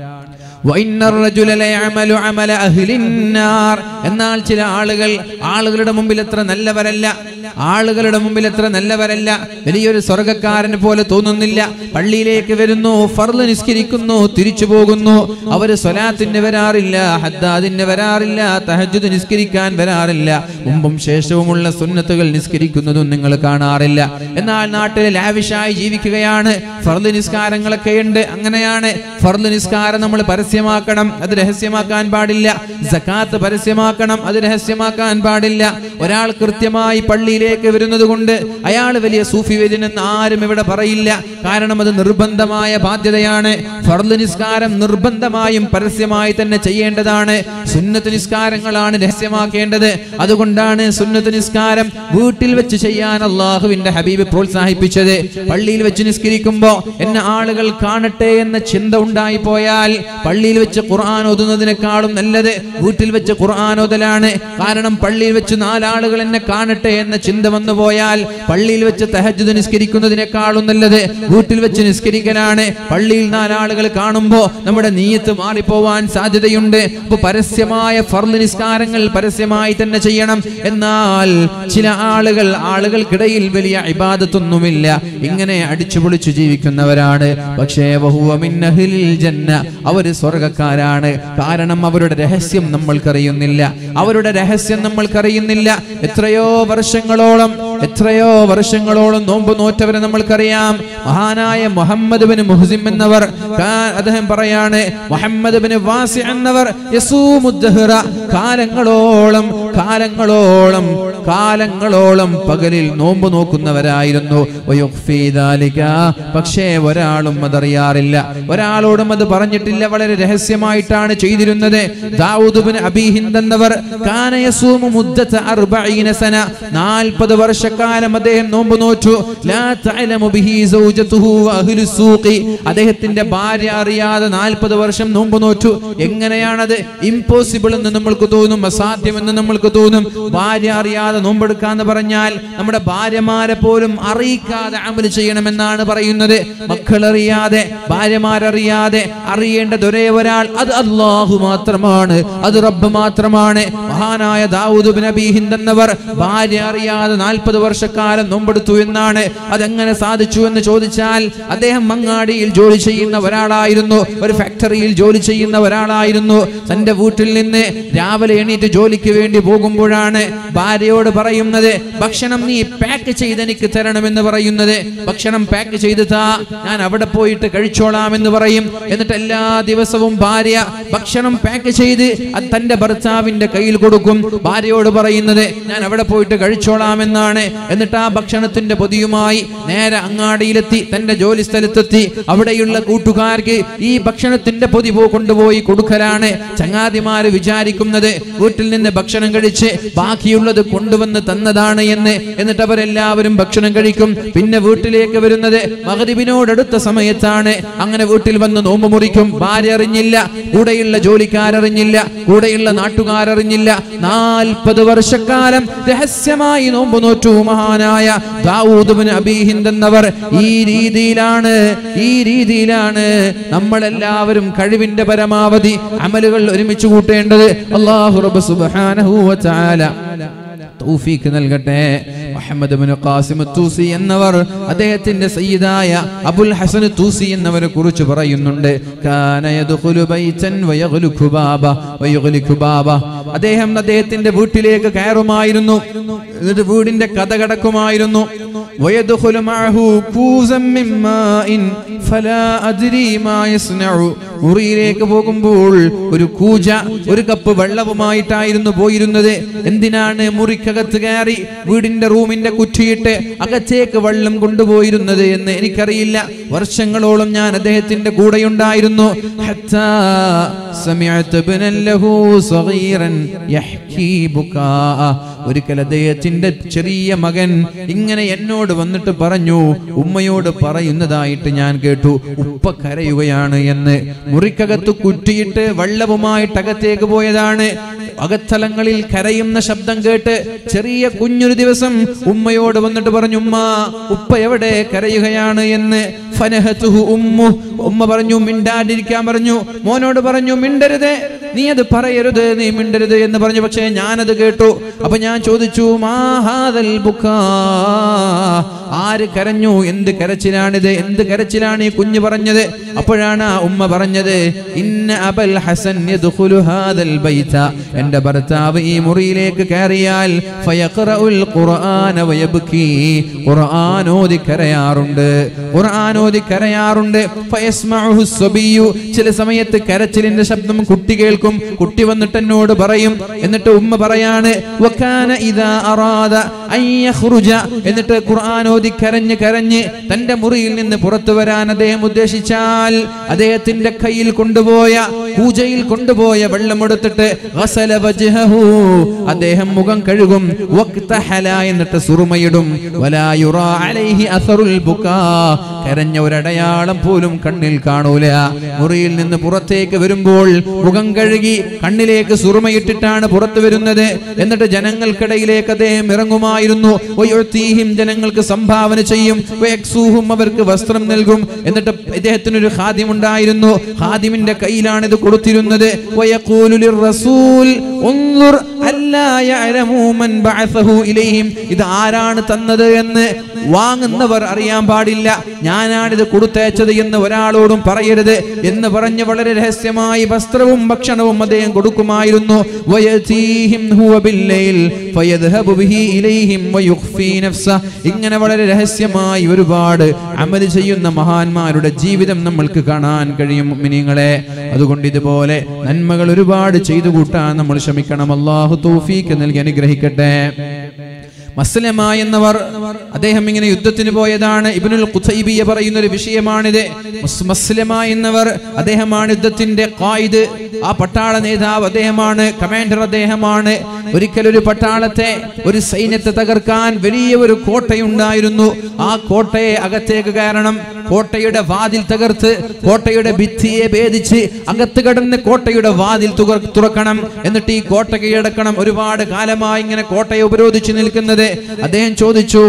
وإن الرجل ليعمل عمل أهل النار എന്നാൽ ചില ആളുകൾ ആളുകളുടെ മുമ്പിൽ എത്ര നല്ലവരല്ല ആളുകളുടെ മുമ്പിൽ എത്ര നല്ലവരല്ല വലിയൊരു സ്വർഗക്കാരനെ പോലെ തോന്നുന്നില്ല പള്ളിയിലേക്ക് വരുന്നു ഫർദ് നിസ്കരിക്കുന്നു തിരിച്ചു പോകുന്നു അവര് സ്വലാത്തിന് വരാറില്ല ഹദ്ദാദിന് വരാറില്ല തഹജ്ജുദ് നിസ്കരിക്കാൻ വരാറില്ല മുമ്പും ശേഷവുമുള്ള സുന്നത്തുകൾ നിസ്കരിക്കുന്നതും നിങ്ങൾ കാണാറില്ല എന്നാൽ നാട്ടിൽ ലാവിഷായി ജീവിക്കുകയാണ് ഫർദ് നിസ്കാരങ്ങളൊക്കെ ഉണ്ട് അങ്ങനെയാണ് ഫർദ് നിസ്കാരം നമ്മൾ പരസ്യമാക്കണം അത് രഹസ്യമാക്കാൻ പാടില്ല സക്കാത്ത് പരസ്യമാക്കണം അത് രഹസ്യമാക്കാൻ പാടില്ല ഒരാൾ കൃത്യമായി പള്ളിയിലേക്ക് വരുന്നത് കൊണ്ട് അയാൾ വലിയ സൂഫി വര്യനെന്ന് ആരും ഇവിടെ പറയില്ല കാരണം അത് നിർബന്ധമായ ബാധ്യതയാണ് ഫർദ് നിസ്കാരം നിർബന്ധമായും പരസ്യമായി തന്നെ ചെയ്യേണ്ടതാണ് സുന്നത്ത് നിസ്കാരങ്ങളാണ് രഹസ്യമാക്കേണ്ടത് അതുകൊണ്ടാണ് സുന്നത്ത് നിസ്കാരം വീട്ടിൽ വെച്ച് ചെയ്യാൻ അള്ളാഹുവിന്റെ ഹബീബ് പ്രോത്സാഹിപ്പിച്ചത് പള്ളിയിൽ വെച്ച് നിസ്കരിക്കുമ്പോ എന്നെ ആളുകൾ കാണട്ടെ എന്ന ചിന്ത ഉണ്ടായി പോയാൽ പള്ളിയിൽ വെച്ച് ഖുർആൻ ഓതുന്നതിനേക്കാളും നല്ലത് വീട്ടിൽ വെച്ച് ഖുർആൻ ഓതലാണ് കാരണം പള്ളിയിൽ വെച്ച് നാലാളുകൾ എന്നെ കാണട്ടെ എന്ന ചിന്ത വന്നു പോയാൽ പള്ളിയിൽ വെച്ച് തഹജ്ജുദ് നിസ്കരിക്കുന്നതിനേക്കാളും നല്ലത് വീട്ടിൽ വെച്ച് നിസ്കരിക്കലാണ് പള്ളിയിൽ നാലാളുകൾ കാണുമ്പോൾ നമ്മുടെ നീയത്ത് മാറിപ്പോവാൻ സാധ്യതയുണ്ട് അപ്പൊ പരസ്യമായ ഫർദ് നിസ്കാരങ്ങൾ പരസ്യമായി തന്നെ ചെയ്യണം എന്നാൽ ചില ആളുകൾ ആളുകൾക്കിടയിൽ വലിയ ഇബാദത്തൊന്നുമില്ല ഇങ്ങനെ അടിച്ചുപൊളിച്ചു ജീവിക്കുന്നവരാണ് പക്ഷേ വഹുവ മിൻ അഹ്ലിൽ ജന്ന അവര് സ്വർഗക്കാരാണ് കാരണം അവരുടെ രഹസ്യം നമ്മൾക്കറിയുന്നില്ല അവരുടെ രഹസ്യം നമ്മൾക്കറിയുന്നില്ല എത്രയോ വർഷങ്ങളോളം എത്രയോ വർഷങ്ങളോളം നോമ്പ് നോറ്റവരെ നമ്മൾക്കറിയാം മഹാനായ മുഹമ്മദ് ബിൻ മുഹസിം എന്നവർ കാ- അദ്ദേഹം പറയാണ് മുഹമ്മദ് ബിൻ വാസി എന്നവർ യസൂമുദ്ദഹ്റ കാലങ്ങളോളം കാലങ്ങളോളം കാലങ്ങളോളം പകലിൽ നോമ്പ് നോക്കുന്നവരായിരുന്നു വയുഖ്ഫി ദാലിക. പക്ഷേ ഒരാളും അതറിയാറില്ല ഒരാളോടും അത് പറഞ്ഞിട്ടില്ല വളരെ രഹസ്യമായിട്ടാണ് ചെയ്തിരുന്നത് ദാവൂദ് ബിൻ അബീഹിന്ദ് എന്നവർ കാന യസൂമു മുദ്ദത അർബഈന സന 40 വർഷക്കാലം അദ്ദേഹം നോമ്പ് നോറ്റു ലാ തഅലമു ബിഹി സൗജതുഹു വഅഹ്ലു സൂഖി അദ്ദേഹത്തിന്റെ ഭാര്യ അറിയാതെ 40 വർഷം നോമ്പ് നോറ്റു എങ്ങനെയാണത് ഇംപോസിബിൾ എന്ന് നമ്മൾക്ക് തോന്നും അസാധ്യമെന്ന് നമ്മൾക്ക് തോന്നും ഭാര്യ അറിയാതെ നോമ്പെടുക്കാന്ന് പറഞ്ഞാൽ നമ്മുടെ ഭാര്യമാരെ പോലും അറിയിക്കാതെ അമല് ചെയ്യണമെന്നാണ് പറയുന്നത് മക്കളറിയാതെ ഭാര്യമാരറിയാതെ അറിയേണ്ടത് ഒരേ ഒരാൾ അത് അള്ളാഹു മാത്രമാണ് അത് റബ്ബ് മാത്രമാണ് മഹാനായ ദാവൂദ് ബിൻ അബീ ഹിന്ദ് എന്നവർ ഭാര്യ അറിയാതെ നാൽപ്പത് വർഷക്കാലം നോമ്പെടുത്തു എന്നാണ് അതെങ്ങനെ സാധിച്ചു എന്ന് ചോദിച്ചാൽ അദ്ദേഹം മങ്ങാടിയിൽ ജോലി ചെയ്യുന്ന ഒരാളായിരുന്നു ഒരു ഫാക്ടറിയിൽ ജോലി ചെയ്യുന്ന ഒരാളായിരുന്നു തന്റെ വീട്ടിൽ നിന്ന് രാവിലെ എണീറ്റ് ജോലിക്ക് വേണ്ടി പോകുമ്പോഴാണ് ഭാര്യയോട് പറയുന്നത് ഭക്ഷണം നീ പാക്ക് ചെയ്ത് എനിക്ക് തരണമെന്ന് പറയുന്നത് ഭക്ഷണം പാക്ക് ചെയ്ത് താ ഞാൻ അവിടെ പോയിട്ട് കഴിച്ചോളാം എന്ന് പറയും എന്നിട്ട് എല്ലാ ദിവസവും ഭാര്യ ഭക്ഷണം പാക്ക് ചെയ്ത് അത് തന്റെ ഭർത്താവിന്റെ കയ്യിൽ കൊടുക്കും ഭാര്യയോട് പറയുന്നത് ഞാൻ അവിടെ പോയിട്ട് കഴിച്ചോളാം എന്നാണ് എന്നിട്ട് ആ ഭക്ഷണത്തിന്റെ പൊതിയുമായി നേരെ അങ്ങാടിയിലെത്തി തന്റെ ജോലി സ്ഥലത്തെത്തി അവിടെയുള്ള കൂട്ടുകാർക്ക് ഈ ഭക്ഷണത്തിന്റെ പൊതി പോ കൊണ്ടുപോയി കൊടുക്കലാണ് ചങ്ങാതിമാര് വിചാരിക്കുന്നത് വീട്ടിൽ നിന്ന് ഭക്ഷണം കഴിച്ച് ബാക്കിയുള്ളത് കൊണ്ടുവന്ന് തന്നതാണ് എന്ന് എന്നിട്ട് അവരെല്ലാവരും ഭക്ഷണം കഴിക്കും പിന്നെ വീട്ടിലേക്ക് വരുന്നത് മകരിബിനോടടുത്ത സമയത്താണ് അങ്ങനെ വീട്ടിൽ വന്ന് നോമ്പ് മുറിക്കും ഭാര്യ അറിഞ്ഞില്ല കൂടെയുള്ള ജോലിക്കാരറിഞ്ഞില്ല കൂടെയുള്ള നാട്ടുകാരറിഞ്ഞില്ല നാൽപ്പത് വർഷക്കാലം രഹസ്യമായി നോമ്പ് നോറ്റു മഹാനായ ദാവൂദ് ബിൻ അബീ ഹിന്ദ് എന്നവർ ഈ രീതിയിലാണ് ഈ രീതിയിലാണ് നമ്മളെല്ലാവരും കഴിവിന്റെ പരമാവധി അമലുകൾ ഒരുമിച്ച് കൂട്ടേണ്ടത് അള്ളാഹു റബ്ബ് സുബ്ഹാനഹു വ തആല തൗഫീക്ക് നൽകട്ടെ മുഹമ്മദ് ബിൻ ഖാസിം തൂസി എന്നവർ അദ്ദേഹത്തിന്റെ സയ്യിദായ അബുൽ ഹസൻ തൂസി എന്നവരെ കുറിച്ച് പറയുന്നുണ്ട് കാന യദ്ഖുലു ബൈതൻ വയഗ്ലുഖു ബാബ വയഗ്ലിഖു ബാബ അദ്ദേഹം അദ്ദേഹത്തിന്റെ വീട്ടിലേക്ക് കയറുമായിരുന്നു എന്നിട്ട് വീടിന്റെ കഥ കടക്കുമായിരുന്നു വയദ്ഖുലു മഅഹു കൂസൻ മിൻ മാഇൻ ഫലാ അദ്രി മാ യസ്നഉ മുറിയിലേക്ക് പോകുമ്പോൾ ഒരു കൂജ ഒരു കപ്പ് വെള്ളവുമായിട്ടായിരുന്നു പോയിരുന്നത് എന്തിനാണ് മുറിക്കകത്ത് കയറി വീടിന്റെ റൂമിന്റെ കുറ്റിയിട്ട് അകത്തേക്ക് വെള്ളം കൊണ്ടുപോയിരുന്നത് എന്ന് എനിക്കറിയില്ല വർഷങ്ങളോളം ഞാൻ അദ്ദേഹത്തിന്റെ കൂടെയുണ്ടായിരുന്നു ഹത്താ സമിഅത്ത് ഇബ്നൻ ലഹു സഗീറൻ യഹ്കീ ബുകാഅ. ഒരിക്കൽ അദ്ദേഹത്തിന്റെ ചെറിയ മകൻ ഇങ്ങനെ എന്നോട് വന്നിട്ട് പറഞ്ഞു ഉമ്മയോട് പറയുന്നതായിട്ട് ഞാൻ കേട്ടു ഉപ്പ കരയുകയാണ് എന്ന് മുറിക്കകത്ത് കുറ്റിയിട്ട് വെള്ളവുമായിട്ട് അകത്തേക്ക് പോയതാണ് അകത്തലങ്ങളിൽ കരയുന്ന ശബ്ദം കേട്ട് ചെറിയ കുഞ്ഞൊരു ദിവസം ഉമ്മയോട് വന്നിട്ട് പറഞ്ഞു ഉമ്മ ഉപ്പ എവിടെ കരയുകയാണ് എന്ന് ഫനഹത്തുഹു ഉമ്മു ഉമ്മ പറഞ്ഞു മിണ്ടാതിരിക്കാൻ പറഞ്ഞു മോനോട് പറഞ്ഞു മിണ്ടരുത് നീ അത് പറയരുത് നീ മിണ്ടരുത് എന്ന് പറഞ്ഞു പക്ഷേ ഞാനത് കേട്ടു അപ്പൊ ഞാൻ ചോദിച്ചു മാഹാദൽ ബുക്കാ ആര് കരഞ്ഞു എന്ത് കരച്ചിലാണിത് എന്ത് കരച്ചിലാണ് ഈ കുഞ്ഞ് പറഞ്ഞത് അപ്പോഴാണ് ആ ഉമ്മ പറഞ്ഞത് ഇന്ന അബൽ ഹസൻ യദ്ഖുലു ഹാദൽ ബൈത എന്റെ ഭർത്താവ് ഈ മുറിയിലേക്ക് കയറിയാൽ ഫയഖറഉൽ ഖുർആന വയബ്കി ഖുർആൻ ഓതി കരയാറുണ്ട് ഖുർആൻ ഓതി കരയാറുണ്ട് ഫയസ്മഉഹു സ്വബിയു ചില സമയത്ത് കരച്ചിലിന്റെ ശബ്ദം കുട്ടി കേൾക്കും കുട്ടി വന്നിട്ട് എന്നോട് പറയും എന്നിട്ട് ഉമ്മ പറയാണ് വകാന ഇദാ അറാദ അൻ യഖ്റുജ എന്നിട്ട് ഖുർആൻ ഓതി കരഞ്ഞ് കരഞ്ഞ് തന്റെ മുറിയിൽ നിന്ന് പുറത്തു വരാൻ അദ്ദേഹം ഉദ്ദേശിച്ചാൽ അദ്ദേഹത്തിന്റെ കയ്യിൽ കൊണ്ടുപോയ പൂജയിൽ കൊണ്ടുപോയ വെള്ളമെടുത്തിട്ട് ഗസല വജ്ഹഹു. അദ്ദേഹം മുഖം കഴുകും വക്തഹല എന്നിട്ട് സുറുമയിടും വലാ യുറാ അലൈഹി അസറുൽ ബുകാ. കരഞ്ഞ ഒരടയാളം പോലും കണ്ണിൽ കാണൂല മുറിയിൽ നിന്ന് പുറത്തേക്ക് വരുമ്പോൾ മുഖം കഴുകി കണ്ണിലേക്ക് സുറുമയിട്ടിട്ടാണ് പുറത്തു വരുന്നത് എന്നിട്ട് ജനങ്ങൾക്കിടയിലേക്ക് അദ്ദേഹം ഇറങ്ങുമായിരുന്നു വയുഴ്ത്തീഹിം ജനങ്ങൾക്ക് സംഭാവന ചെയ്യും വയക്സൂഹും അവർക്ക് വസ്ത്രം നൽകും എന്നിട്ട് ഇദ്ദേഹത്തിന് ഒരു ഖാദിം ഉണ്ടായിരുന്നു ഖാദിമിന്റെ കയ്യിലാണ് ഇത് കൊടുത്തിരുന്നത് വയഖൂലു ലിർറസൂൽ ഉൻദുർ അല്ലാ യഅലമു മൻ ബഅസഹു ഇലൈഹിം ഇത് ആരാണ് തന്നത് എന്ന് വാങ്ങുന്നവർ അറിയാൻ പാടില്ല ഞാനാണിത് കൊടുത്തയച്ചത് എന്ന് ഒരാളോടും പറയരുത് എന്ന് പറഞ്ഞ് വളരെ രഹസ്യമായി വസ്ത്രവും ഭക്ഷണവും അദ്ദേഹം കൊടുക്കുമായിരുന്നു വയതീഹിം ഹുവ ബില്ലൈൽ ഫയദ്ഹബു ബിഹി ഇലൈഹിം വയുഖ്ഫി നഫ്സ ഇങ്ങനെ വളരെ രഹസ്യമായി ഒരുപാട് അമൽ ചെയ്യുന്ന മഹാന്മാരുടെ ജീവിതം നമ്മൾക്ക് കാണാൻ കഴിയും മുഅ്മിനീങ്ങളെ അതുകൊണ്ട് ഇതുപോലെ നന്മകൾ ഒരുപാട് ചെയ്തു കൂട്ടാൻ നമ്മൾ ശ്രമിക്കണം അള്ളാഹു തൗഫീക്ക് നൽകി അനുഗ്രഹിക്കട്ടെ മസ്ലമ എന്നവർ അദ്ദേഹം ഇങ്ങനെ യുദ്ധത്തിന് പോയതാണ് ഇബ്നുൽ ഖുതൈബിയ പറയുന്ന ഒരു വിഷയമാണിത് മുസ്- മസ്ലമ എന്നവർ അദ്ദേഹമാണ് യുദ്ധത്തിന്റെ ഖായിദ് ആ പട്ടാള നേതാവ് അദ്ദേഹമാണ് കമാൻഡർ അദ്ദേഹമാണ് ഒരിക്കൽ ഒരു പട്ടാളത്തെ ഒരു സൈന്യത്തെ തകർക്കാൻ വലിയ ഒരു കോട്ടയുണ്ടായിരുന്നു ആ കോട്ടയെ അകത്തേക്ക് കയറണം കോട്ടയുടെ വാതിൽ തകർത്ത് കോട്ടയുടെ ഭിത്തിയെ ഭേദിച്ച് അകത്ത് കടന്ന് കോട്ടയുടെ വാതിൽ തുക- തുറക്കണം എന്നിട്ട് ഈ കോട്ട കീഴടക്കണം ഒരുപാട് കാലമായി ഇങ്ങനെ കോട്ടയെ ഉപരോധിച്ചു നിൽക്കുന്നത് അദ്ദേഹം ചോദിച്ചു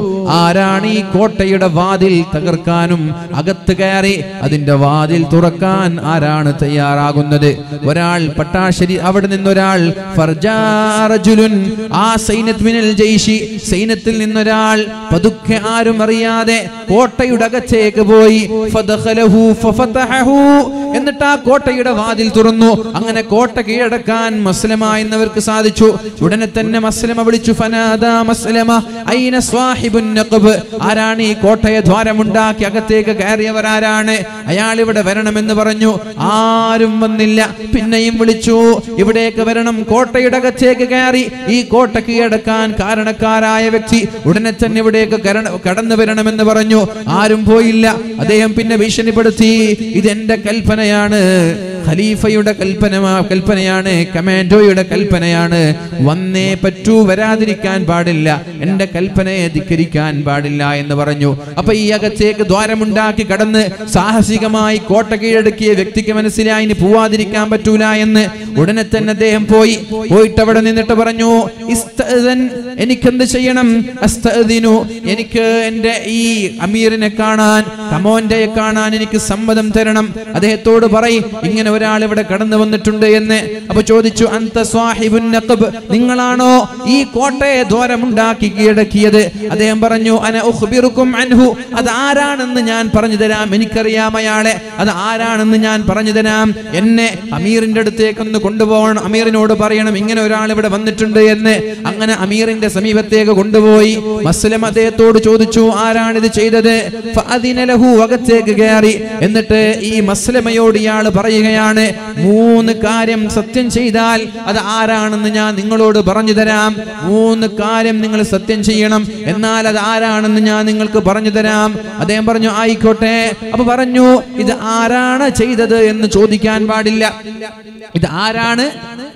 ആരാണ് ഈ കോട്ടയുടെ വാതിൽ തകർക്കാനും അകത്ത് കയറി അതിന്റെ വാതിൽ തുറക്കാൻ ആരാണ് തയ്യാറാകുന്നത് ഒരാൾ പട്ടാശരി അവിടെ നിന്നൊരാൾ ഫർജാ റജുലുൻ ആ സൈന്യത്ത് മിനൽ ജയ്ഷി സൈന്യത്തിൽ നിന്നൊരാൾ പതുക്കെ ആരും അറിയാതെ കോട്ടയുടെ അകത്തേക്ക് പോയി ഫദഖലഹു ഫഫതഹഹു. എന്നിട്ട് ആ കോട്ടയുടെ വാതിൽ തുറന്നു അങ്ങനെ കോട്ട കീഴടക്കാൻ മസ്ലമ എന്നവർക്ക് സാധിച്ചു ഉടനെ തന്നെ മസ്ലമ വിളിച്ചു ഫനാദ മസ്ലമ ഐന സ്വാഹിബുൻ നഖബ് ആരാണ് ഈ കോട്ടയെ ദ്വാരമുണ്ടാക്കി അകത്തേക്ക് കയറിയവർ ആരാണ് അയാൾ ഇവിടെ വരണമെന്ന് പറഞ്ഞു ആരും വന്നില്ല പിന്നെയും വിളിച്ചു ഇവിടേക്ക് വരണം കോട്ടയുടെ അകത്തേക്ക് കയറി ഈ കോട്ട കീഴടക്കാൻ കാരണക്കാരായ വ്യക്തി ഉടനെ തന്നെ ഇവിടേക്ക് കരണ- കടന്നു വരണമെന്ന് പറഞ്ഞു ആരും പോയില്ല അദ്ദേഹം പിന്നെ ഭീഷണിപ്പെടുത്തി ഇത് എന്റെ കൽപ്പനയാണ് ഖലീഫയുടെ കൽപ്പന കൽപ്പനയാണ് കമാൻഡോയുടെ കൽപ്പനയാണ് വന്നേ പറ്റൂ വരാതിരിക്കാൻ പാടില്ല എന്റെ കൽപ്പനയെ ധിക്കരിക്കാൻ പാടില്ല എന്ന് പറഞ്ഞു അപ്പൊ ഈ അകത്തേക്ക് ദ്വാരമുണ്ടാക്കി കടന്ന് സാഹസികമായി കോട്ട കീഴടക്കിയ വ്യക്തിക്ക് മനസ്സിലായി ഇനി പോവാതിരിക്കാൻ പറ്റൂല എന്ന് ഉടനെ തന്നെ അദ്ദേഹം പോയി പോയിട്ട് അവിടെ നിന്നിട്ട് പറഞ്ഞു "ഇസ്തഅ്ദൻ, എനിക്കെന്ത് ചെയ്യണം അസ്തഅ്ദിനു, എനിക്ക് എന്റെ ഈ അമീറിനെ കാണാൻ കമോന്റയെ കാണാൻ എനിക്ക് സമ്മതം തരണം അദ്ദേഹത്തോട് പറയ് ഇങ്ങനെ ഒരാൾ ഇവിടെ കടന്നു വന്നിട്ടുണ്ട് എന്ന് അപ്പൊ ചോദിച്ചു അന്ത സ്വാഹിബുൻ നഖബ് നിങ്ങളാണോ ഈ കോട്ടയെ ദ്വാരമുണ്ടാക്കി കീഴടക്കിയത് അദ്ദേഹം പറഞ്ഞു അന ഉഖ്ബിറുക്കും അൻഹു അത് ആരാണെന്ന് ഞാൻ പറഞ്ഞു തരാം എനിക്കറിയാം അയാളെ അത് ആരാണെന്ന് ഞാൻ പറഞ്ഞു തരാം എന്നെ അമീറിന്റെ അടുത്തേക്കൊന്ന് കൊണ്ടുപോകണം അമീറിനോട് പറയണം ഇങ്ങനെ ഒരാൾ ഇവിടെ വന്നിട്ടുണ്ട് എന്ന് അങ്ങനെ അമീറിന്റെ സമീപത്തേക്ക് കൊണ്ടുപോയി മസ്ലം അദ്ദേഹത്തോട് ചോദിച്ചു ആരാണിത് ചെയ്തത് ഫഅദിന ലഹു അകത്തേക്ക് കയറി എന്നിട്ട് ഈ മസ്ലമയോട് ഇയാൾ പറയുകയാണ് മൂന്ന് കാര്യം സത്യം ചെയ്താൽ അത് ആരാണെന്ന് ഞാൻ നിങ്ങളോട് പറഞ്ഞു തരാം മൂന്ന് കാര്യം നിങ്ങൾ സത്യം ചെയ്യണം എന്നാൽ അത് ആരാണെന്ന് ഞാൻ നിങ്ങൾക്ക് പറഞ്ഞു തരാം അദ്ദേഹം പറഞ്ഞു ആയിക്കോട്ടെ അപ്പൊ പറഞ്ഞു ഇത് ആരാണ് ചെയ്തത് എന്ന് ചോദിക്കാൻ പാടില്ല ഇത് ആരാണ്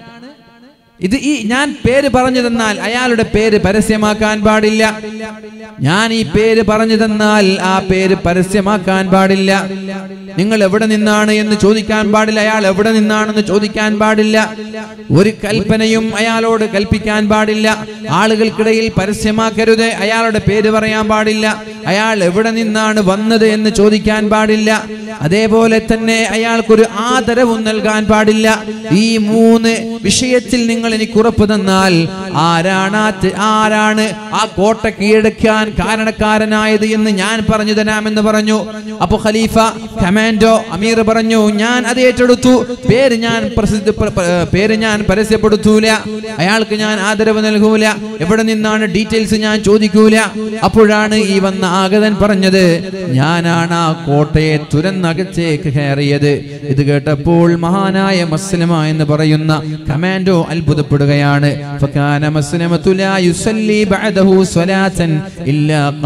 ഇത് ഈ ഞാൻ പേര് പറഞ്ഞു തന്നാൽ അയാളുടെ പേര് പരസ്യമാക്കാൻ പാടില്ല ഞാൻ ഈ പേര് പറഞ്ഞു തന്നാൽ ആ പേര് പരസ്യമാക്കാൻ പാടില്ല നിങ്ങൾ എവിടെ നിന്നാണ് എന്ന് ചോദിക്കാൻ പാടില്ല അയാൾ എവിടെ നിന്നാണെന്ന് ചോദിക്കാൻ പാടില്ല ഒരു കൽപ്പനയും അയാളോട് കൽപ്പിക്കാൻ പാടില്ല ആളുകൾക്കിടയിൽ പരസ്യമാക്കരുത് അയാളുടെ പേര് പറയാൻ പാടില്ല അയാൾ എവിടെ നിന്നാണ് വന്നത് എന്ന് ചോദിക്കാൻ പാടില്ല അതേപോലെ തന്നെ അയാൾക്കൊരു ആദരവും നൽകാൻ പാടില്ല ഈ മൂന്ന് വിഷയത്തിൽ നിങ്ങൾ എനിക്ക് ഉറപ്പ് തന്നാൽ ആരാണ് ആ തെ- ആരാണ് ആ കോട്ട കീഴടക്കാൻ കാരണക്കാരനായത് എന്ന് ഞാൻ പറഞ്ഞു തരാമെന്ന് പറഞ്ഞു അപ്പൊ ഖലീഫ കമാൻഡോ അമീർ പറഞ്ഞു ഞാൻ അത് ഏറ്റെടുത്തു പേര് ഞാൻ പ്രസിദ്ധ പ്ര- പ്ര- പേര് ഞാൻ പരസ്യപ്പെടുത്തൂല അയാൾക്ക് ഞാൻ ആദരവ് നൽകൂല എവിടെ നിന്നാണ് ഡീറ്റെയിൽസ് ഞാൻ ചോദിക്കൂല അപ്പോഴാണ് ഈ വന്ന ആഗതൻ പറഞ്ഞത് ഞാനാണ് ആ കോട്ടയെ തുരന്നകത്തേക്ക് കയറിയത് ഇത് കേട്ടപ്പോൾ മഹാനായ മസ്ലിമ എന്ന് പറയുന്ന കമാൻഡോ അത്ഭുതപ്പെടുകയാണ് ഫകാന മസ്ലിമത്തു ലാ യുസല്ലി ബഅദഹു സ്വലാത്തൻ ഇല്ലാ ഖാല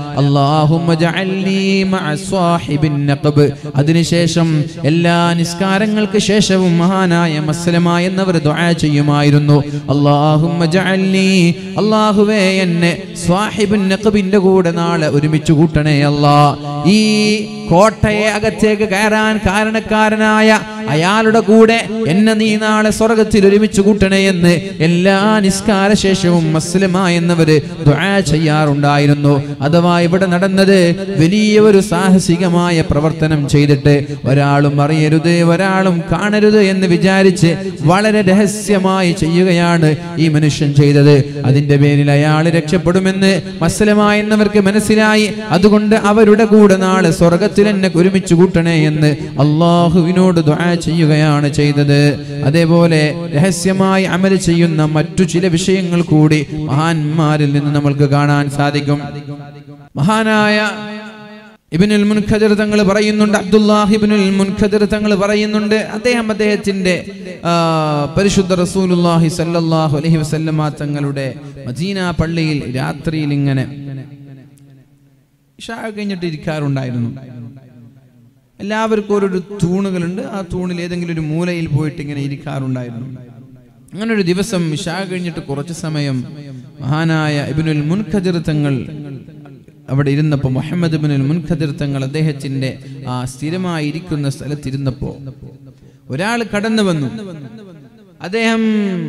അല്ലാഹുമ്മ ജഅൽനി മഅ സ്വാഹിബിൻ നഖബ് അതിനുശേഷം എല്ലാ നിസ്കാരങ്ങൾക്ക് ശേഷവും മഹാനായ മസ്ലമ എന്നവർ ദുആ ചെയ്യുമായിരുന്നു അല്ലാഹുമ്മ ജഅൽനി അല്ലാഹുവേ എന്നെ സ്വാഹിബിൻ നഖബിന്റെ കൂടെ നാളെ ഒരുമിച്ച് കൂട്ടണേ അല്ലാ ഈ കോട്ടയെ അകത്തേക്ക് കയറാൻ കാരണക്കാരനായ അയാളുടെ കൂടെ എന്നെ നീ നാളെ സ്വർഗത്തിൽ ഒരുമിച്ച് കൂട്ടണേ എന്ന് എല്ലാ നിസ്കാര ശേഷവും മസ്ലിമ എന്നവര് ദുആ ചെയ്യാറുണ്ടായിരുന്നു അഥവാ ഇവിടെ നടന്നത് വലിയ ഒരു സാഹസികമായ പ്രവർത്തനം ചെയ്തിട്ട് ഒരാളും അറിയരുത് ഒരാളും കാണരുത് എന്ന് വിചാരിച്ച് വളരെ രഹസ്യമായി ചെയ്യുകയാണ് ഈ മനുഷ്യൻ ചെയ്തത് അതിന്റെ പേരിൽ അയാൾ രക്ഷപ്പെടുമെന്ന് മസ്ലമ എന്നവർക്ക് മനസ്സിലായി അതുകൊണ്ട് അവരുടെ കൂടെ നാളെ സ്വർഗത്തിൽ എന്നെ ഒരുമിച്ച് കൂട്ടണേ എന്ന് അള്ളാഹുവിനോട് ദുആ ചെയ്യുകയാണ് ചെയ്തത് അതേപോലെ രഹസ്യമായി അമൽ ചെയ്യുന്ന മറ്റു ചില വിഷയങ്ങൾ കൂടി മഹാന്മാരിൽ നിന്ന് നമ്മൾക്ക് കാണാൻ സാധിക്കും മഹാനായ ഇബിനുൽ മുൻഖദിർ തങ്ങൾ പറയുന്നുണ്ട് അബ്ദുല്ലാഹ് ഇബ്നുൽ മുൻഖദിർ തങ്ങൾ പറയുന്നുണ്ട് അദ്ദേഹം അദ്ദേഹത്തിന്റെ ആ, പരിശുദ്ധ റസൂലുള്ളാഹി സല്ലല്ലാഹു അലൈഹി വസല്ലമ തങ്ങളുടെ മദീന പള്ളിയിൽ രാത്രിയിൽ ഇങ്ങനെ ഇഷാ കഴിഞ്ഞിട്ട് ഇരിക്കാറുണ്ടായിരുന്നു എല്ലാവർക്കും ഓരോരു തൂണുകളുണ്ട് ആ തൂണിൽ ഏതെങ്കിലും ഒരു മൂലയിൽ പോയിട്ട് ഇങ്ങനെ ഇരിക്കാറുണ്ടായിരുന്നു അങ്ങനെ ഒരു ദിവസം ഇഷാ കഴിഞ്ഞിട്ട് കുറച്ച് സമയം മഹാനായ ഇബിനുൽ മുൻഖദിർ തങ്ങൾ അവിടെ ഇരുന്നപ്പോൾ മുഹമ്മദ് ഇബിനുൽ മുൻഖദിർ തങ്ങൾ അദ്ദേഹത്തിന്റെ ആ സ്ഥിരമായി ഇരിക്കുന്ന സ്ഥലത്തിരുന്നപ്പോ ഒരാൾ കടന്നു വന്നു അദ്ദേഹം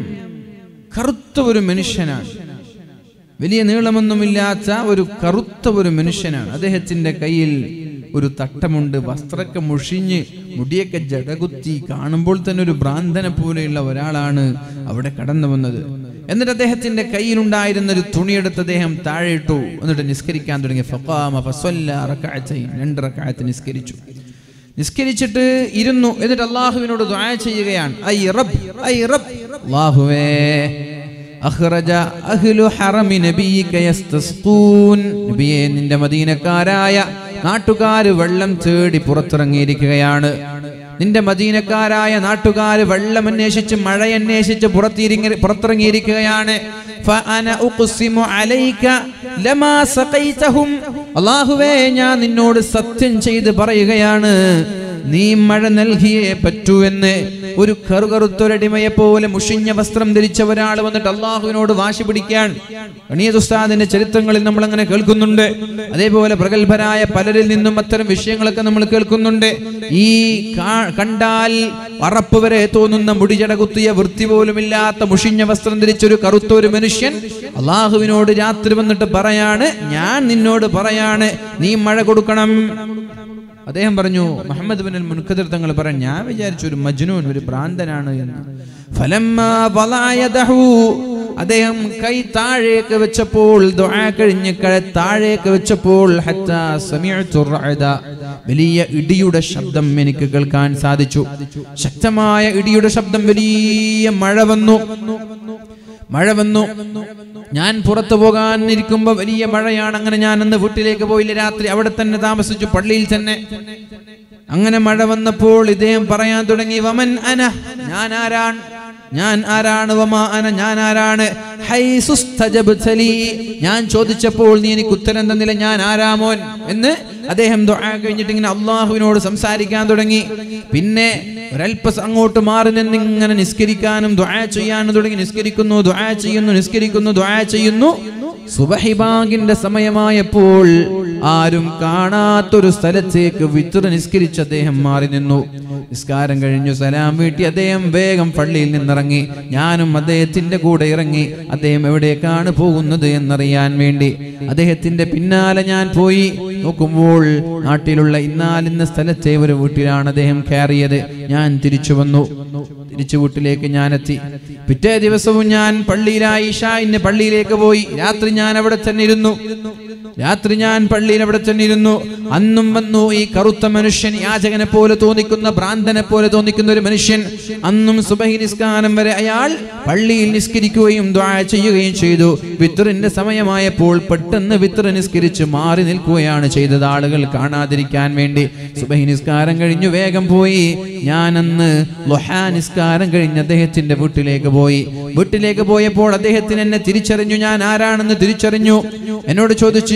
കറുത്ത ഒരു മനുഷ്യനാണ് വലിയ നീളമൊന്നുമില്ലാത്ത ഒരു കറുത്ത ഒരു മനുഷ്യനാണ് അദ്ദേഹത്തിന്റെ കയ്യിൽ ഒരു തട്ടമുണ്ട് വസ്ത്രമൊക്കെ മുഷിഞ്ഞ് മുടിയൊക്കെ ജടകുത്തി കാണുമ്പോൾ തന്നെ ഒരു ഭ്രാന്തനെ പോലെയുള്ള ഒരാളാണ് അവിടെ കടന്നു വന്നത് എന്നിട്ട് അദ്ദേഹത്തിന്റെ കയ്യിലുണ്ടായിരുന്ന ഒരു തുണിയെടുത്ത് അദ്ദേഹം താഴെ ഇട്ടു എന്നിട്ട് നിസ്കരിക്കാൻ തുടങ്ങി ഫഖാമ ഫസ്വല്ല റക്അത്തൈൻ രണ്ട് റക്അത്ത് നിസ്കരിച്ചു നിസ്കരിച്ചിട്ട് ഇരുന്നു എന്നിട്ട് അള്ളാഹുവിനോട് ദുആ ചെയ്യുകയാണ് ഐ റബ്ബ് ഐ റബ്ബ് അല്ലാഹുവേ അഖ്റജ അഹ്ലു ഹറമി നബിയിക യസ്തസ്ഖൂൻ നബിയെ നിന്റെ മദീനക്കാരായ നാട്ടുകാര് വെള്ളം തേടി പുറത്തിറങ്ങിയിരിക്കുകയാണ് നിന്റെ മദീനക്കാരായ നാട്ടുകാര് വെള്ളം അന്വേഷിച്ച് മഴ അന്വേഷിച്ച് പുറത്തിരിങ്ങ പുറത്തിറങ്ങിയിരിക്കുകയാണ് ഫഅന ഉഖ്സിമു അലൈക ലമാ സഖൈതഹും അല്ലാഹുവേ ഞാൻ നിന്നോട് സത്യം ചെയ്ത് പറയുകയാണ് നീ മഴ നൽകിയേ പറ്റൂ എന്ന് ഒരു കറുകറുത്തൊരടിമയെ പോലെ മുഷിഞ്ഞ വസ്ത്രം ധരിച്ച ഒരാൾ വന്നിട്ട് അള്ളാഹുവിനോട് വാശി പിടിക്കാൻ ഉസ്താദിന്റെ ചരിത്രങ്ങളിൽ നമ്മൾ അങ്ങനെ കേൾക്കുന്നുണ്ട് അതേപോലെ പ്രഗത്ഭരായ പലരിൽ നിന്നും അത്തരം വിഷയങ്ങളൊക്കെ നമ്മൾ കേൾക്കുന്നുണ്ട് ഈ കാ- കണ്ടാൽ അറപ്പ് വരെ തോന്നുന്ന മുടിചട കുത്തിയ വൃത്തി പോലുമില്ലാത്ത മുഷിഞ്ഞ വസ്ത്രം ധരിച്ച ഒരു കറുത്ത ഒരു മനുഷ്യൻ അള്ളാഹുവിനോട് രാത്രി വന്നിട്ട് പറയാണ് ഞാൻ നിന്നോട് പറയാണ് നീ മഴ കൊടുക്കണം അദ്ദേഹം പറഞ്ഞു മുഹമ്മദ് ബിൻ മുൻഖദിർ തങ്ങൾ പറഞ്ഞു ഞാൻ വിചാരിച്ചു ഒരു മജ്നൂൻ ഒരു ഭ്രാന്തനാണ് എന്ന് ഫലമ്മ വലായദഹു അദ്ദേഹം കൈ താഴേക്ക് വെച്ചപ്പോൾ ദുആ കഴിഞ്ഞ് കൈ താഴേക്ക് വെച്ചപ്പോൾ ഹത്താ സമിഅ്തു റഅദ വലിയ ഇടിയുടെ ശബ്ദം എനിക്ക് കേൾക്കാൻ സാധിച്ചു ശക്തമായ ഇടിയുടെ ശബ്ദം വലിയ മഴ വന്നു മഴ വന്നു ഞാൻ പുറത്തു പോകാൻ ഇരിക്കുമ്പോ വലിയ മഴയാണ് അങ്ങനെ ഞാൻ അന്ന് വീട്ടിലേക്ക് പോയില്ല രാത്രി അവിടെ തന്നെ താമസിച്ചു പള്ളിയിൽ തന്നെ അങ്ങനെ മഴ വന്നപ്പോൾ ഇദ്ദേഹം പറയാൻ തുടങ്ങി വമൻ അന ഞാൻ ആരാണ് ഞാൻ ആരാണ് വമാ അന ഞാൻ ആരാണ് ഹൈസുസ്തജബ്ത ലീ. ഞാൻ ചോദിച്ചപ്പോൾ നീ എനിക്ക് ഉത്തരം തന്നില്ല ഞാൻ ആരാമോൻ എന്ന് അദ്ദേഹം ദുആ കഴിഞ്ഞിട്ട് ഇങ്ങനെ അള്ളാഹുവിനോട് സംസാരിക്കാൻ തുടങ്ങി പിന്നെ ഒരല്പ അങ്ങോട്ട് മാറി നിന്ന് ഇങ്ങനെ നിസ്കരിക്കാനും ദുആ ചെയ്യാനും തുടങ്ങി നിസ്കരിക്കുന്നു ദുആ ചെയ്യുന്നു നിസ്കരിക്കുന്നു ദുആ ചെയ്യുന്നു സുബഹി ബാങ്കിന്റെ സമയമായപ്പോൾ ആരും കാണാത്തൊരു സ്ഥലത്തേക്ക് വിത്തുറ നിസ്കരിച്ച് അദ്ദേഹം മാറി നിന്നു നിസ്കാരം കഴിഞ്ഞു സലാം വീട്ടി അദ്ദേഹം വേഗം പള്ളിയിൽ നിന്നിറങ്ങി ഞാനും അദ്ദേഹത്തിന്റെ കൂടെ ഇറങ്ങി അദ്ദേഹം എവിടേക്കാണ് പോകുന്നത് എന്നറിയാൻ വേണ്ടി അദ്ദേഹത്തിന്റെ പിന്നാലെ ഞാൻ പോയി നോക്കുമ്പോൾ നാട്ടിലുള്ള ഇന്നാലിന്ന സ്ഥലത്തെ ഒരു വീട്ടിലാണ് അദ്ദേഹം കയറിയത് ഞാൻ തിരിച്ചു വന്നു തിരിച്ചു വീട്ടിലേക്ക് ഞാൻ എത്തി പിറ്റേ ദിവസവും ഞാൻ പള്ളിയിലായി ഇഷായിന്റെ പള്ളിയിലേക്ക് പോയി രാത്രി ഞാൻ അവിടെ തന്നെ ഇരുന്നു രാത്രി ഞാൻ പള്ളിയിൽ അവിടെ തന്നെ ഇരുന്നു അന്നും വന്നു ഈ കറുത്ത മനുഷ്യൻ യാചകനെ പോലെ തോന്നിക്കുന്ന ഭ്രാന്തനെ പോലെ തോന്നിക്കുന്ന ഒരു മനുഷ്യൻ അന്നും സുബഹി നിസ്കാരം വരെ അയാൾ പള്ളിയിൽ നിസ്കരിക്കുകയും ദ്വാ ചെയ്യുകയും ചെയ്തു വിത്തറിന്റെ സമയമായപ്പോൾ പെട്ടെന്ന് വിത്തർ നിസ്കരിച്ച് മാറി നിൽക്കുകയാണ് ചെയ്തത് ആളുകൾ കാണാതിരിക്കാൻ വേണ്ടി സുബഹി നിസ്കാരം കഴിഞ്ഞു വേഗം പോയി ഞാൻ അന്ന് ലൊഹാ നിസ്കാരം കഴിഞ്ഞ് അദ്ദേഹത്തിന്റെ വീട്ടിലേക്ക് പോയി വീട്ടിലേക്ക് പോയപ്പോൾ അദ്ദേഹത്തിന് എന്നെ തിരിച്ചറിഞ്ഞു ഞാൻ ആരാണെന്ന് തിരിച്ചറിഞ്ഞു എന്നോട് ചോദിച്ചു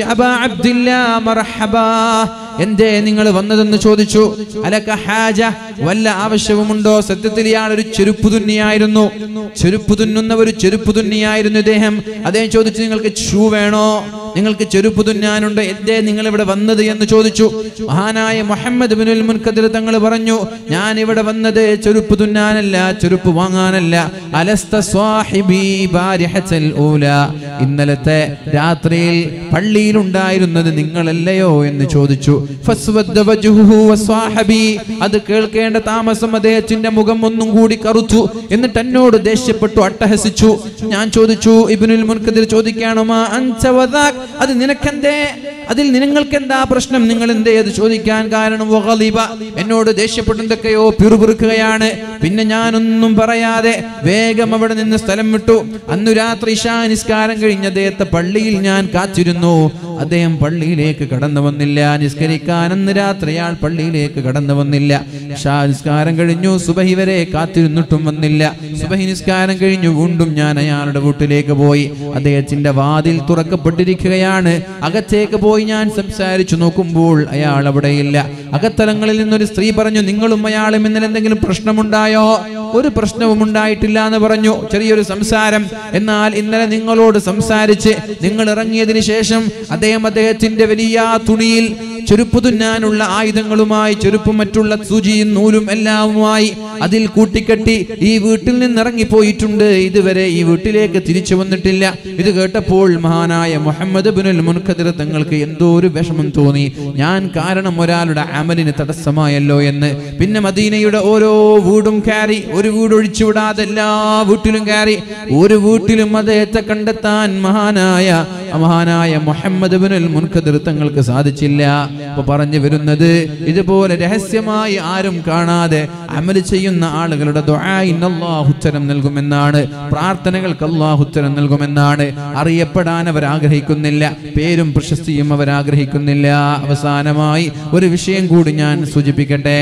അബാ അബ്ദില്ലാ മർഹബാ എന്തേ നിങ്ങൾ വന്നതെന്ന് ചോദിച്ചു അലക ഹാജ വല്ല ആവശ്യവുമുണ്ടോ സത്യത്തിൽ ഇയാൾ ഒരു ചെരുപ്പ് തുന്നിയായിരുന്നു ചെരുപ്പ് തുന്നുന്ന ഒരു ചെരുപ്പ് തുന്നിയായിരുന്നു ഇദ്ദേഹം അദ്ദേഹം ചോദിച്ചു നിങ്ങൾക്ക് ഷൂ വേണോ നിങ്ങൾക്ക് ചെരുപ്പ് തുന്നാനുണ്ട് എന്തേ നിങ്ങൾ ഇവിടെ വന്നത് എന്ന് ചോദിച്ചു മഹാനായ മുഹമ്മദ് ബിനുൽ മുൻകദിർ തങ്ങൾ പറഞ്ഞു ഞാൻ ഇവിടെ വന്നത് ചെരുപ്പ് തുന്നാനല്ല ചെരുപ്പ് വാങ്ങാനല്ല അലസ്ത സ്വാഹിബി ബാരിഹത്തൽ ഊല ഇന്നലത്തെ രാത്രിയിൽ പള്ളിയിൽ ഉണ്ടായിരുന്നത് നിങ്ങളല്ലയോ എന്ന് ചോദിച്ചു ഫസ്വദ്ദ വജ്ഹുഹു വസ്വാഹബി. അത് കേൾക്കേണ്ട താമസം അദ്ദേഹത്തിന്റെ മുഖം ഒന്നും കൂടി കറുത്തു എന്നിട്ട് എന്നോട് ദേഷ്യപ്പെട്ടു അട്ടഹസിച്ചു ഞാൻ ചോദിച്ചു ഇബ്നുൽ മുൻകദിർ ചോദിക്കാണോ മാ അൻത വദാക്? അത് നിനക്കെന്തേ അതിൽ നിങ്ങൾക്ക് എന്താ പ്രശ്നം നിങ്ങൾ എന്തേ അത് ചോദിക്കാൻ കാരണം വഗളിബ. എന്നോട് ദേഷ്യപ്പെട്ടു എന്തൊക്കെയോ പിറുപിറുക്കുകയാണ് പിന്നെ ഞാനൊന്നും പറയാതെ വേഗം അവിടെ നിന്ന് സ്ഥലം വിട്ടു അന്നു രാത്രി ഇശാ നിസ്കാരം കഴിഞ്ഞ് അദ്ദേഹത്തെ പള്ളിയിൽ ഞാൻ കാത്തിരുന്നു അദ്ദേഹം പള്ളിയിലേക്ക് കടന്നു വന്നില്ല നിസ്കരിക്കാൻ അന്ന് രാത്രി അയാൾ പള്ളിയിലേക്ക് കടന്നു വന്നില്ല ഇശാ നിസ്കാരം കഴിഞ്ഞു സുബഹി വരെ കാത്തിരുന്നിട്ടും വന്നില്ല സുബഹി നിസ്കാരം കഴിഞ്ഞു വീണ്ടും ഞാൻ അയാളുടെ വീട്ടിലേക്ക് പോയി അദ്ദേഹത്തിന്റെ വാതിൽ തുറക്കപ്പെട്ടിരിക്കുകയാണ് അകത്തേക്ക് പോയി ഞാൻ സംസാരിച്ചു നോക്കുമ്പോൾ അയാൾ അവിടെയില്ല അകത്തലങ്ങളിൽ നിന്നൊരു സ്ത്രീ പറഞ്ഞു നിങ്ങളും അയാളും ഇന്നലെ എന്തെങ്കിലും പ്രശ്നമുണ്ടായോ ഒരു പ്രശ്നവും ഉണ്ടായിട്ടില്ല എന്ന് പറഞ്ഞു ചെറിയൊരു സംസാരം എന്നാൽ ഇന്നലെ നിങ്ങളോട് സംസാരിച്ച് നിങ്ങൾ ഇറങ്ങിയതിന് ശേഷം അദ്ദേഹം അദ്ദേഹത്തിന്റെ വലിയ തുണിയിൽ ചെരുപ്പ് തുന്നാനുള്ള ആയുധങ്ങളുമായി ചെരുപ്പും മറ്റുള്ള സൂചിയും നൂലും എല്ലാവുമായി അതിൽ കൂട്ടിക്കെട്ടി ഈ വീട്ടിൽ നിന്ന് ഇറങ്ങിപ്പോയിട്ടുണ്ട് ഇതുവരെ ഈ വീട്ടിലേക്ക് തിരിച്ചു വന്നിട്ടില്ല ഇത് കേട്ടപ്പോൾ മഹാനായ മുഹമ്മദ് ബിനുൽ മുൻഖദിർ തങ്ങൾക്ക് എന്തോ ഒരു വിഷമം തോന്നി ഞാൻ കാരണം ഒരാളുടെ അമലിന് തടസ്സമായല്ലോ എന്ന് പിന്നെ മദീനയുടെ ഓരോ വീടും കയറി ഒരു വീട് ഒഴിച്ചുവിടാതെ എല്ലാ വീട്ടിലും കയറി ഒരു വീട്ടിലും അദ്ദേഹത്തെ കണ്ടെത്താൻ മഹാനായ മഹാനായ മുഹമ്മദ് ബിനുൽ മുൻഖദിർ തങ്ങൾക്ക് സാധിച്ചില്ല അപ്പൊ പറഞ്ഞു വരുന്നത് ഇതുപോലെ രഹസ്യമായി ആരും കാണാതെ അമൽ ചെയ്യുന്ന ആളുകളുടെ ദുആഇന് അല്ലാഹു ഉത്തരം നൽകുമെന്നാണ് പ്രാർത്ഥനകൾക്ക് അല്ലാഹു ഉത്തരം നൽകുമെന്നാണ് അറിയപ്പെടാൻ അവർ ആഗ്രഹിക്കുന്നില്ല പേരും പ്രശസ്തിയും അവർ ആഗ്രഹിക്കുന്നില്ല അവസാനമായി ഒരു വിഷയം കൂടി ഞാൻ സൂചിപ്പിക്കട്ടെ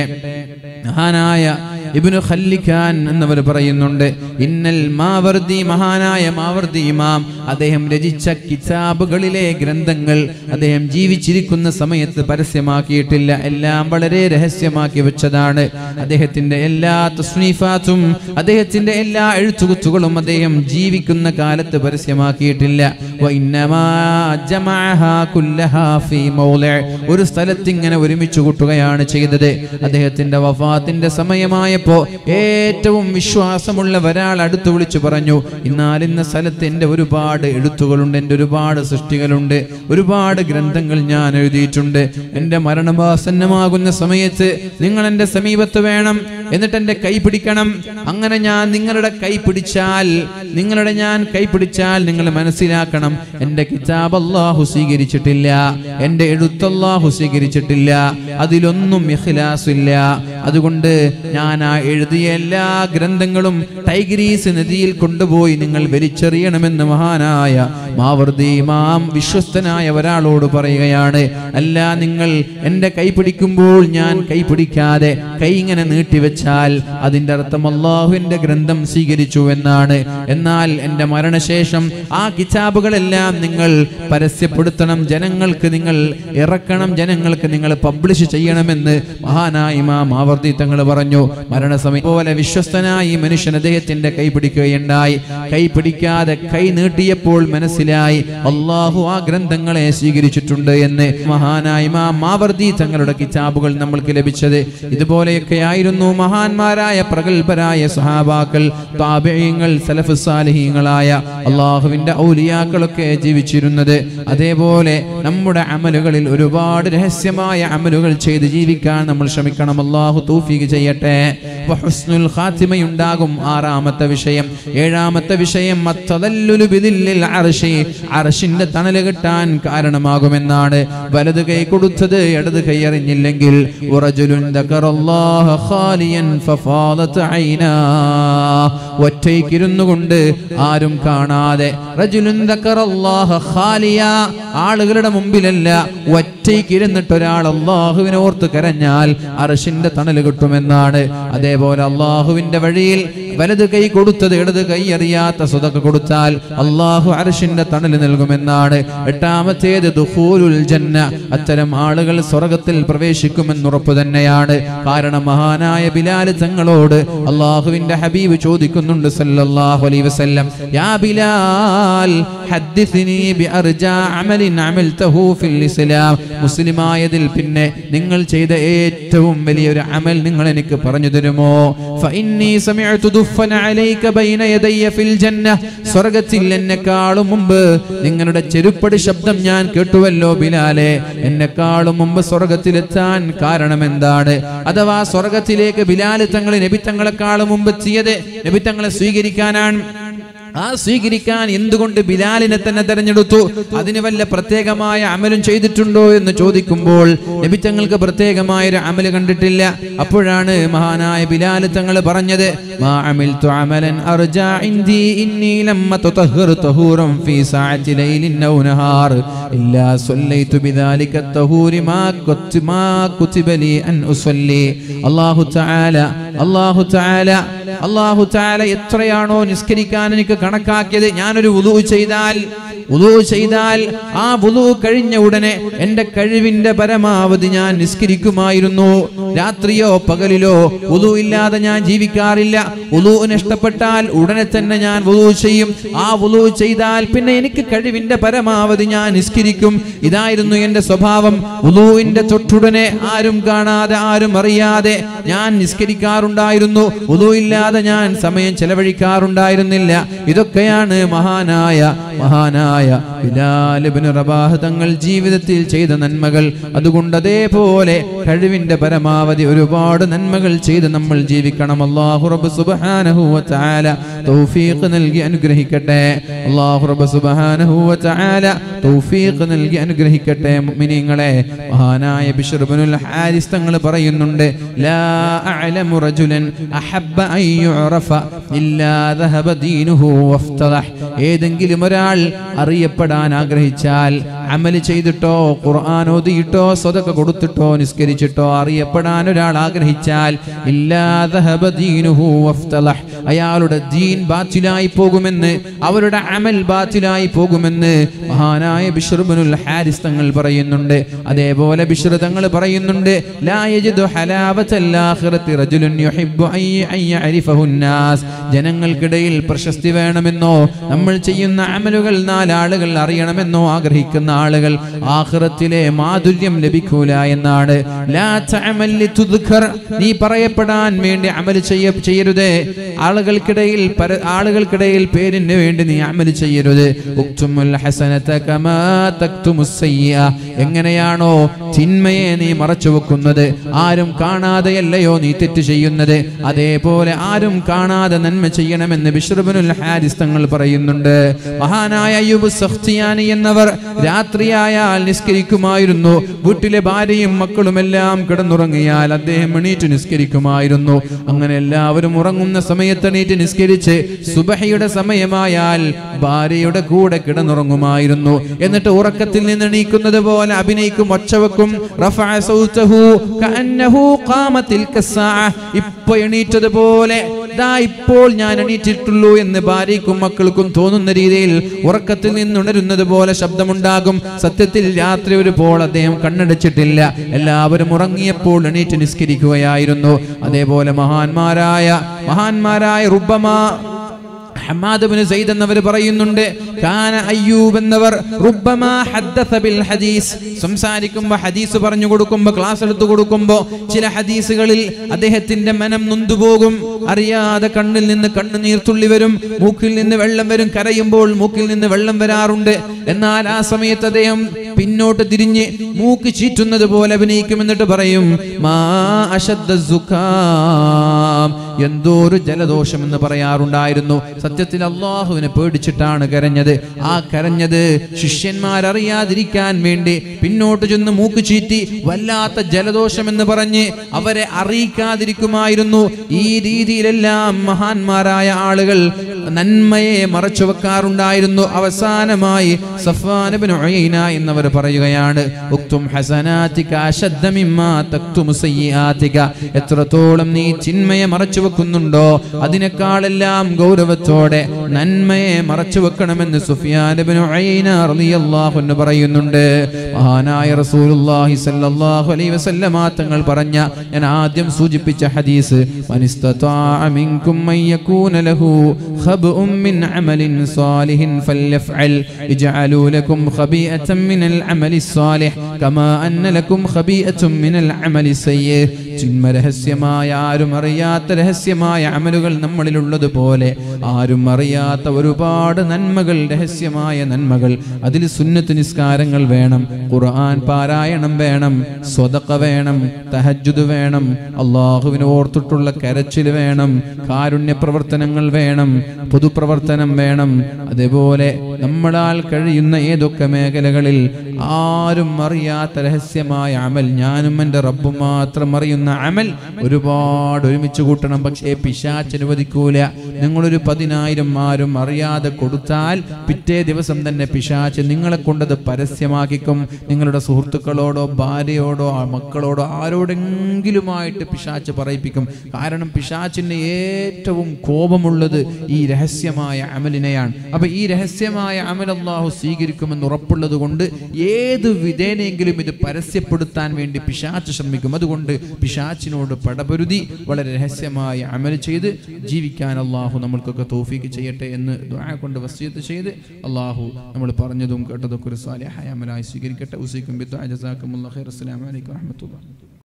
മഹാനായ ഇബ്നു ഖല്ലിഖാൻ എന്നവർ പറയുന്നുണ്ട് ഇന്നൽ മാവർദി മഹാനായ മാവർദി ഇമാം അദ്ദേഹം രചിച്ച കിതാബുകളിലെ ഗ്രന്ഥങ്ങൾ അദ്ദേഹം ജീവിച്ചിരിക്കുന്ന സമയത്ത് പരസ്യമാക്കിയിട്ടില്ല എല്ലാം വളരെ രഹസ്യമാക്കി വെച്ചതാണ് അദ്ദേഹത്തിന്റെ എല്ലാ തസ്നീഫാത്തും അദ്ദേഹത്തിന്റെ എല്ലാ എഴുത്തുകുത്തുകളും അദ്ദേഹം ജീവിക്കുന്ന കാലത്ത് പരസ്യമാക്കിയിട്ടില്ല വഇന്നമാ ജമഅഹാ കുല്ലഹാ ഫീ മൗളി'. ഒരു സ്ഥലത്ത് ഇങ്ങനെ ഒരുമിച്ച് കൂട്ടുകയാണ് ചെയ്തത് അദ്ദേഹത്തിന്റെ വഫാത്തിന്റെ സമയമായപ്പോ ഏറ്റവും വിശ്വാസമുള്ള ഒരാൾ അടുത്ത് വിളിച്ചു പറഞ്ഞു എന്നാൽ ഇന്ന സ്ഥലത്ത് എൻ്റെ ഒരുപാട് എഴുത്തുകളുണ്ട് എൻ്റെ ഒരുപാട് സൃഷ്ടികളുണ്ട് ഒരുപാട് ഗ്രന്ഥങ്ങൾ ഞാൻ എഴുതിയിട്ടുണ്ട് എൻ്റെ മരണമാസന്നമാകുന്ന സമയത്ത് നിങ്ങൾ എൻ്റെ സമീപത്ത് വേണം എന്നിട്ട് എൻ്റെ കൈ പിടിക്കണം അങ്ങനെ ഞാൻ നിങ്ങളുടെ കൈ പിടിച്ചാൽ നിങ്ങളുടെ ഞാൻ കൈ പിടിച്ചാൽ നിങ്ങൾ മനസ്സിലാക്കണം എൻ്റെ കിതാബ് അല്ലാഹു സ്വീകരിച്ചിട്ടില്ല എൻ്റെ എഴുത്ത് അല്ലാഹു സ്വീകരിച്ചിട്ടില്ല അതിലൊന്നും ഇഖ്ലാസ് ഇല്ല അതുകൊണ്ട് ഞാൻ ആ എഴുതിയ എല്ലാ ഗ്രന്ഥങ്ങളും ടൈഗ്രീസ് നദിയിൽ കൊണ്ടുപോയി നിങ്ങൾ വലിച്ചെറിയണമെന്ന് മഹാനായ മാവർദി ഇമാം വിശ്വസ്തനായ ഒരാളോട് പറയുകയാണ് അല്ല നിങ്ങൾ എൻ്റെ കൈ പിടിക്കുമ്പോൾ ഞാൻ കൈ പിടിക്കാതെ കൈ ഇങ്ങനെ നീട്ടിവെച്ചാൽ അതിൻ്റെ അർത്ഥം അള്ളാഹുവിൻ്റെ ഗ്രന്ഥം സ്വീകരിച്ചു എന്നാണ് എന്നാൽ എൻ്റെ മരണശേഷം ആ കിതാബുകളെല്ലാം നിങ്ങൾ പരസ്യപ്പെടുത്തണം ജനങ്ങൾക്ക് നിങ്ങൾ ഇറക്കണം ജനങ്ങൾക്ക് നിങ്ങൾ പബ്ലിഷ് ചെയ്യണമെന്ന് മഹാനായ ഇമാം ആവർത്തി തങ്ങൾ പറഞ്ഞു മരണസമയം പോലെ വിശ്വസ്തനായ ഈ മനുഷ്യൻ അദ്ദേഹത്തിന്റെ കൈ പിടിക്കുകയുണ്ടായി കൈ പിടിക്കാതെ കൈ നീട്ടിയപ്പോൾ മനസ്സിലായി അള്ളാഹു ആ ഗ്രന്ഥങ്ങളെ സ്വീകരിച്ചിട്ടുണ്ട് എന്ന് മഹാനായ ഇമാം മാവർദി തങ്ങളുടെ കിതാബുകൾ നമ്മൾക്ക് ലഭിച്ചത് ഇതുപോലെയൊക്കെ ആയിരുന്നു മഹാന്മാരായ പ്രഗത്ഭരായ സഹാബാക്കൾ താബിയങ്ങൾ സലഫ് സാലിഹീങ്ങളായ അള്ളാഹുവിന്റെ ഔലിയാക്കളൊക്കെ ജീവിച്ചിരുന്നത് അതേപോലെ നമ്മുടെ അമലുകളിൽ ഒരുപാട് രഹസ്യമായ അമലുകൾ ചെയ്ത് ജീവിക്കാൻ നമ്മൾ ശ്രമിക്കണം അള്ളാഹു തൗഫീഖ് ചെയ്യട്ടെ വഹുസ്നുൽ ഖാത്തിമയുണ്ടാകും ആറാമത്തെ വിഷയം ഏഴാമത്തെ വിഷയം അത്തദല്ലുലു ബിദില്ലിൽ അർശി അർശിന്റെ തണല് കിട്ടാൻ കാരണമാകുമെന്നാണ് വലത് കൈ കൊടുത്തത് ഇടത് കൈ അറിഞ്ഞില്ലെങ്കിൽ ഉറജുലുൻ ദക്കറല്ലാഹ ഖാലിയൻ ഫഫാദത് ഐനാ ഒറ്റയ്ക്കിരുന്നു കൊണ്ട് ആരും കാണാതെ റജുലുൻ ദക്കറല്ലാഹ ഖാലിയ ആളുകളുടെ മുമ്പിലല്ല ഒറ്റയ്ക്കിരുന്നിട്ട് ഒരാൾ അള്ളാഹുവിനെ ഓർത്ത് കരഞ്ഞാൽ അർശിന്റെ തണല് കിട്ടുമെന്നാണ് അതേപോലെ അള്ളാഹുവിന്റെ വഴിയിൽ വലത് കൈ കൊടുത്തത് ഇടത് കൈ അറിയാത്ത സ്വതക്ക കൊടുത്താൽ അള്ളാഹു അർഷിന്റെ തണൽ നൽകുമെന്നാണ് എട്ടാമത്തേത് ദുഖൂലുൽ ജന്ന അത്തരം ആളുകൾ സ്വർഗത്തിൽ പ്രവേശിക്കുമെന്ന് ഉറപ്പ് തന്നെയാണ് കാരണം മഹാനായ ബിലാൽ തങ്ങളോട് അള്ളാഹുവിന്റെ ഹബീബ് ചോദിക്കുന്നുണ്ട് സല്ലല്ലാഹു അലൈഹി വസല്ലം യാ ബിലാൽ ഹദ്ദിസ്നി ബിഅർജാ അമലിൻ അമൽതഹു ഫിൽ ഇസ്ലാം മുസ്ലിമായതിൽ പിന്നെ നിങ്ങൾ ചെയ്ത ഏറ്റവും വലിയൊരു അമൽ നിങ്ങൾ എനിക്ക് പറഞ്ഞു തരുമോ ഫഇന്നി സമിഅതു ദുഫന അലൈക ബൈന യദയ്യ ഫിൽ ജന്ന സ്വർഗ്ഗത്തിൽ എന്നെക്കാളും മുമ്പ് നിങ്ങളുടെ ചെരുപ്പടി ശബ്ദം ഞാൻ കേട്ടുവല്ലോ ബിലാലെ എന്നെക്കാളും മുമ്പ് സ്വർഗത്തിലെത്താൻ കാരണം എന്താണ് അഥവാ സ്വർഗത്തിലേക്ക് ബിലാല് തങ്ങൾ നബി തങ്ങളെക്കാളും മുമ്പ് എത്തിയത് നബി തങ്ങളെ സ്വീകരിക്കാനാണ് ആ സ്വീകരിക്കാൻ എന്തുകൊണ്ട് ബിലാലിനെ തന്നെ തെരഞ്ഞെടുത്തു അതിന് വല്ല പ്രത്യേകമായ അമലും ചെയ്തിട്ടുണ്ടോ എന്ന് ചോദിക്കുമ്പോൾ നബി തങ്ങൾക്ക് പ്രത്യേകമായ ഒരു അമല് കണ്ടിട്ടില്ല അപ്പോഴാണ് മഹാനായ ബിലാൽ തങ്ങൾ പറഞ്ഞത് മാ അമിൽതു അമലൻ അർജാ ഇൻദി ഇന്നി ലമ്മ തുതഹ്ഹറു തഹൂറൻ ഫീ സഅത്തി ലൈലിൻ ഔ നഹാർ ഇല്ലാ സല്ലൈതു ബിദാലിക തഹൂരി മാ കുത്തി മാ കുതിബ ലി അൻ ഉസല്ലി അല്ലാഹു തആല അല്ലാഹു തആല അല്ലാഹു തആല എത്രയാണോ നിസ്കരിക്കാൻ എനിക്ക് കണക്കാക്കിയത് ഞാനൊരു വുളു ചെയ്താൽ വുളു ചെയ്താൽ ആ വുളു കഴിഞ്ഞ ഉടനെ എന്റെ കഴിവിന്റെ പരമാവധി ഞാൻ നിസ്കരിക്കുമായിരുന്നു രാത്രിയോ പകലിലോ വുളു ഇല്ലാതെ ഞാൻ ജീവിക്കാറില്ല വുളു ഇഷ്ടപ്പെട്ടാൽ ഉടനെ തന്നെ ഞാൻ വുളു ചെയ്യും ആ വുളു ചെയ്താൽ പിന്നെ എനിക്ക് കഴിവിന്റെ പരമാവധി ഞാൻ നിസ്കരിക്കും ഇതായിരുന്നു എന്റെ സ്വഭാവം വുളുവിന്റെ തൊട്ടുടനെ ആരും കാണാതെ ആരും അറിയാതെ ഞാൻ നിസ്കരിക്കാറുണ്ടായിരുന്നു വുളു ഇല്ലാതെ ഞാൻ സമയം ചെലവഴിക്കാറുണ്ടായിരുന്നില്ല ഇതൊക്കെയാണ് മഹാനായ മഹാനായ ബിലാൽ ഇബ്നു റബാഹ് തങ്ങൾ ജീവിതത്തിൽ ചെയ്ത നന്മകൾ അതുകൊണ്ട് അതേപോലെ കഴിവിന്റെ പരമാവധി ഒരുപാട് നന്മകൾ ചെയ്ത് നമ്മൾ ജീവിക്കണം അല്ലാഹു റബ്ബ് സുബ്ഹാനഹു വ തആല തൗഫീഖ് നൽകി അനുഗ്രഹിക്കട്ടെ അല്ലാഹു റബ്ബ് സുബ്ഹാനഹു വ തആല തൗഫീഖ് നൽകി അനുഗ്രഹിക്കട്ടെ മുഅ്മിനീങ്ങളെ മഹാനായ ബിശ്ർ ഇബ്നുൽ ഹാരിസ് തങ്ങൾ പറയുന്നുണ്ട് ലാ അഅലമു റജുലൻ അഹബ്ബ അൻ യുഅറഫ ഇല്ലാ ദഹബ ദീനുഹു വഫ്തദഹ് ഏതെങ്കിലും ഒരാൾ അറിയപ്പെടാൻ ആഗ്രഹിച്ചാൽ അമൽ ചെയ്തിട്ടോ ഖുർആൻ ഓതിയിട്ടോ സ്വതക്ക കൊടുത്തിട്ടോ നിസ്കരിച്ചിട്ടോ അറിയപ്പെടാൻ ഒരാൾ ആഗ്രഹിച്ചാൽ ഇല്ലാ ദഹബ ദീനുഹു വഫ്തദഹ് അയാളുടെ ദീൻ ബാത്തിലായി പോകുമെന്ന് അവരുടെ അമൽ ബാത്തിലായി പോകുമെന്ന് മഹാനായ ബിഷ്റുബിനുൽ ഹാരിസ് തങ്ങൾ പറയുന്നുണ്ട് അതേപോലെ ബിഷ്ർ തങ്ങൾ പറയുന്നുണ്ട് ലാ യജിദു ഹലാവത്തൽ ആഖിറത്തി റജുലുൻ യുഹിബ്ബു അൻ യഅരിഫഹു നാസ് ജനങ്ങൾക്കിടയിൽ പ്രശസ്തി വേണമെന്നോ നമ്മൾ ചെയ്യുന്ന അമലുകൾ നാലാളുകൾ അറിയണമെന്നോ ആഗ്രഹിക്കുന്ന ആളുകൾ ആഖിറത്തിലെ മാധുര്യം ലഭിക്കൂല എന്നാണ് ലാ തഅമൽ ലിതുദ്ഖർ നീ പറയപ്പെടാൻ വേണ്ടി അമൽ ചെയ്യ ചെയ്യരുത് ആളുകൾക്കിടയിൽ പര ആളുകൾക്കിടയിൽ പേരിന് വേണ്ടി നീ അമൽ ചെയ്യരുത് ഉക്തുമുൽ ഹസനത കമാ തക്തുമുസ് സയ്യിഅ എങ്ങനെയാണോ തിന്മയെ നീ മറച്ചു വെക്കുന്നത് ആരും കാണാതെയല്ലയോ നീ തെറ്റ് ചെയ്യുന്നത് അതേപോലെ ആരും കാണാതെ നന്മ ചെയ്യണമെന്ന് ബിഷ്റുബിനുൽ ഹാരിസ് തങ്ങൾ പറയുന്നുണ്ട് മഹാനായ അയ്യൂബ് സഖ്തിയാനി എന്നവർ രാത്രിയായാൽ നിസ്കരിക്കുമായിരുന്നു വീട്ടിലെ ഭാര്യയും മക്കളുമെല്ലാം കിടന്നുറങ്ങിയാൽ അദ്ദേഹം എണീറ്റ് നിസ്കരിക്കുമായിരുന്നു അങ്ങനെ എല്ലാവരും ഉറങ്ങുന്ന സമയത്ത് എണീറ്റ് നിസ്കരിച്ച് സുബഹയുടെ സമയമായാൽ ഭാര്യയുടെ കൂടെ കിടന്നുറങ്ങുമായിരുന്നു എന്നിട്ട് ഉറക്കത്തിൽ നിന്ന് എണീക്കുന്നത് പോലെ അഭിനയിക്കും ഒച്ചവെക്കും റഫഅ സൗതഹു കഅന്നഹു ഖാമത്തിൽ കസ്സാഅ ഇപ്പൊ എണീറ്റതുപോലെ ദാ ഇപ്പോൾ ഞാൻ എണീറ്റിട്ടുള്ളൂ എന്ന് ഭാര്യയ്ക്കും മക്കൾക്കും തോന്നുന്ന രീതിയിൽ ഉറക്കത്തിൽ നിന്നുണരുന്നത് പോലെ ശബ്ദമുണ്ടാകും സത്യത്തിൽ രാത്രി ഒരു പോൾ അദ്ദേഹം കണ്ണടച്ചിട്ടില്ല എല്ലാവരും ഉറങ്ങിയപ്പോൾ എണീറ്റ് നിസ്കരിക്കുകയായിരുന്നു അതേപോലെ മഹാന്മാരായ മഹാന്മാരായ റുബമാ ഹമ്മാദ് ബിൻ സയ്യിദ് എന്നവർ പറയുന്നുണ്ട് കാന അയ്യൂബ് എന്നവർ റുബ്ബമാ ഹദ്ദസ ബിൽ ഹദീസ് സംസാരിക്കുമ്പോൾ ഹദീസ് പറഞ്ഞു കൊടുക്കുമ്പോൾ ക്ലാസ് എടുത്തു കൊടുക്കുമ്പോൾ ചില ഹദീസുകളിൽ അദ്ദേഹത്തിന്റെ മനം നൊന്തുപോകും അറിയാതെ കണ്ണിൽ നിന്ന് കണ്ണുനീർ തുള്ളി വരും മൂക്കിൽ നിന്ന് വെള്ളം വരും കരയുമ്പോൾ മൂക്കിൽ നിന്ന് വെള്ളം വരാറുണ്ട് എന്നാൽ ആ സമയത്ത് അദ്ദേഹം പിന്നോട്ട് തിരിഞ്ഞ് മൂക്ക് ചീറ്റുന്നത് പോലെ അഭിനയിക്കും എന്നിട്ട് പറയും മാ അശദ്ദ സുഖാം എന്തോ ഒരു ജലദോഷം എന്ന് പറയാറുണ്ടായിരുന്നു സത്യത്തിൽ അള്ളാഹുവിനെ പേടിച്ചിട്ടാണ് കരഞ്ഞത് ആ കരഞ്ഞത് ശിഷ്യന്മാരറിയാതിരിക്കാൻ വേണ്ടി പിന്നോട്ട് ചെന്ന് മൂക്ക് ചീറ്റി വല്ലാത്ത ജലദോഷം എന്ന് പറഞ്ഞ് അവരെ അറിയിക്കാതിരിക്കുമായിരുന്നു ഈ രീതിയിലെല്ലാം മഹാന്മാരായ ആളുകൾ നന്മയെ മറച്ചു വെക്കാറുണ്ടായിരുന്നു അവസാനമായി സഫ്വാൻ ഇബ്നു ഉയൈന എന്നവർ പറയുകയാണ് ഉക്തും ഹസനാതിക അശദ്ദ മിമ്മാ തക്തുമു സയ്യിആതിക എത്രത്തോളം നീ ചിന്മയെ മറച്ചു വെക്കുന്നുണ്ടോ അതിനേക്കാളെല്ലാം ഗൗരവത്തോടെ നന്മയെ മറച്ചു വെക്കണമെന്ന് സുഫിയാൻ ഇബ്നു ഉയൈന റളിയല്ലാഹു അൻഹു പറയുന്നുണ്ട് മഹാനായ റസൂലുള്ളാഹി സ്വല്ലല്ലാഹു അലൈഹി വസല്ലമ തങ്ങൾ പറഞ്ഞ ഞാൻ ആദ്യം സൂചിപ്പിച്ച ഹദീസ് മനിസ്തതാഅ മിൻകും മൻ യകൂന ലഹു ഖബ്ഉം മിൻ അമലിൻ സാലിഹിൻ ഫല്യഫ്അൽ ഇജ്അലൂ ലക്കും ഖബീഅതൻ മിനൽ അമലി സാലിഹ് കമാ അന്ന ലക്കും ഖബീഅത്തും മിനൽ അമലി സയ്യിഹ് ചിന്മ രഹസ്യമായ ആരും അറിയാത്ത രഹസ്യമായ അമലുകൾ നമ്മളിലുള്ളതുപോലെ ആരും അറിയാത്ത ഒരുപാട് നന്മകൾ രഹസ്യമായ നന്മകൾ അതിൽ സുന്നത്ത് നിസ്കാരങ്ങൾ വേണം ഖുർആൻ പാരായണം വേണം സ്വതക്ക വേണം തഹജ്ജുദ് വേണം അള്ളാഹുവിനെ ഓർത്തിട്ടുള്ള കരച്ചിൽ വേണം കാരുണ്യ പ്രവർത്തനങ്ങൾ വേണം പൊതുപ്രവർത്തനം വേണം അതേപോലെ നമ്മളാൽ കഴിയുന്ന ഏതൊക്കെ മേഖലകളിൽ ആരും അറിയാത്ത രഹസ്യമായ അമൽ ഞാനും എൻ്റെ റബ്ബും മാത്രം അറിയുന്ന അമൽ ഒരുപാട് ഒരുമിച്ച് കൂട്ടണം പക്ഷേ പിശാച്ച് അനുവദിക്കൂല നിങ്ങളൊരു പതിനായിരം ആരും അറിയാതെ കൊടുത്താൽ പിറ്റേ ദിവസം തന്നെ പിശാച്ച് നിങ്ങളെ കൊണ്ടത് പരസ്യമാക്കിക്കും നിങ്ങളുടെ സുഹൃത്തുക്കളോടോ ഭാര്യയോടോ ആ മക്കളോടോ ആരോടെങ്കിലുമായിട്ട് പിശാച്ച് പറയിപ്പിക്കും കാരണം പിശാച്ചിന് ഏറ്റവും കോപമുള്ളത് ഈ രഹസ്യമായ അമലിനെയാണ് അപ്പൊ ഈ രഹസ്യമായ അമൽ അള്ളാഹു സ്വീകരിക്കുമെന്ന് ഉറപ്പുള്ളത് കൊണ്ട് ഏത് വിധേനയെങ്കിലും ഇത് പരസ്യപ്പെടുത്താൻ വേണ്ടി പിശാച്ച് ശ്രമിക്കും അതുകൊണ്ട് പിശാച്ചിനോട് പടപൊരുതി വളരെ രഹസ്യമായ അമൽ ചെയ്ത് ജീവിക്കാൻ അള്ളാഹു നമ്മൾക്കൊക്കെ തോഫീക്ക് ചെയ്യട്ടെ എന്ന് ദുആ കൊണ്ട് വസ്യത്ത് ചെയ്ത് അള്ളാഹു നമ്മൾ പറഞ്ഞതും കേട്ടതൊക്കെ ഒരു സാലിഹായ അമലായി സ്വീകരിക്കട്ടെ ഉസൈക്കും ബിദ്ദുആ ജസാക്കുമുല്ലാഹി ഖൈർ അസ്സലാമു അലൈക്കും വറഹ്മത്തുള്ളാഹി